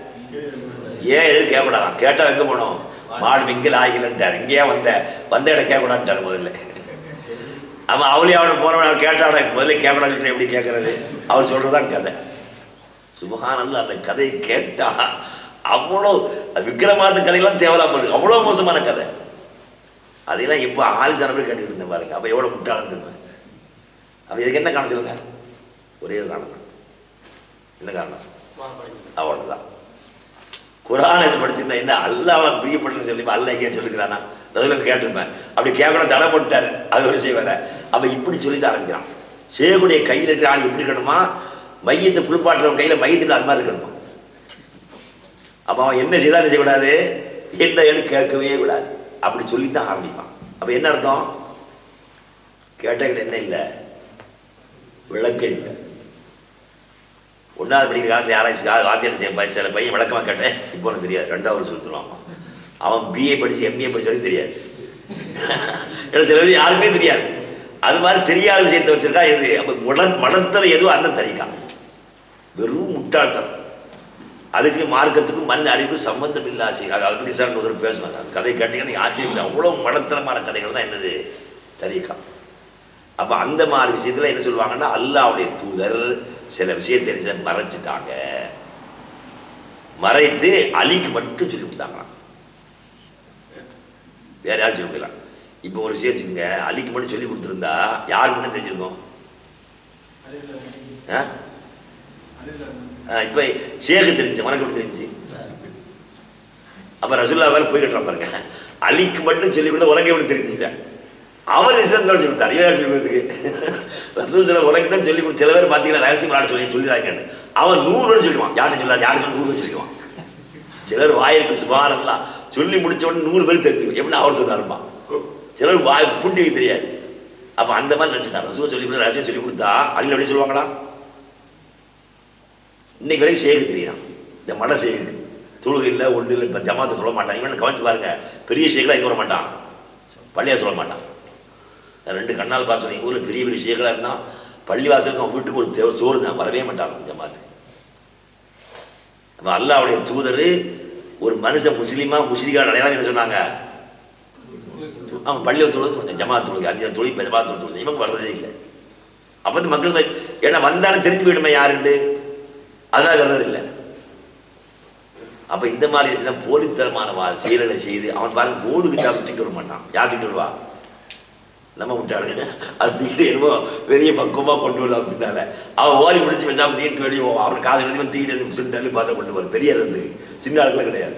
ஏன் எதுவும் கேட்கக்கூடாதான் கேட்டா எங்க போனோம் மாடு இங்கே லாய்க்கலன்ட்டார் இங்கேயே வந்த வந்த இடம் கேட்கக்கூடாதுட்டார் முதல்ல அவன் அவளே அவனை போனவன் அவன் கேட்டாட முதல்ல கேட்கக்கூடாது எப்படி கேட்கறது அவர் சொல்றதுதான் கதை சுபஹானல்ல அந்த கதையை கேட்டா அவ்வளோ அது விக்ரமாந்த கதையெல்லாம் தேவையில்லாம இருக்கு அவ்வளோ மோசமான கதை அதையெல்லாம் இப்போ ஆள் ஜன பேர் கேட்டுக்கிட்டு இருந்தேன் பாருங்க அப்போ எவ்வளோ முட்டாளம் தெரியுமா அப்போ இதுக்கு என்ன காரணம் சொல்லுங்க ஒரே ஒரு காரணம் தான் என்ன காரணம் அவ்வளோதான் குரானை படிச்சிருந்தா என்ன அல்லாஹ் பிரியப்படணும்னு சொல்லி அல்ல எங்கேயும் சொல்லிக்கிறானா அதில் கேட்டிருப்பேன் அப்படி கேட்கணும் தடை போட்டார் அது ஒரு விஷயம் வேற அப்போ இப்படி சொல்லி தான் ஆரம்பிக்கிறான் சேகுடைய கையில் இருக்கிற ஆள் எப்படி இருக்கணுமா மையத்தை குளிப்பாட்டுறவன் கையில் மையத்தில் அது மாதிரி இருக்கணுமா அப்போ அவன் என்ன செய்தா என்ன செய்யக்கூடாது என்ன ஏன்னு கேட்கவே கூடாது அப்படி சொல்லி தான் ஆரம்பிப்பான் அப்போ என்ன அர்த்தம் கேட்டகிட்ட என்ன இல்லை விளக்கம் இல்லை ஒன்றாவது படிக்கிற காலத்தில் யாராச்சும் வாத்தியார் செய்ய ப- சில பையன் விளக்கமாக கேட்டேன் இப்போ எனக்கு தெரியாது ரெண்டாவது சொல்லிட்டுருவான் அவன் பிஏ படிச்சு எம்ஏ படிச்ச வரைக்கும் தெரியாது ஏன்னா சில விஷயம் யாருமே தெரியாது அது மாதிரி தெரியாத விஷயத்தை வச்சிருக்கா இது அப்போ உட மடத்தல் எதுவோ அந்த தரிக்கான் வெறும் முட்டாள்தனம் அதுக்கு மார்க்கத்துக்கும் மனித அறிவுக்கும் சம்பந்தம் இல்லாசி அது அதை பற்றி சார் ஒரு பேசுவாங்க அந்த கதையை கேட்டீங்கன்னா ஆச்சரியம் அவ்வளோ மடத்தனமான கதைகள் தான் என்னது தரிக்கா அப்போ அந்த மாதிரி விஷயத்தில் என்ன சொல்லுவாங்கன்னா அல்லாவுடைய தூதர் சில விஷயத்தை என்ன செய்ய- மறைச்சிட்டாங்க மறைத்து அலிக்கு மட்டும் சொல்லி கொடுத்தாங்களாம் வேற யாரும் சொல்லி கொடுக்கலாம் இப்போ ஒரு விஷயம் வச்சுக்கோங்க அலிக்கு மட்டும் சொல்லி கொடுத்துருந்தா யாருக்கு மட்டும் தெரிஞ்சிருக்கும் ஆ? ஆ, இப்போ ஷேகு தெரிஞ்சு உனக்கு எப்படி தெரிஞ்சு அப்ப ரசுல்லா வேலை போய் கட்டுற பாருங்க அலிக்கு மட்டும் சொல்லி கொடுத்து உனக்கு எப்படி தெரிஞ்சுட்டேன் அவர் ரிசல்ட் சொல்லி கொடுத்தார் இவன் சொல்லி கொடுத்துக்கு ரசூல் சில உனக்கு தான் சொல்லி கொடுத்து சில பேர் பார்த்தீங்கன்னா ரகசியம் விளாட சொல்லி சொல்லிடுறாங்கன்னு அவன் நூறு சொல்லுவான் யார்கிட்ட சொல்லாது யார்கிட்ட சொல்லி நூறு சொல்லுவான் சிலர் வாயிற்கு சுபாரம்லாம் சொல்லி முடிச்ச உடனே நூறு பேர் தெரிஞ்சுக்கும் எப்படி அவர் சொன்னாருமா சிலர் வாய் புட்டி வைக்க தெரியாது அப்ப அந்த மாதிரி நினைச்சுட்டார் ரசூல் சொல்லி கொடுத்து ரகசியம் சொல்லி கொடுத்தா அழில் எப்படி சொல்லுவாங்களா இன்னைக்கு வரைக்கும் ஷேக்கு தெரியும் இந்த மட ஷேக்கு தொழுகை இல்லை ஒன்று இல்லை இப்போ ஜமாத்தை தொழ மாட்டான் இவன் கவனிச்சு பாருங்க பெரிய ஷேக்கெலாம் இங்கே வர மாட்டான் பள்ளியா தொழ மாட்டான் நான் ரெண்டு கண்ணால் பார்த்து சொன்னேன் ஊரில் பெரிய பெரிய ஷேக்கெலாம் இருந்தால் பள்ளிவாசலுக்கு அவன் வீட்டுக்கு ஒரு தேவை சோறு தான் வரவே மாட்டான் ஜமாத்துக்கு அப்போ அல்லாவுடைய தூதர் ஒரு மனுஷன் முஸ்லீமா முஸ்லீம்கள் அடையாளம் என்ன சொன்னாங்க அவன் பள்ளியை தொழுது கொஞ்சம் ஜமாத் தொழுது அஞ்சு தொழில் ஜமாத் தொழுது இவங்க வர்றதே இல்லை அப்போ வந்து மக்கள் போய்- ஏன்னா வந்தாலும் தெரிஞ்சு போயிடுமே யாருண்டு அதெல்லாம் வர்றது இல்லை அப்ப இந்த மாதிரி சில போலித்தனமான வா செயல்களை செய்து அவன் பாருங்க மூணுக்கு தான் தூக்கிட்டு வர மாட்டான் யார் தூக்கிட்டு வருவா நம்ம விட்டாளுங்க அது தூக்கிட்டு என்னமோ பெரிய பக்குவமா கொண்டு வருது அப்படின்னால அவன் ஓதி முடிச்சு பேசாம நீட்டு வெளியே போவான் அவன் காசு எழுதி தூக்கிட்டு சின்ன அள்ளி பார்த்து கொண்டு வரும் பெரிய சந்துக்கு சின்ன ஆளுக்குலாம் கிடையாது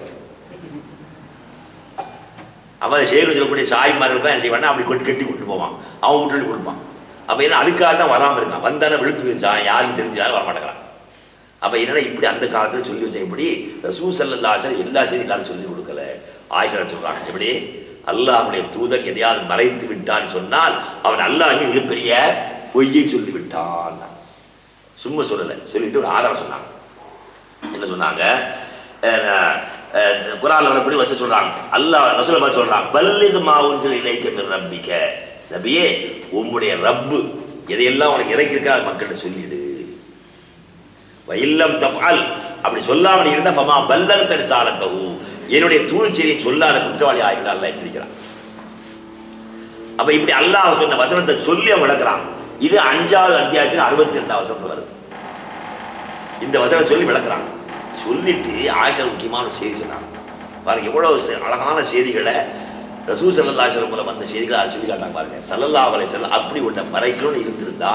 அவன் சேகரி சொல்லக்கூடிய சாய்மார்களுக்கு என்ன செய்வானா அப்படி கொண்டு கட்டி கொண்டு போவான் அவன் வீட்டுல கொடுப்பான் அப்ப என்ன அதுக்காக தான் வராம இருக்கான் வந்தானே விழுத்து வச்சான் யாருன்னு தெரிஞ்சாலும் வர மாட்டேங்கிறான் அப்ப என்னன்னா இப்படி அந்த காலத்துல சொல்லி வச்சபடி ரசூ சல்லல்லாஹு எல்லா செய்தியும் எல்லாரும் சொல்லி கொடுக்கல ஆயிஷா சொல்றாங்க எப்படி அல்லாஹ்வுடைய தூதர் எதையாவது மறைத்து விட்டான்னு சொன்னால் அவன் அல்லாஹ் மிகப்பெரிய பொய்யை சொல்லி விட்டான் சும்மா சொல்லலை சொல்லிட்டு ஒரு ஆதாரம் சொன்னாங்க என்ன சொன்னாங்க அஹ், அஹ், குரான்ல வரக்கூடிய வசதி சொல்றாங்க அல்லாஹ் ரசூலை பார்த்து சொல்றான் பல்லிது மாவுன் சில இலைக்க மிர் ரப்பிக்க நபியே உம்முடைய ரப்பு எதையெல்லாம் உனக்கு இறக்கிருக்கா அது மக்கள்கிட்ட சொல்லிடு வயில்லம் தஃபால் அப்படி சொல்லாம நீ இருந்தா ஃபமா பல்லகத்த ரிசாலத்தஹு என்னுடைய தூள் செய்தியை சொல்லாத குற்றவாளி ஆகிவிட அல்லாஹ் எச்சரிக்கிறான் அப்ப இப்படி அல்லாஹ் சொன்ன வசனத்தை சொல்லி அவன் விளக்குறான் இது அஞ்சாவது அத்தியாயத்தில் அறுபத்தி ரெண்டாவது வசனத்துல வருது இந்த வசனம் சொல்லி விளக்குறான் சொல்லிட்டு ஆயிஷா முக்கியமான ஒரு செய்தி சொன்னாங்க பாருங்க எவ்வளவு செ- அழகான செய்திகளை ரசூ சல்லல்லாஹு மூலம் வந்த செய்திகளை அதை சொல்லி காட்டாங்க பாருங்க சல்லல்லாஹு அலைஹி வஸல்லம் அப்படி ஒன்றை மறைக்கணும்னு இருந்திருந்தா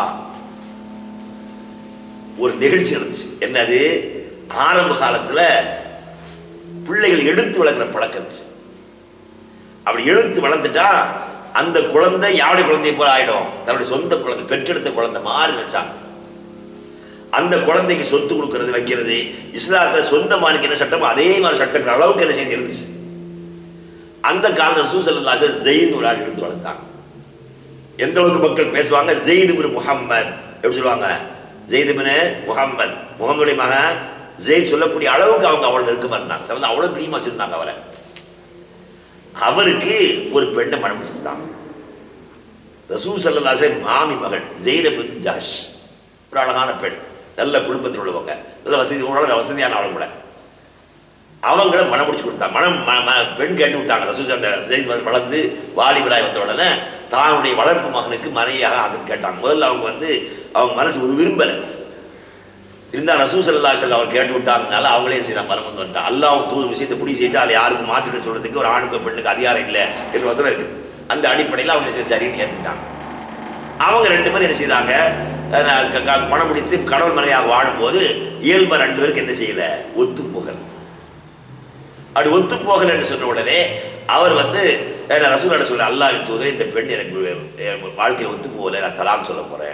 ஒரு நிகழ்ச்சி நடந்துச்சு என்னது ஆரம்ப காலத்துல பிள்ளைகள் எடுத்து வளர்க்குற பழக்கம் இருந்துச்சு அப்படி எடுத்து வளர்ந்துட்டா அந்த குழந்தை யாருடைய குழந்தையை போல ஆயிடும் தன்னுடைய சொந்த குழந்தை பெற்றெடுத்த குழந்தை மாதிரி நினைச்சாங்க அந்த குழந்தைக்கு சொத்து கொடுக்கறது வைக்கிறது இஸ்லாத்தை சொந்த மாலிக்கு என்ன சட்டமோ அதே மாதிரி சட்டங்கள் அளவுக்கு என்ன செய்து இருந்துச்சு அந்த காலத்தில் சூசல்லாச ஜெயித் ஒரு ஆள் எடுத்து வளர்த்தாங்க எந்த அளவுக்கு மக்கள் பேசுவாங்க ஜெயிது பின் முஹம்மத் எப்படி சொல்லுவாங்க ஜெயிது பின் முஹம்மத் முகமதுடைய மகன் ஜெயித் சொல்லக்கூடிய அளவுக்கு அவங்க அவளை நெருக்கமா இருந்தாங்க சிலது அவ்வளவு பிரியமா வச்சிருந்தாங்க அவரை அவருக்கு ஒரு பெண்ணை மனம் கொடுத்தாங்க ரசூ சல்லல்லாசே மாமி மகள் ஜெயித பின் ஜாஷ் ஒரு அழகான பெண் நல்ல குடும்பத்தில் உள்ளவங்க நல்ல வசதி ஓரளவு வசதியான ஆளும் கூட அவங்கள மனம் முடிச்சு கொடுத்தாங்க மனம் ம- ம- பெண் கேட்டு விட்டாங்க ரசூஸ் அந்த ஜெயித் வந்து வளர்ந்து வாலிபராய் வந்த உடனே தானுடைய வளர்ப்பு மகனுக்கு மனைவியாக அது கேட்டாங்க முதல்ல அவங்க வந்து அவங்க மனசு ஒரு விரும்பலை இருந்தா ரசூஸ் அல்லா செல்ல அவர் கேட்டு விட்டாங்கனால அவங்களே செய்ய மரம் வந்து வந்துட்டான் அல்லாஹ் தூது விஷயத்தை புடி செய்யிட்டு அதில் யாருக்கும் மாற்றுக்க சொல்றதுக்கு ஒரு ஆணுக்கு பெண்ணுக்கு அதிகாரம் இல்லை என்று வசனம் இருக்குது அந்த அடிப்படையில் அவங்க சரி, சரின்னு ஏற்றுட்டாங்க அவங்க ரெண்டு பேரும் என்ன செய்தாங்க அஹ் க- க- பணம் பிடித்து கடவுள் மனையாக வாழும்போது இயல்பா ரெண்டு பேருக்கு என்ன செய்யல ஒத்து போகல அப்படி ஒத்து போகல என்று சொன்ன உடனே அவர் வந்து அஹ் நான் ரசூலோட சொல்ல அல்லாஹ்வின் தூதரே இந்த பெண் எனக்கு அஹ் வாழ்க்கையில் ஒத்து போகல நான் தலாக் சொல்ல போறேன்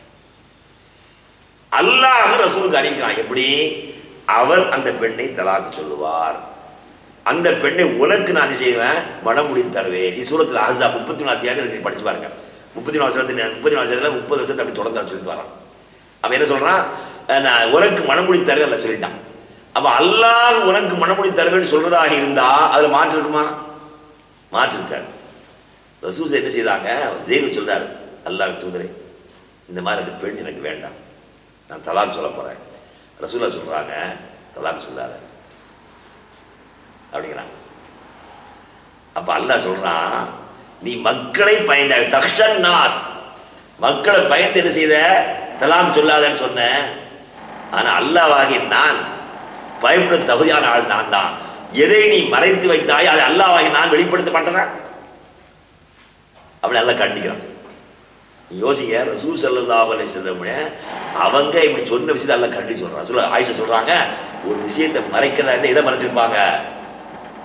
அல்லாஹ் ரசூலுக்கு அறிவிக்கிறான் எப்படி அவர் அந்த பெண்ணை தலாக்கு சொல்லுவார் அந்த பெண்ணை உனக்கு நான் என்ன செய்வேன் மனமுடி தருவேன் நீ சூரத்தில் அஹஸா முப்பத்தி மூணு அத்தியாயத்தில் நீ படிச்சு பாருங்க முப்பத்தி நாலு வருஷத்துல முப்பத்தி நாலு வருஷத்துல முப்பது வருஷத்தை அப்படி தொடர்ந்து சொல்லிட்டு வரான் அவன் என்ன சொல்றான் அஹ் நான் உனக்கு மனமுடி தருவேன் அல்ல சொல்லிட்டான் அப்ப அல்லாஹ் உனக்கு மனமுடி தருவேன்னு சொல்றதாக இருந்தா அதுல மாற்று இருக்குமா மாற்று இருக்காது ரசூஸ் என்ன செய்தாங்க ஜெயிது சொல்றாரு அல்லாஹ் தூதரே இந்த மாதிரி அந்த பெண் எனக்கு வேண்டாம் நான் தலாக் சொல்ல போறேன் ரசூலா சொல்றாங்க தலாக் சொல்லாத அப்படிங்கிறாங்க அப்ப அல்லாஹ் சொல்றான் நீ மக்களை பயந்த தக்ஷன் நாஸ் மக்களை பயந்து என்ன செய்த தலாக் சொல்லாதன்னு சொன்ன ஆனா அல்லாஹ்வாகிய நான் பயப்பட தகுதியான ஆள் நான் தான் எதை நீ மறைத்து வைத்தாய் அதை அல்லாஹ்வாகிய நான் வெளிப்படுத்த மாட்டேனா அப்படி நல்லா கண்டிக்கிறான் நீ யோசிங்க ரசூ சல்லல்லாஹு அலைஹி வஸல்லம் அவங்க இப்படி சொன்ன விஷயத்தை எல்லாம் கண்டி சொல்றான் சொல்ல ஆயிஷா சொல்றாங்க ஒரு விஷயத்தை மறைக்கிறதா இருந்தா எதை மறைச்சிருப்பாங்க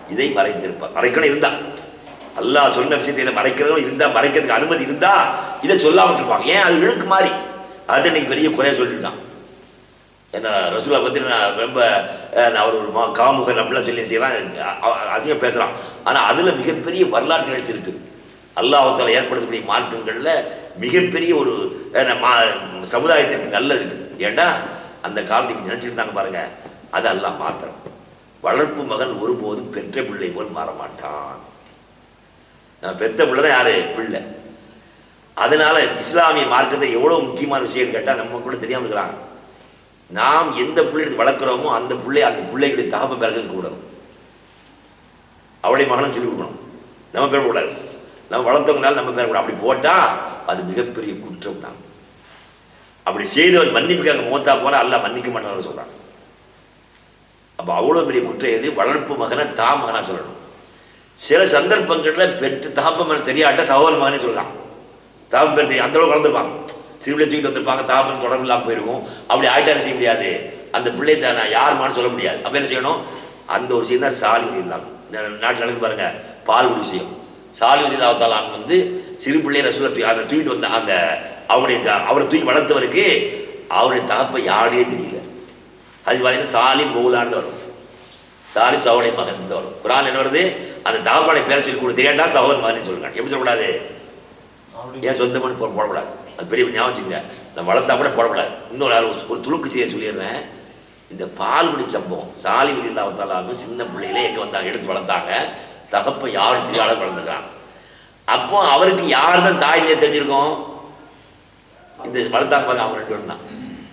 இதை மறைத்திருப்பான் மறைக்கணும் இருந்தா அல்லாஹ் சொன்ன விஷயத்தை இதை மறைக்கிறதும் இருந்தா மறைக்கிறதுக்கு அனுமதி இருந்தா இதை சொல்லாம இருப்பாங்க ஏன் அது இழுக்கு மாறி அது இன்னைக்கு பெரிய குறைய சொல்லிட்டான் என்ன ரசூலா பத்தி நான் ரொம்ப அஹ், நான் அவர் ஒரு மா- காமுகன் அப்படிலாம் சொல்லி செய்யலாம் அசிங்க பேசலாம் ஆனா அதுல மிகப்பெரிய வரலாற்று நிகழ்ச்சி இருக்கு அல்லாஹால ஏற்படுத்தக்கூடிய மார்க்கங்கள்ல மிகப்பெரிய ஒரு அஹ், நம்ம சமுதாயத்திற்கு நல்லது இருக்குது ஏண்டா அந்த காலத்துக்கு நினைச்சிட்டு இருந்தாங்க பாருங்க அது அல்லாஹ் மாத்திரம் வளர்ப்பு மகன் ஒருபோதும் பெற்ற பிள்ளை போல் மாற மாட்டான் நான் பெத்த பிள்ளை தான் யாரு பிள்ளை அதனால இஸ்லாமிய மார்க்கத்தை எவ்வளவு முக்கியமான விஷயம் கேட்டா நம்ம கூட தெரியாம இருக்கிறாங்க நாம் எந்த பிள்ளை எடுத்து வளர்க்குறோமோ அந்த பிள்ளை அந்த பிள்ளைகளுடைய தகப்பன் பேர சொல்லி கூடணும் அவளுடைய மகனும் சொல்லி கொடுக்கணும் நம்ம பேர் கூடாது நம்ம வளர்த்தவங்களால நம்ம பேர் கூட அப்படி போட்டா அது மிகப்பெரிய குற்றம் தான் அப்படி செய்தவன் மன்னிப்புக்காக மூத்தா போனா அல்லாஹ் மன்னிக்க மாட்டான்னு சொல்றான் அப்ப அவ்வளவு பெரிய குற்றம் எது வளர்ப்பு மகனை தா மகனா சொல்லணும் சில சந்தர்ப்பங்கள்ல பெற்று தகப்ப மகன் தெரியாட்ட சகோதர மகனே சொல்லலாம் தகப்பன் பேர் தெரியும் அந்த அளவுக்கு வளர்ந்துருப்பாங்க சிறுபிள்ளை தூக்கிட்டு வந்திருப்பாங்க தகப்பன் தொடர்பு இல்லாமல் போயிருக்கும் அப்படி ஆயிட்டாரு செய்ய முடியாது அந்த பிள்ளை தான் நான் யாருமான்னு சொல்ல முடியாது அப்ப என்ன செய்யணும் அந்த ஒரு விஷயம் தான் சாலிமதி இல்லாமல் இந்த நாட்டில் நடந்து பாருங்க பால்குடி விஷயம் சாலிமதி தாவத்தாலான் வந்து சிறு பிள்ளை ரசூலை தூக்கி அதை தூக்கிட்டு வந்த அந்த அவருடைய த- அவரை தூக்கி வளர்த்தவருக்கு அவருடைய தகப்ப யாரே தெரியல அது பார்த்தீங்கன்னா சாலிம் பவுலான்னு வரும் சாலிம் சவுடைய மகன் தான் வரும் குரான் என்ன வருது அந்த தகப்பனை பேரை சொல்லி கொடுத்து தெரியாண்டா சகோதர மகன் சொல்லுங்க எப்படி சொல்லக்கூடாது ஏன் சொந்த மணி போட போடக்கூடாது அது பெரிய ஞாபகம் வச்சுங்க நான் வளர்த்தா கூட போடக்கூடாது இன்னொரு ஆள் ஒரு ஒரு துணுக்கு செய்ய சொல்லிடுறேன் இந்த பால்குடி சம்பவம் சாலி விதிந்தாவத்தாலும் சின்ன பிள்ளையில எங்க வந்தாங்க எடுத்து வளர்த்தாங்க தகப்ப யாரும் தெரியாத வளர்ந்துருக்காங்க அப்போ அவருக்கு யார் தான் தாய் தந்தை தெரிஞ்சிருக்கும் இந்த வளர்த்தாங்க பாருங்க அவங்க ரெண்டு பேரும் தான்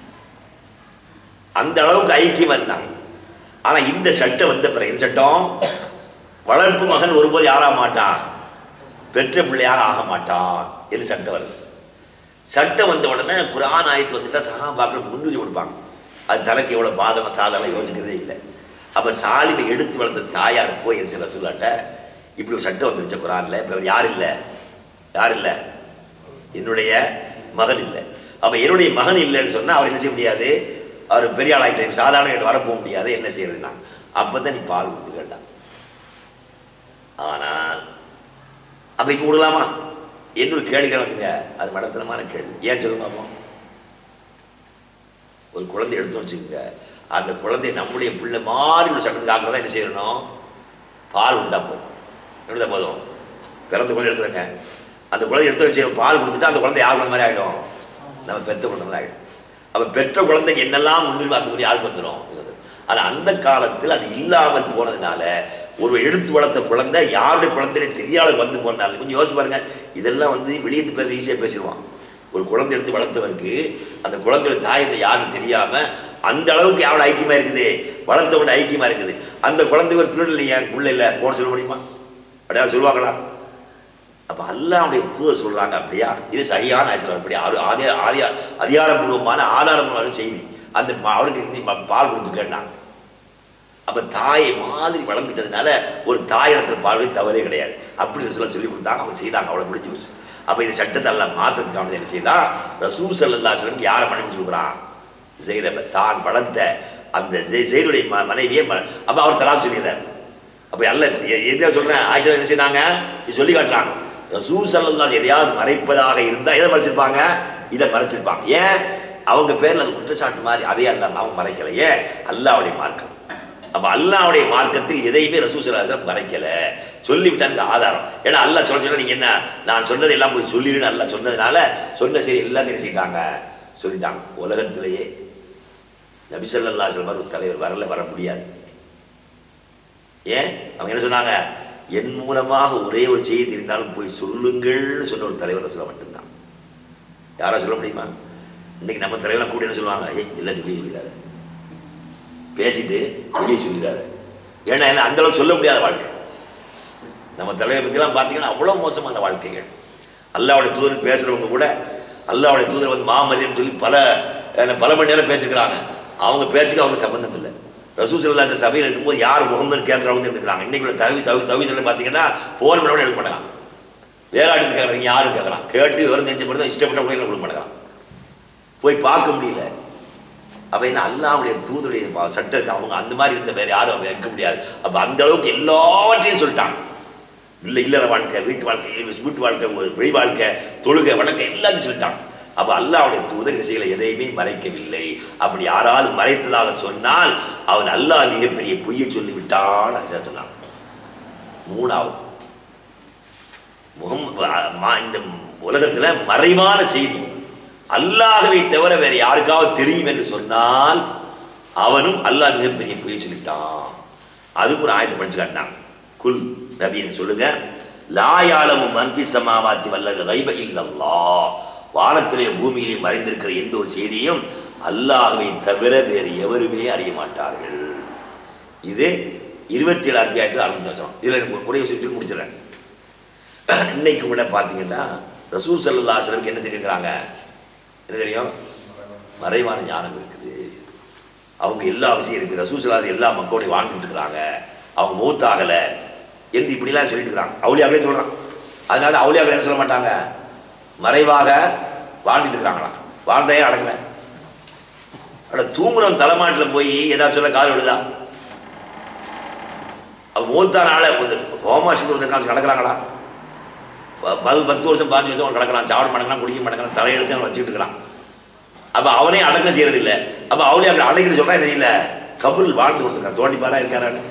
அந்த அளவுக்கு ஐக்கியமா இருந்தாங்க ஆனா இந்த சட்டம் வந்த பிறகு இந்த சட்டம் வளர்ப்பு மகன் ஒருபோது யாராக மாட்டான் பெற்ற பிள்ளையாக ஆக மாட்டான் என்று சட்டம் வருது சட்டம் வந்த உடனே குரான் ஆயத்து வந்துட்டா சகாபாக்கள் முன்னுரிமை கொடுப்பாங்க அது தனக்கு எவ்வளவு பாதகம் சாதகம் யோசிக்கிறதே இல்லை அப்ப சாலிமை எடுத்து வளர்ந்த தாயார் போய் சில சொல்லாட்ட இப்படி ஒரு சட்டம் வந்துருச்சு குரான்ல இப்ப இவர் யார் இல்லை யார் இல்லை என்னுடைய மகன் இல்லை அப்ப என்னுடைய மகன் இல்லைன்னு சொன்னா அவர் என்ன செய்ய முடியாது அவர் பெரிய ஆள் ஆகிட்டு சாதாரண வீட்டு வர போக முடியாது என்ன செய்யறதுன்னா அப்பதான் நீ பால் கொடுத்து கேட்டான் ஆனால் அப்ப இப்ப விடலாமா என்று ஒரு கேள்வி வந்துங்க அது மடத்தனமான கேள்வி ஏன் சொல்லுங்க அப்போ ஒரு குழந்தை எடுத்து வச்சுக்கோங்க அந்த குழந்தை நம்முடைய பிள்ளை மாதிரி ஒரு சட்டத்துக்கு ஆக்கிறதா என்ன செய்யணும் பால் கொடுத்தா போதும் எடுத்தா போதும் பிறந்த குழந்தை எடுத்துருங்க அந்த குழந்தை எடுத்து வச்சு பால் கொடுத்துட்டா அந்த குழந்தை யார் குழந்தை மாதிரி ஆகிடும் நம்ம பெத்த குழந்தை மாதிரி ஆகிடும் அப்போ பெற்ற குழந்தைக்கு என்னெல்லாம் முன்னுரிமை அந்த மாதிரி யாருக்கு வந்துடும் ஆனால் அந்த காலத்தில் அது இல்லாமல் போனதுனால ஒரு எடுத்து வளர்த்த குழந்தை யாருடைய குழந்தைய தெரியாத வந்து போனாலும் கொஞ்சம் யோசிச்சு பாருங்க இதெல்லாம் வந்து வெளியே பேச ஈஸியாக பேசிடுவான் ஒரு குழந்தை எடுத்து வளர்த்தவருக்கு அந்த குழந்தையோட தாய் இந்த யாருன்னு தெரியாம அந்த அளவுக்கு யாரோட ஐக்கியமா இருக்குது வளர்த்தவங்க ஐக்கியமா இருக்குது அந்த குழந்தை ஒரு பிள்ளை இல்லையா பிள்ளை இல்லை போன சொல்ல முடியுமா அப்படியா சொல்லுவாங்களா அப்ப அல்லாவுடைய தூதர் சொல்றாங்க அப்படியா இது சரியான ஆசிரியர் அப்படியா ஆதி ஆதி ஆதி அதிகாரப்பூர்வமான ஆதாரப்பூர்வமான செய்தி அந்த ம- அவருக்கு இந்த ம- பால் கொடுத்து கேட்டாங்க அப்ப தாயை மாதிரி வளர்ந்துட்டதுனால ஒரு தாய் இடத்துல பார்வை தவறே கிடையாது அப்படின்னு சொல்ல சொல்லி கொடுத்தாங்க அவங்க செய்தாங்க அவ்வளவு முடிஞ்சு போச்சு அப்ப இந்த சட்டத்தை எல்லாம் மாத்திட்டாங்க என்ன செய்தா ரசூல் சல்லல்லா சொல்லம் யாரை மனைவி சொல்கிறான் ஜெயிரப தான் வளர்த்த அந்த ஜெய் ஜெயிலுடைய ம மனைவியே ம- அப்ப அவர் தலாக் சொல்லிடுறார் அப்ப அல்ல எந்த சொல்றேன் ஆயிஷா என்ன செய்தாங்க இது சொல்லி காட்டுறாங்க ரசூல் சல்லல்லா எதையாவது மறைப்பதாக இருந்தா எதை மறைச்சிருப்பாங்க இதை மறைச்சிருப்பாங்க ஏன் அவங்க பேர்ல அது குற்றச்சாட்டு மாதிரி அதே அல்லாம அவங்க மறைக்கல ஏன் அல்லாவுடைய மார்க்கம் அப்ப அல்லாவுடைய மார்க்கத்தில் எதையுமே ரசூசலாசம் மறைக்கல சொல்லிவிட்டாங்க ஆதாரம் ஏன்னா அல்லாஹ் சொல்ல சொல்ல நீங்க என்ன நான் சொன்னதை எல்லாம் போய் சொல்லிடுன்னு அல்லாஹ் சொன்னதுனால சொன்ன செய்தி எல்லாத்தையும் என்ன செய்யிட்டாங்க சொல்லிட்டாங்க உலகத்திலேயே நபிசல்லா மாதிரி ஒரு தலைவர் வரல வர முடியாது ஏன் அவங்க என்ன சொன்னாங்க என் மூலமாக ஒரே ஒரு செய்தி இருந்தாலும் போய் சொல்லுங்கள்னு சொன்ன ஒரு தலைவர் சொல்ல மட்டும்தான் யாரா சொல்ல முடியுமா இன்னைக்கு நம்ம தலைவர்லாம் கூட என்ன சொல்லுவாங்க ஏய் எல்லாத்தையும் வெளியே சொல்லிடாத பேசிட்டு வெளியே சொல்லிடாத ஏன்னா என்ன அந்த அளவுக்கு சொல்ல முடியாத வாழ்க்கை நம்ம தலைவர் பற்றிலாம் பார்த்தீங்கன்னா அவ்வளோ மோசமான வாழ்க்கைகள் அல்லாவுடைய தூதர் பேசுகிறவங்க கூட அல்லாவுடைய தூதர் வந்து மாமதின்னு சொல்லி பல அஹ், பல மணி நேரம் பேசிக்கிறாங்க அவங்க பேச்சுக்கு அவங்க சம்பந்தம் இல்லை ரசூசல்லாச சபையில் இருக்கும்போது யார் முகமது கேட்குறவங்க இருந்துக்கிறாங்க இன்னைக்கு உள்ள தவி தவி தவிதல் பார்த்தீங்கன்னா ஃபோன் பண்ண கூட எடுக்க மாட்டாங்க வேற ஆடுத்து கேட்குறீங்க யாரும் கேட்குறான் கேட்டு விவரம் தெரிஞ்ச பிறகு இஷ்டப்பட்ட கூட கொடுக்க மாட்டாங்க போய் பார்க்க முடியல அப்ப என்ன அல்லாவுடைய தூதுடைய ப- சட்டம் இருக்கு அவங்க அந்த மாதிரி இருந்த வேற யாரும் அவங்க இருக்க முடியாது அப்ப அந்த அளவுக்கு எல்லாவற்றையும் சொல்லிட்டாங்க இல்ல இல்லற வாழ்க்கை வீட்டு வாழ்க்கை வீட்டு வாழ்க்கை வெளி வாழ்க்கை தொழுகை வழக்கை எல்லாத்தையும் சொல்லிட்டாங்க அப்ப அல்லாவுடைய தூதர் செய்யல எதையுமே மறைக்கவில்லை அப்படி யாராவது மறைத்ததாக சொன்னால் அவன் அல்லாஹ் மிகப்பெரிய பொய்யை சொல்லிவிட்டான் ஆயிஷா சொன்னான் மூணாவது முகம் மா- இந்த உலகத்துல மறைவான செய்தி அல்லாஹ்வை தவிர வேற யாருக்காவது தெரியும் என்று சொன்னால் அவனும் அல்லாஹ் மிகப்பெரிய பொய்யை சொல்லிட்டான் அதுக்கு ஒரு ஆயத்தை படிச்சு காட்டினான் குல் நபின்னு சொல்லுங்க லாயாலமும் மன்ஃபி சமாவாத்தி வல்லது கைப இல்லல்லா வானத்திலே பூமியிலே மறைந்திருக்கிற எந்த ஒரு செய்தியும் அல்லாஹ்வை தவிர வேறு எவருமே அறிய மாட்டார்கள் இது இருபத்தி ஏழு அத்தியாயத்தில் அறுபது வருஷம் இதில் எனக்கு ஒரு முறையை சொல்லி முடிச்சிடறேன் இன்னைக்கு கூட பார்த்தீங்கன்னா ரசூல் சல்லா அலுவலுக்கு என்ன தெரியுங்கிறாங்க என்ன தெரியும் மறைவான ஞானம் இருக்குது அவங்க எல்லா விஷயம் இருக்குது ரசூல் சல்லா எல்லா மக்களோடையும் வாழ்ந்துட்டு இருக்கிறாங்க அவங்க மூத்தாகலை என்று இப்படிலாம் சொல்லிட்டு இருக்கிறாங்க அவுளியாக்களே சொல்கிறான் அதனால அவுளியாக்கள் என்ன சொல்ல மாட்டாங்க மறைவாக வாழ்ந்துட்டு இருக்கிறாங்களாம் வாழ்ந்தையே அடங்கலை அட தூங்குறவன் தலைமாட்டில் போய் ஏதாச்சும் சொல்ல கால் விடுதா அவன் மூத்த நாள ஹோமாசத்து ஒரு நாள் நடக்கிறாங்களா ப- பத்து பத்து வருஷம் பாஞ்சு வருஷம் அவன் கிடக்கிறான் சாப்பிட மாட்டேங்கிறான் குடிக்க மாட்டேங்கிறான் தலையெழுத்து அவன் வச்சுக்கிட்டு இருக்கிறான் அப்ப அவனே அடக்கம் செய்யறது இல்லை அப்ப அவளே அப்படி அடக்கிட்டு சொல்றான் என்ன செய்யல கபுல் வாழ்ந்து கொண்டிருக்கான் தோண்டி பாரா இருக்காரான்னு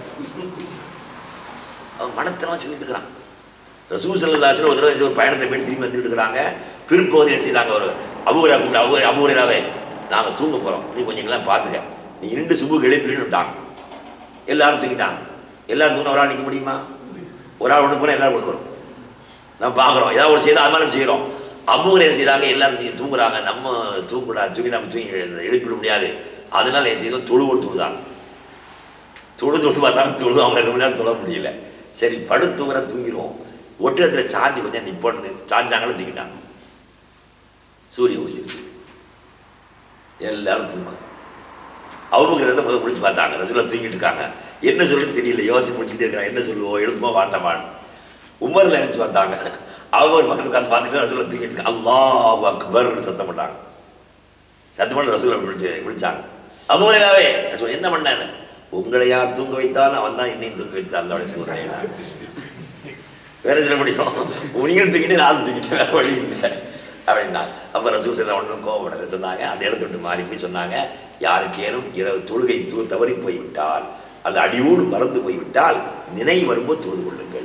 அவன் மனத்தனமா சொல்லிட்டு இருக்கிறான் ரசூ சல்லாசன் ஒரு தடவை ஒரு பயணத்தை போய் திரும்பி வந்துட்டு இருக்கிறாங்க பிற்பகுதி என்ன செய்தாங்க ஒரு அபூரா கூப்பிட்டு அபூர் அபூராவே நாங்கள் தூங்க போறோம் நீ கொஞ்சம் எல்லாம் பார்த்துக்க நீ ரெண்டு சுபுக்கு எழுப்பின்னு விட்டாங்க எல்லாரும் தூங்கிட்டாங்க எல்லாரும் தூங்கின ஒரு ஆள் நிற்க முடியுமா ஒரு ஆள் ஒன்று போனால் எல்லாரும் கொண்டு வரும் நம்ம பார்க்குறோம் ஏதாவது ஒரு செய்தால் அது மாதிரி நம்ம செய்கிறோம் அபூர் என்ன செய்தாங்க எல்லாரும் நீங்க தூங்குறாங்க நம்ம தூங்குடா தூங்கி நம்ம தூங்கி எழு- எழுப்பிட முடியாது அதனால என்ன செய்தோம் தொழு ஒரு தொழுதாங்க தொழு தொழு பார்த்தாலும் தொழு அவங்க ரெண்டு மணி நேரம் தொழ முடியல சரி படுத்து தூங்குற தூங்கிடுவோம் ஒட்டத்தில் சார்ஜ் கொஞ்சம் நிப்போட்டு சார்ஜாங்களும் தூக்கிட்டாங்க சூரியன் உச்சிருச்சு எல்லாரும் தூக்கம் அவங்க முதல் முடிச்சு பார்த்தாங்க ரசூலா தூங்கிட்டு இருக்காங்க என்ன சொல்லுன்னு தெரியல யோசி முடிச்சுக்கிட்டே இருக்காங்க என்ன சொல்லுவோம் எழுப்புமோ வாண்டமான்னு உமர்ல நினைச்சு பார்த்தாங்க அவங்க ஒரு பக்கத்து உட்காந்து பார்த்துட்டு ரசூலா தூங்கிட்டு இருக்காங்க அல்லாஹ் அக்பர்னு சத்தம் போட்டாங்க சத்தம் பண்ண ரசூலா விழிச்சு விழிச்சாங்க அபூரேனாவே ரசூல் என்ன பண்ணான்னு உங்களை யார் தூங்க வைத்தான் அவன் தான் என்னையும் தூங்க வைத்தான் அல்லோட சொல்றேன் வேற சொல்ல முடியும் நீங்களும் தூங்கிட்டு நானும் தூங்கிட்டு வேற வழி இல்லை அப்படின்னா அப்போ ரசூல் சில ஒன்றும் கோவப்படல சொன்னாங்க அந்த இடத்த விட்டு மாறி போய் சொன்னாங்க யாருக்கேனும் இரவு தொழுகை தூ தவறி போய்விட்டால் அல்ல அடியோடு மறந்து போய்விட்டால் நினை வரும்போது தொழுது கொள்ளுங்கள்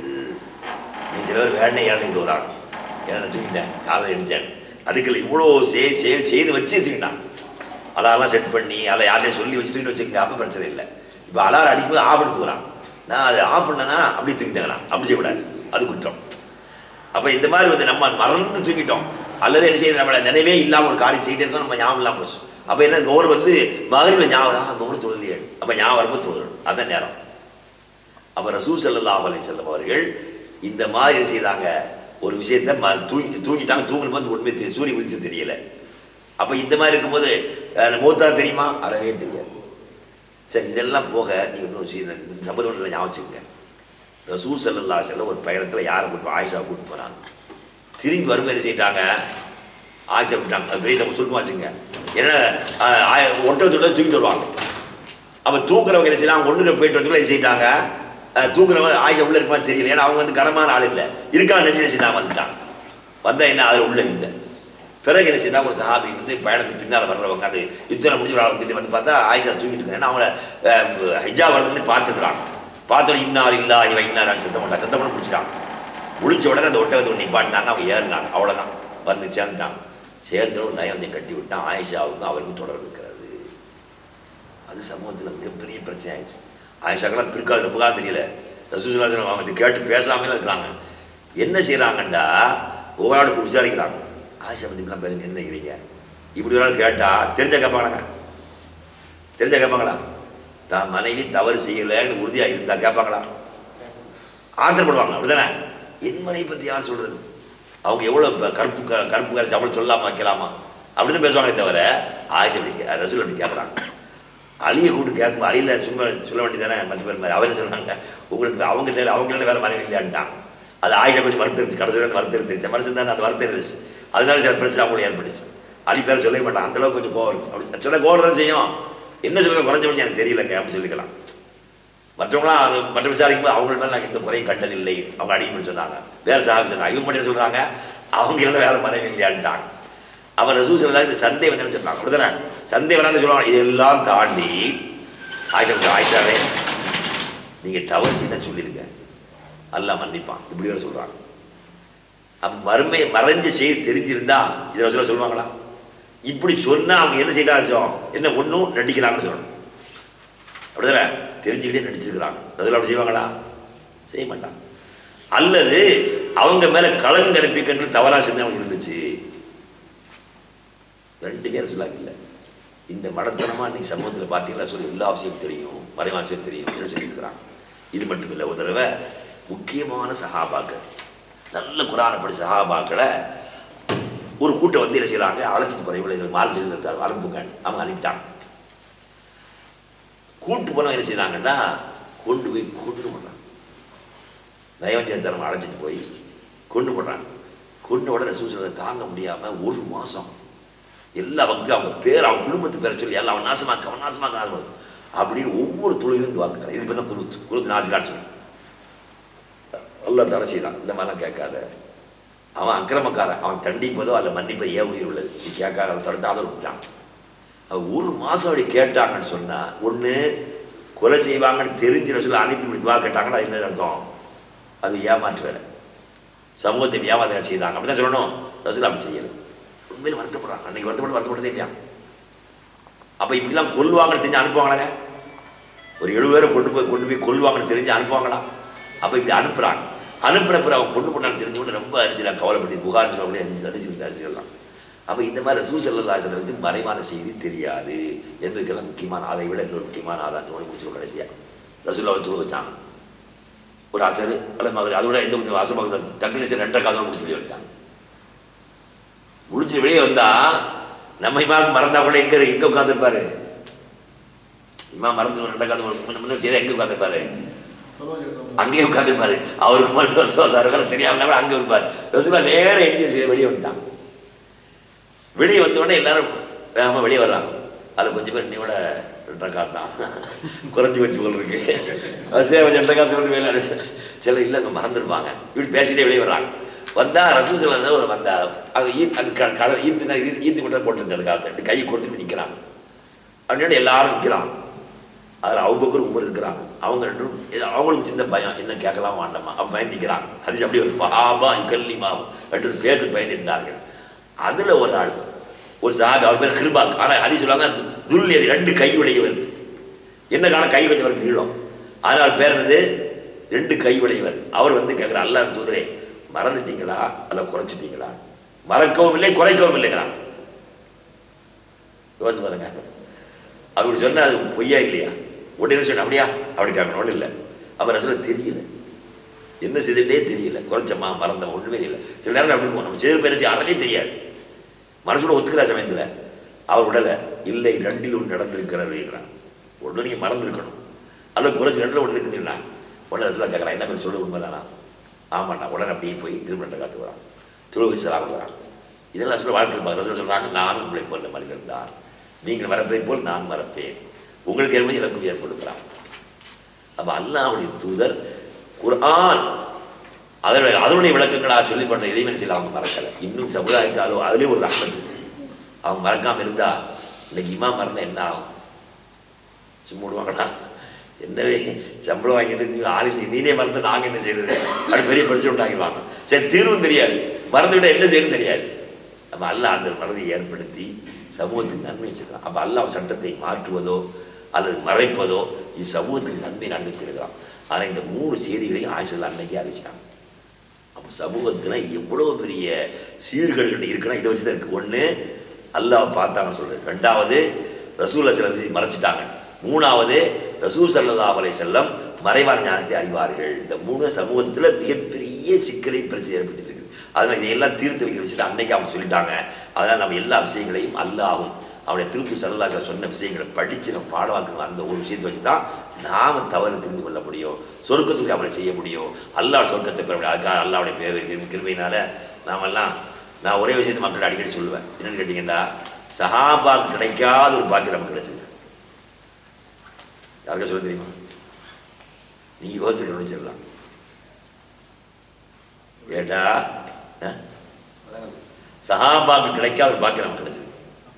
நீ சில பேர் வேணே ஏழனை தோறாங்க ஏழனை தூங்கிட்டேன் காலை எழுந்தேன் அதுக்குள்ள இவ்வளோ சே சே- செய்து வச்சு தூங்கிட்டான் அலாரம் செட் பண்ணி அதை யார்ட்டையும் சொல்லி வச்சு தூக்கிட்டு வச்சுக்க அப்போ பிரச்சனை இல்லை இப்போ அலாரம் அடிக்கும்போது ஆஃப் எடுத்து வரான் நான் அதை ஆஃப் பண்ணனா அப்படி தூங்கிட்டேன் அப்படி செய்யக்கூடாது அது குற்றம் அப்போ இந்த மாதிரி வந்து நம்ம மறந்து தூங்கிட்டோம் அல்லது என்ன செய்யுது நம்மளை நினைவே இல்லாமல் ஒரு காரியம் செய்யிட்டே இருக்கோம் நம்ம ஞாபகம் இல்லாமல் போச்சு அப்போ என்ன நோர் வந்து மகரில் ஞாபகம் ஆ, நோர் தொழுலையே அப்போ ஞாபகம் வரும்போது தொழுறோம் அதான் நேரம் அப்போ ரசூல் ஸல்லல்லாஹு அலைஹி வஸல்லம் அவர்கள் இந்த மாதிரி என்ன செய்தாங்க ஒரு விஷயத்த ம தூங்கி தூங்கிட்டாங்க தூங்கும் போது ஒன்றுமே தெரிய சூரிய உதிச்சு தெரியல அப்போ இந்த மாதிரி இருக்கும்போது அஹ், மூத்தா தெரியுமா அறவே தெரியாது சரி இதெல்லாம் போக நீங்கள் இன்னொரு விஷயம் இந்த சம்பவம் ஞாபகம் வச்சுக்கோங்க ரசூல் ஸல்லல்லாஹு அலைஹி வஸல்லம் ஒரு பயணத்தில் யாரை கூட்டு ஆயிஷா கூட்டு போனாங்க திரும்பி வரும்போது என்ன செய்யிட்டாங்க ஆயிஷா விட்டாங்க அது பெரிய சம்பவம் சுருக்கமாக வச்சுங்க ஏன்னா அஹ், ஆய- ஒட்டகத்தோட தூக்கிட்டு வருவாங்க அப்போ தூக்குறவங்க என்ன செய்யலாம் ஒன்று போயிட்டு வரதுக்குள்ள என்ன செய்யிட்டாங்க அஹ், தூக்குறவங்க ஆயிஷா உள்ள இருக்குமா தெரியல ஏன்னா அவங்க வந்து கரமான ஆள் இல்லை இருக்காங்க நினைச்சு நினைச்சுதான் வந்துட்டாங்க வந்தா என்ன அதில் உள்ள இல்லை பிறகு என்ன செய்யலாம் ஒரு சஹாபி வந்து பயணத்துக்கு பின்னால் வர்றவங்க அது யுத்தம் முடிஞ்ச ஒரு ஆள் வந்துட்டு வந்து பார்த்தா ஆயிஷா தூங்கிட்டு இருக்காங்க ஏன்னா அவங்கள அஹ், ஹிஜா வரதுக்கு முன்னாடி பார்த்துக்கிறாங்க பார்த்தோட இன்னார் இல்லா இவ இன்னார் சத்தம் பண்ணா சத்தம் பண்ண முடிச்சிட்டாங்க முடிச்ச உடனே அந்த ஒட்டகத்தை ஒன்று நிப்பாட்டினாங்க அவங்க ஏறினாங்க அவ்வளோதான் வந்து சேர்ந்துட்டாங்க சேர்ந்து ஒரு நயவஞ்சம் கட்டி விட்டா ஆயிஷாவுக்கும் அவருக்கும் தொடர்பு இருக்கிறது அது சமூகத்தில் மிகப்பெரிய பிரச்சனை ஆயிடுச்சு ஆயிஷாக்கெல்லாம் பிற்காலத்தில் புகார் தெரியல ரசூசலாசனம் அவங்க இதை கேட்டு பேசாமலே இருக்கிறாங்க என்ன செய்கிறாங்கண்டா ஒவ்வொரு ஆளுக்கு விசாரிக்கிறாங்க ஆயிஷா பற்றிலாம் பேசுங்க என்ன நினைக்கிறீங்க இப்படி ஒரு ஆள் கேட்டால் தெரிஞ்ச கேட்பாங்களாங்க தெரிஞ்ச கேட்பாங்களா தான் மனைவி தவறு செய்யலைன்னு உறுதியாக இருந்தால் கேட்பாங்களா ஆத்திரப்படுவாங்க அப்படிதானே என் மனைவி பற்றி யார் சொல்கிறது அவங்க எவ்வளோ ப- கருப்பு க- கருப்பு கரைச்சி அவளை சொல்லாமா வைக்கலாமா அப்படி தான் பேசுவாங்களே தவிர ஆயிஷா அப்படி கே- ரசூல் அப்படி கேட்குறாங்க அழியை கூப்பிட்டு கேட்கும் அழியில சும்மா சொல்ல வேண்டியதானே மற்ற பேர் மாதிரி அவரே சொன்னாங்க உங்களுக்கு அவங்க தெரியல அவங்கள்ட்ட வேற மனைவி இல்லையான்ட்டாங்க அது ஆயிஷா கொஞ்சம் வருத்தம் இருந்துச்சு கடைசி வரைக்கும் வருத்தம் இருந்துச்சு மனசு தானே அந்த வருத்தம் இருந்துச்சு அதனால சில பிரச்சனை அவங்களுக்கு ஏற்பட்டுச்சு அலி பேரை சொல்லவே மாட்டான் அந்த அளவுக்கு கொஞ்சம் கோவம் இருந்துச்சு அப்படி சொல்ல கோவம் தான் செய்யும் என்ன சொல்லுங்க குறைஞ்சபட்சம் எனக்கு தெரியலங்க அப்படின்னு சொல்லிக்கலாம் மற்றவங்களாம் அது மற்ற விசாரிக்கும் போது அவங்க மேலே நாங்கள் இந்த குறையும் கண்டதில்லை அவங்க அடிக்கணும்னு சொன்னாங்க வேற சாஹிப் சொன்னாங்க இவங்க மட்டும் என்ன சொல்றாங்க அவங்க என்ன வேற மனைவி இல்லையான்ட்டாங்க அவர் ரசூல் சொல்லதாக இந்த சந்தேகம் வந்து சொன்னாங்க அப்படிதானே சந்தேகம் வந்து சொல்லுவாங்க இதெல்லாம் தாண்டி ஆயிஷா சொல்றாங்க, ஆயிஷாவே நீங்க தவறு செய்த சொல்லிருங்க அல்லாஹ் மன்னிப்பான் இப்படி வர சொல்றாங்க அப்ப மறுமை மறைஞ்ச செய்தி தெரிஞ்சிருந்தா இதை ரசூலா சொல்லுவாங்களா இப்படி சொன்னா அவங்க என்ன செய்யறாச்சோ என்ன ஒன்றும் நடிக்கிறாங்கன்னு சொல்லணும் அப்படிதானே தெரிஞ்சுக்கிட்டே நடிச்சிருக்கிறாங்க ரசூலா அப்படி செய்வாங்களா செய்ய மாட்டாங்க அல்லது அவங்க மேல களம் கற்பிக்கின்ற தவறா சிந்தனை இருந்துச்சு ரெண்டு பேரும் சொல்லாங்க இல்லை இந்த மடத்தனமா நீ சமூகத்தில் பார்த்தீங்களா சொல்லி எல்லா விஷயம் தெரியும் மறைவா விஷயம் தெரியும் என்று சொல்லியிருக்கிறாங்க இது மட்டும் இல்லை ஒரு தடவை முக்கியமான சஹாபாக்கள் நல்ல குரானை படிச்ச சஹாபாக்களை ஒரு கூட்டம் வந்து என்ன செய்யறாங்க அழைச்சிட்டு போற இவ்வளவு மால் சொல்லி அனுப்புங்க அவங்க அனுப்பிட்டாங்க கூட்டு போனவங்க என்ன செய்றாங்கன்னா கொண்டு போய் கொண்டு போடுறாங்க நயவஞ்சத்தனம் அழைச்சிட்டு போய் கொண்டு போடுறாங்க கொண்டு உடனே சூசனை தாங்க முடியாம ஒரு மாசம் எல்லா பக்தியும் அவங்க பேர் அவங்க குடும்பத்து பேரை சொல்லி எல்லாம் அவன் நாசமாக்க அவன் நாசமாக்க நாசமாக்க அப்படின்னு ஒவ்வொரு தொழிலும் வாக்குறான் இதுக்கு பேர் தான் குருத்து குருத்து நாசிலான்னு சொல்லி எல்லாம் தடை செய்யலாம் இந்த மாதிரிலாம் கேட்காத அவன் அக்கிரமக்காரன் அவன் தண்டிப்பதோ அல்ல மன்னிப்பதோ ஏன் உயிர் உள்ளது நீ கேட்காத அவன் தடுத்தாத விட்டான் அவன் ஒரு மாதம் அப்படி கேட்டாங்கன்னு சொன்னா ஒன்று கொலை செய்வாங்கன்னு தெரிஞ்ச ரசூல் அனுப்பி இப்படி துவா கேட்டாங்கன்னா அது என்ன அர்த்தம் அது ஏமாற்று வேலை சமூகத்தை ஏமாத்த செய்தாங்க அப்படி தான் சொல்லணும் ரசூல் அப்படி செய்யலை உண்மையில் வருத்தப்படுறாங்க அன்னைக்கு வருத்தப்பட்டு வருத்தப்பட்டதே இல்லையா அப்போ இப்படிலாம் கொல்லுவாங்கன்னு தெரிஞ்சு அனுப்புவாங்களாங்க ஒரு எழுபது பேரை கொண்டு போய் கொண்டு போய் கொல்லுவாங்கன்னு தெரிஞ்சு அனுப்புவாங்களா அப்போ இப்படி அனுப்புகிறாங்க அனுப்புன பிறகு அவங்க கொண்டு போனான்னு தெரிஞ்ச உடனே ரொம்ப அரிசிலாம் கவலைப்பட்டு புகார்னு சொல்லக்கூடிய அரிசி அரிசி அரிசிகள்லாம் அப்போ இந்த மாதிரி ரசூசல்லாசனருக்கு மறைவான செய்தி தெரியாது என்பதுக்கெல்லாம் முக்கியமான அதை விட இன்னொரு முக்கியமான ஆதாரம் ஒன்று முடிச்சிடும் கடைசியாக ரசூல்லாவை துளு வச்சாங்க ஒரு அசரு அல்ல மகள் அதோட எந்த கொஞ்சம் அசமகள் டக்குனு சரி ரெண்டரை காதோட முடிச்சு வெளியே வந்துட்டாங்க முடிச்சு வெளியே வந்தா நம்ம இமாம் மறந்தா கூட எங்க எங்க உட்காந்துருப்பாரு இமா மறந்து ரெண்டரை காது முன்ன முன்ன செய்த எங்க உட்காந்துருப்பாரு அங்கேயே உட்காந்துருப்பாரு அவருக்கு மட்டும் ரசூலா தெரியாம கூட அங்கே இருப்பார் ரசூலா நேரம் எஞ்சி செய்ய வெளியே வந்துட்டாங்க வெளியே வந்த உடனே எல்லாரும் வேகமாக வெளியே வர்றாங்க அதில் கொஞ்சம் பேர் இன்னையோட ரெண்டரை காத்து தான் குறைஞ்சி வச்சு போல் இருக்கு சரி கொஞ்சம் ரெண்டரை காத்து கொண்டு வேலை சில இல்லை அங்கே மறந்துருப்பாங்க இப்படி பேசிட்டே வெளியே வர்றாங்க வந்தா ரசூல் சில ஒரு வந்தா அது ஈ அந்த க கடை ஈத்து தான் ஈ- ஈத்து கொண்டு போட்டு அந்த காலத்தை இப்படி கையை கொடுத்துட்டு நிற்கிறாங்க அப்படின்னு எல்லாரும் நிற்கிறாங்க அதில் அவுபக்கர் உமர் இருக்கிறாங்க அவங்க ரெண்டும் இது அவங்களுக்கு சின்ன பயம் என்ன கேட்கலாம் வேண்டாமா அவன் பயந்துக்கிறாங்க அது அப்படி ஒரு பாபா கல்லிமாவும் ரெண்டு பேச பயந்துட்டார்கள் அதுல ஒரு ஆள் ஒரு சாபி அவர் பேர் கிருபாக் ஆனால் ஹரி சொல்லுவாங்க துல்லியது ரெண்டு கை உடையவர் என்ன காலம் கை கொஞ்சம் நீளம் அதனால் பேர் என்னது ரெண்டு கை உடையவர் அவர் வந்து கேட்குற அல்லாஹ் தூதரே மறந்துட்டீங்களா அல்ல குறைச்சிட்டீங்களா மறக்கவும் இல்லை குறைக்கவும் இல்லைங்களா யோசிச்சு பாருங்க அப்படி சொன்னா அது பொய்யா இல்லையா உடனே சொன்ன அப்படியா அப்படி கேட்கணும் ஒன்றும் இல்லை அவர் சொல்ல தெரியல என்ன செய்துட்டே தெரியல குறைச்சமா மறந்தமா ஒன்றுமே தெரியல சில நேரம் அப்படி இருக்கும் நம்ம செய்த பேரசி யாருமே தெரியாது மனசோட ஒத்துக்கிற சமயத்தில் அவர் உடலை இல்லை ரெண்டில் ஒன்று நடந்திருக்கிறதுங்கிறான் ஒன்று நீங்கள் மறந்துருக்கணும் அல்ல குறைச்சி ரெண்டில் ஒன்று இருக்குதுன்னா உடனே ரசலா கேட்குறான் என்ன பேர் சொல்லு உண்மைதானா ஆமாண்ணா உடனே அப்படியே போய் திருமணத்தை காத்து வரான் தொழுகை சலாம் வரான் இதெல்லாம் சொல்ல வாழ்க்கை பார்க்க ரசூல் சொல்றாங்க நானும் உங்களை போல மனிதன் தான் நீங்கள் மறப்பதை போல் நான் மறப்பேன் உங்களுக்கு ஏற்பது எனக்கும் ஏற்படுகிறான் அப்ப அல்லாஹ்வுடைய தூதர் குர்ஆன் அதனுடைய அதனுடைய விளக்கங்களாக சொல்லி பண்ற இறைவன் சில அவங்க மறக்கலை இன்னும் சமுதாயத்துக்கு அது அதுலேயும் ஒரு ரஹ்மத் அவங்க மறக்காம இருந்தா இன்னைக்கு இமாம் மறந்தா என்ன ஆகும் சும்மா விடுவாங்களா என்னவே சம்பளம் வாங்கிட்டு நீ ஆலி செய் நீனே மறந்து நாங்க என்ன செய்யறது அப்படி பெரிய பிரச்சனை உண்டாக்கிடுவாங்க சரி தீர்வும் தெரியாது மறந்துவிட்டா என்ன செய்யணும் தெரியாது அப்ப அல்லாஹ் அந்த மறதியை ஏற்படுத்தி சமூகத்துக்கு நன்மை வச்சிருக்கான் அப்ப அல்லாஹ் சட்டத்தை மாற்றுவதோ அல்லது மறைப்பதோ இது சமூகத்துக்கு நன்மை நடந்து வச்சிருக்கிறான் ஆனா இந்த மூணு செய்திகளையும் ஆயுஷல் அன்னைக்கே அறிவிச்சிட்டாங்க அப்போ சமூகத்தில் எவ்வளோ பெரிய சீர்கேடுகள் இருக்குன்னா இதை வச்சு தான் இருக்கு ஒன்று அல்லாஹ் பார்த்தாங்கன்னு சொல்றது ரெண்டாவது ரசூலை சில விஷயம் மறைச்சிட்டாங்க மூணாவது ரசூல் சல்லல்லாஹு அலைஹி செல்லம் மறைவான ஞானத்தை அறிவார்கள் இந்த மூணு சமூகத்தில் மிகப்பெரிய சிக்கலை பிரச்சனை ஏற்படுத்திட்டு இருக்குது அதனால் இதையெல்லாம் தீர்த்து வைக்க வச்சுட்டு அன்னைக்கு அவங்க சொல்லிட்டாங்க அதனால் நம்ம எல்லா விஷயங்களையும் அல்லாஹ்வும் அவனுடைய திருத்து சல்லல்லாஹு சொன்ன விஷயங்களை படித்து நம்ம பாடமாக்கணும் அந்த ஒரு விஷயத்தை வச்சு தான் நாம தவறு தெரிந்து கொள்ள முடியும் சொர்க்கத்துக்கு அவனை செய்ய முடியும் அல்லாஹ் சொர்க்கத்தை பெற முடியும் அதுக்காக அல்லாவுடைய பேர் கிருமையினால நாமெல்லாம் நான் ஒரே விஷயத்தை மக்கள் அடிக்கடி சொல்லுவேன் என்னன்னு கேட்டிங்கன்னா சஹாபாக்கு கிடைக்காத ஒரு பாக்கியம் நமக்கு கிடைச்சது யாருக்கா சொல்ல தெரியுமா நீ யோசிச்சு கவனிச்சிடலாம் ஏடா அஹ், சஹாபாக்கு கிடைக்காத ஒரு பாக்கியம் நமக்கு கிடைச்சது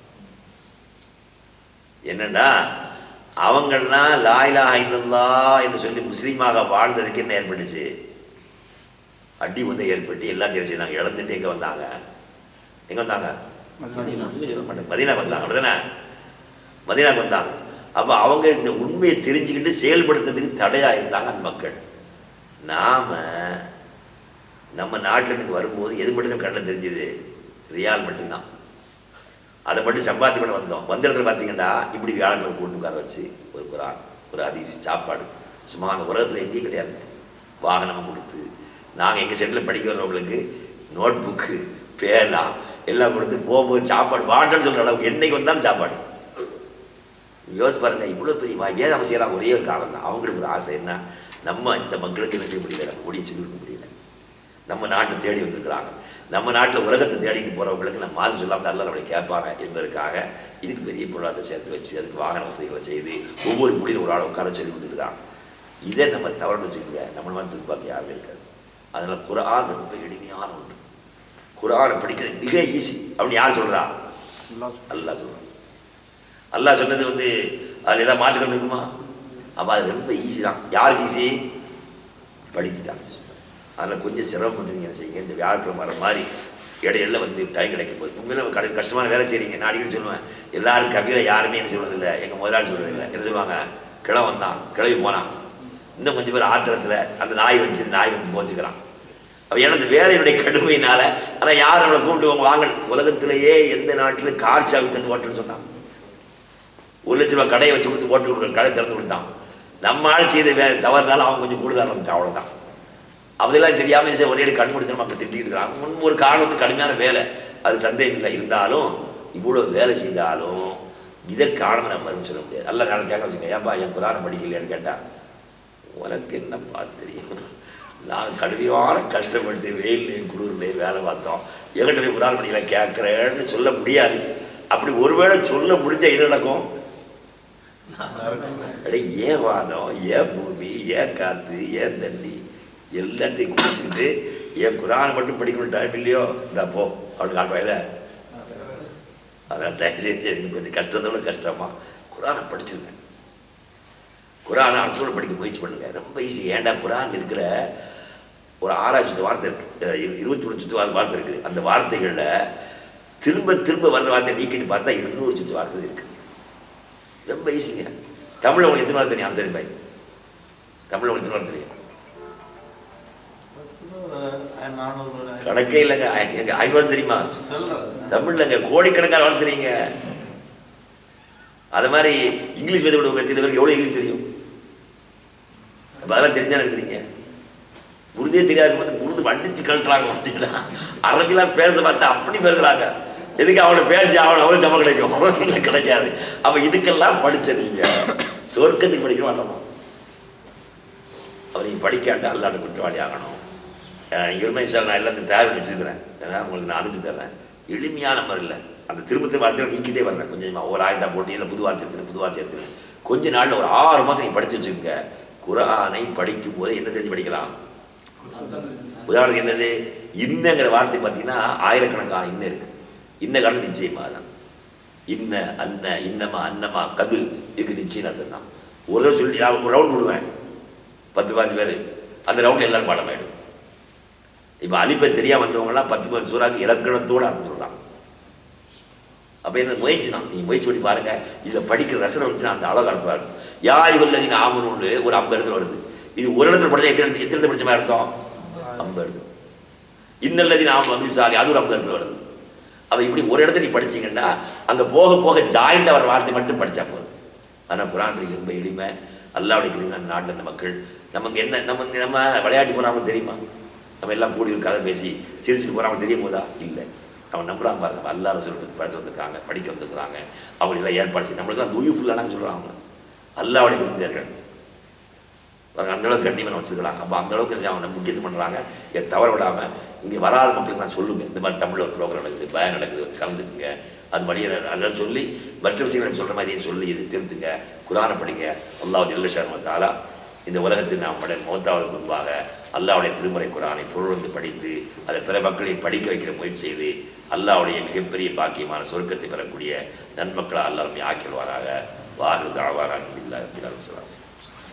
என்னன்னா அவங்கெல்லாம் லாயிலா இல்லல்லா என்று சொல்லி முஸ்லீமாக வாழ்ந்ததுக்கு என்ன ஏற்பட்டுச்சு அடி வந்து ஏற்பட்டு எல்லாம் தெரிஞ்சு நாங்கள் இழந்துட்டு எங்கே வந்தாங்க எங்கே வந்தாங்க உண்மை சொல்ல மாட்டேன் மதீனாக்கு வந்தாங்க அப்படிதானே மதீனாக்கு வந்தாங்க அப்போ அவங்க இந்த உண்மையை தெரிஞ்சுக்கிட்டு செயல்படுத்துறதுக்கு தடையாக இருந்தாங்க அந்த மக்கள் நாம நம்ம நாட்டிலேருந்து வரும்போது எது மட்டும் கண்ணில் தெரிஞ்சது ரியால் மட்டும்தான் அதை மட்டும் சம்பாத்தி பண்ண வந்தோம் வந்த இடத்துல பார்த்தீங்கன்னா இப்படி வியாழக்கிழமை கூட்டு உட்கார வச்சு ஒரு குரான் ஒரு அதிசி சாப்பாடு சும்மா அந்த உலகத்தில் எங்கேயும் கிடையாது வாகனம் கொடுத்து நாங்கள் எங்கள் செட்டில் படிக்க வர்றவங்களுக்கு நோட் புக்கு பேனா எல்லாம் கொடுத்து போகும்போது சாப்பாடு வாட்டன்னு சொல்கிற அளவுக்கு என்னைக்கு வந்தாலும் சாப்பாடு யோசிச்சு பாருங்க இவ்வளோ பெரிய வா- வேதாம செய்யலாம் ஒரே ஒரு காலம் தான் அவங்களுக்கு ஒரு ஆசை என்ன நம்ம இந்த மக்களுக்கு என்ன செய்ய முடியல நம்ம முடிய சொல்லி கொடுக்க முடியல நம்ம நாட்டை தேடி வந்திருக்கிறாங்க நம்ம நாட்டில் உலகத்தை தேடிட்டு போகிறவங்களுக்கு நம்ம மாதிரி சொல்லாமல் நல்லா நம்மளை கேட்பாங்க என்பதற்காக இதுக்கு பெரிய பொருளாதாரத்தை சேர்த்து வச்சு அதுக்கு வாகன வசதிகளை செய்து ஒவ்வொரு குடியில் ஒரு ஆளை உட்கார சொல்லி கொடுத்துட்டு தான் இதை நம்ம தவறு வச்சுக்கல நம்ம வந்து துப்பாக்கி யாரும் இருக்காது அதனால் குரான் ரொம்ப எளிமையான ஒன்று குரானை படிக்கிறது மிக ஈஸி அப்படின்னு யார் சொல்கிறா அல்லாஹ் சொல்கிறான் அல்லாஹ் சொன்னது வந்து அதில் ஏதாவது மாற்றுக்கள் இருக்குமா அப்போ அது ரொம்ப ஈஸி தான் யாருக்கு ஈஸி படிச்சுட்டாங்க அதில் கொஞ்சம் சிரமப்பட்டு நீங்கள் என்ன செய்யுங்க இந்த வியாழக்கிழமை வர மாதிரி இடையில வந்து டைம் கிடைக்கும் போது உண்மையில கடை கஷ்டமான வேலை செய்றீங்க நான் அடிக்கடி சொல்லுவேன் எல்லாரும் கவிதை யாருமே என்ன சொல்றதில்லை எங்கள் முதலாளி சொல்றதில்லை என்ன சொல்லுவாங்க கிளை வந்தான் கிளவி போனான் இன்னும் கொஞ்சம் பேர் ஆத்திரத்தில் அந்த நாய் வச்சு நாய் வந்து போச்சுக்கிறான் அப்போ ஏன்னா இந்த வேலையுடைய கடுமையினால ஆனால் யார் நம்மளை கூப்பிட்டு வாங்க வாங்க உலகத்திலேயே எந்த நாட்டிலும் கார் சாவி தந்து ஓட்டுன்னு சொன்னான் ஒரு லட்ச ரூபாய் கடையை வச்சு கொடுத்து ஓட்டு கொடுக்க கடை திறந்து கொடுத்தான் நம்ம ஆள் செய்த வே தவறுனால அவன் கொஞ்சம் கூடுதலாக நமக்கு அவ்வளோதான் அதெல்லாம் தெரியாமல் சரி ஒரே கண் முடித்து மக்கள் திட்டிட்டு இருக்காங்க முன்பு ஒரு காரணம் வந்து கடுமையான வேலை அது சந்தேகம் இல்லை இருந்தாலும் இவ்வளோ வேலை செய்தாலும் இதை காரணம் நம்ம வரும்னு சொல்ல முடியாது நல்ல நாள் கேட்க வச்சுங்க ஏன்பா என் குரானை படிக்கலையான்னு கேட்டான் உனக்கு என்னப்பா தெரியும் நான் கடுமையான கஷ்டப்பட்டு வெயில்லையும் குளிர்லையும் வேலை பார்த்தோம் எங்கிட்ட போய் குரான் படிக்கல கேட்குறேன்னு சொல்ல முடியாது அப்படி ஒருவேளை சொல்ல முடிஞ்ச என்ன நடக்கும் அடே ஏன் வானம் ஏன் பூமி ஏன் காத்து ஏன் தண்ணி எல்லாத்தையும் குடிச்சுக்கிட்டு ஏன் குரான் மட்டும் படிக்கணும் டைம் இல்லையோ இந்த போ அப்படின்னு காட்டுவாங்க அதனால் தயவு செஞ்சு எனக்கு கொஞ்சம் கஷ்டத்தோட கஷ்டமா குரானை படிச்சிருங்க குரானை அர்த்தத்தோட படிக்க முயற்சி பண்ணுங்க ரொம்ப ஈஸி ஏன்டா குரான் இருக்கிற ஒரு ஆறாயிரம் சுத்து வார்த்தை இருக்கு அஹ் இரு- இருபத்தி மூணு சுத்து வார்த்தை வார்த்தை இருக்குது அந்த வார்த்தைகளில் திரும்ப திரும்ப வர்ற வார்த்தை நீக்கிட்டு பார்த்தா எண்ணூறு சுத்து வார்த்தை இருக்கு ரொம்ப ஈஸிங்க தமிழ் உங்களுக்கு எத்தனை வார்த்தை தெரியும் சரி பாய் தமிழ் உங்களுக்கு எத்தனை வார்த்தை தெரியும் கணக்கே இல்லைங்க ஐ- எங்க ஐநூறு தெரியுமா தமிழ்லங்க கோடிக்கணக்கான வார்த்தை தெரியுங்க அது மாதிரி இங்கிலீஷ் பேச கூட எத்தனை பேருக்கு எவ்வளோ இங்கிலீஷ் தெரியும் அப்ப அதெல்லாம் தெரிஞ்சா இருக்கிறீங்க உருதே தெரியாது வந்து உருது வண்டிச்சு கழட்டுறாங்க பார்த்தீங்களா அரபிலாம் பேச பார்த்தா அப்படி பேசுறாங்க எதுக்கு அவனை பேசி அவனை அவ்வளோ சம்பளம் கிடைக்கும் கிடைக்காது அப்ப இதுக்கெல்லாம் படிச்ச நீங்க சொர்க்கத்துக்கு படிக்க மாட்டோமா அவர் நீங்க படிக்காட்டா அல்லாட குற்றவாளி ஆகணும் அஹ் இருமை சார் நான் எல்லாத்தையும் தயார் பண்ணி வச்சிருக்கிறேன் ஏன்னா உங்களுக்கு நான் அனுப்பி தர்றேன் எளிமையான முறையில் அந்த திரும்ப திரும்ப வார்த்தைகள் நீக்கிட்டே வர்றேன் கொஞ்சம் கொஞ்சமா ஒரு ஆயுதா போட்டு இல்லை புது வார்த்தை எடுத்துரு புது வார்த்தை எடுத்துரு கொஞ்ச நாள்ல ஒரு ஆறு மாசம் நீங்க படிச்சு வச்சுக்கோங்க குரானை படிக்கும் போது என்ன தெரிஞ்சு படிக்கலாம் உதாரணத்துக்கு என்னது இன்னங்கிற வார்த்தை பார்த்தீங்கன்னா ஆயிரக்கணக்கான இன்ன இருக்கு இன்ன காலத்தில் நிச்சயமா தான் இன்ன அன்ன இன்னமா அன்னமா கது இதுக்கு நிச்சயம் அர்த்தம் தான் ஒரு தடவை சொல்லி நான் ஒரு ரவுண்ட் விடுவேன் பத்து பாஞ்சு பேர் அந்த ரவுண்டில் எல்லாரும் பாடமாயிடும் இப்போ அலிப்பை தெரியாம வந்தவங்கலாம் பத்து பதினஞ்சு சூறாக்கு இலக்கணத்தோடு ஆரம்பிச்சுடலாம் அப்போ என்ன முயற்சி தான் நீங்கள் முயற்சி பண்ணி பாருங்க இதில் படிக்கிற ரசனை வந்துச்சுன்னா அந்த அழகு அர்த்தம் இருக்கும் யா இவல்லதின் ஆமனு ஒரு ஐம்பது இடத்துல வருது இது ஒரு இடத்துல படிச்சா எத்தனை இடத்துல எத்தனை இடத்துல படிச்ச மாதிரி அர்த்தம் ஐம்பது இடத்துல இன்னல்லதின் ஆமன் அப்படி சாலி அது ஒரு ஐம்பது இடத்துல வருது அப்போ இப்படி ஒரு இடத்துல நீ படிச்சீங்கன்னா அங்கே போக போக ஜாயிண்டாக வர வார்த்தை மட்டும் படிச்சா போதும் ஆனால் குரான் படிக்க ரொம்ப எளிமை அல்லாவுடைய கிருமி அந்த நாட்டில் இந்த மக்கள் நமக்கு என்ன நம்ம நம்ம விளையாட்டு போகிறாங்க தெரியுமா நம்ம எல்லாம் கூடி ஒரு கதை பேசி சிரிச்சுட்டு போகிறாங்க தெரியும் போதா இல்லை அவன் நம்புறாங்க பாருங்க நம்ம அல்லா ரசூல் பற்றி பேச வந்திருக்காங்க படிக்க வந்திருக்கிறாங்க அவங்களுக்கு எல்லாம் ஏற்பாடு செய்ய நம்மளுக்கு தான் தூய் ஃபுல்லானாங்க சொல்கிறாங்க அல்லாவுடைய விருந்தினர்கள் அவங்க அந்த அளவுக்கு கண்டிப்பாக வச்சுருக்கிறாங்க அப்போ அந்த அளவுக்கு அவங்க முக்கியத்துவம் பண்ணுறாங்க இதை தவற விடாமல் இங்கே வராத மக்களுக்கு நான் சொல்லுங்க இந்த மாதிரி தமிழில் ஒரு ப்ரோக்ராம் நடக்குது பயம் நடக்குது கலந்துக்குங்க அது வழியை நல்லா சொல்லி மற்ற விஷயங்களை சொல்கிற மாதிரியே சொல்லி இது திருத்துங்க குரானை படிங்க அல்லாஹ் ஜெல்லஷான் தாலா இந்த உலகத்தில் நாம் பட மௌத்தாவது முன்பாக அல்லாவுடைய திருமுறை குரானை பொருள் படித்து அதை பிற மக்களையும் படிக்க வைக்கிற முயற்சி செய்து அல்லாவுடைய மிகப்பெரிய பாக்கியமான சொர்க்கத்தை பெறக்கூடிய நன்மக்களை அல்லாருமே ஆக்கிடுவாராக வாகு தாவாரான் இல்லை அப்படின்னு சொல்லலாம்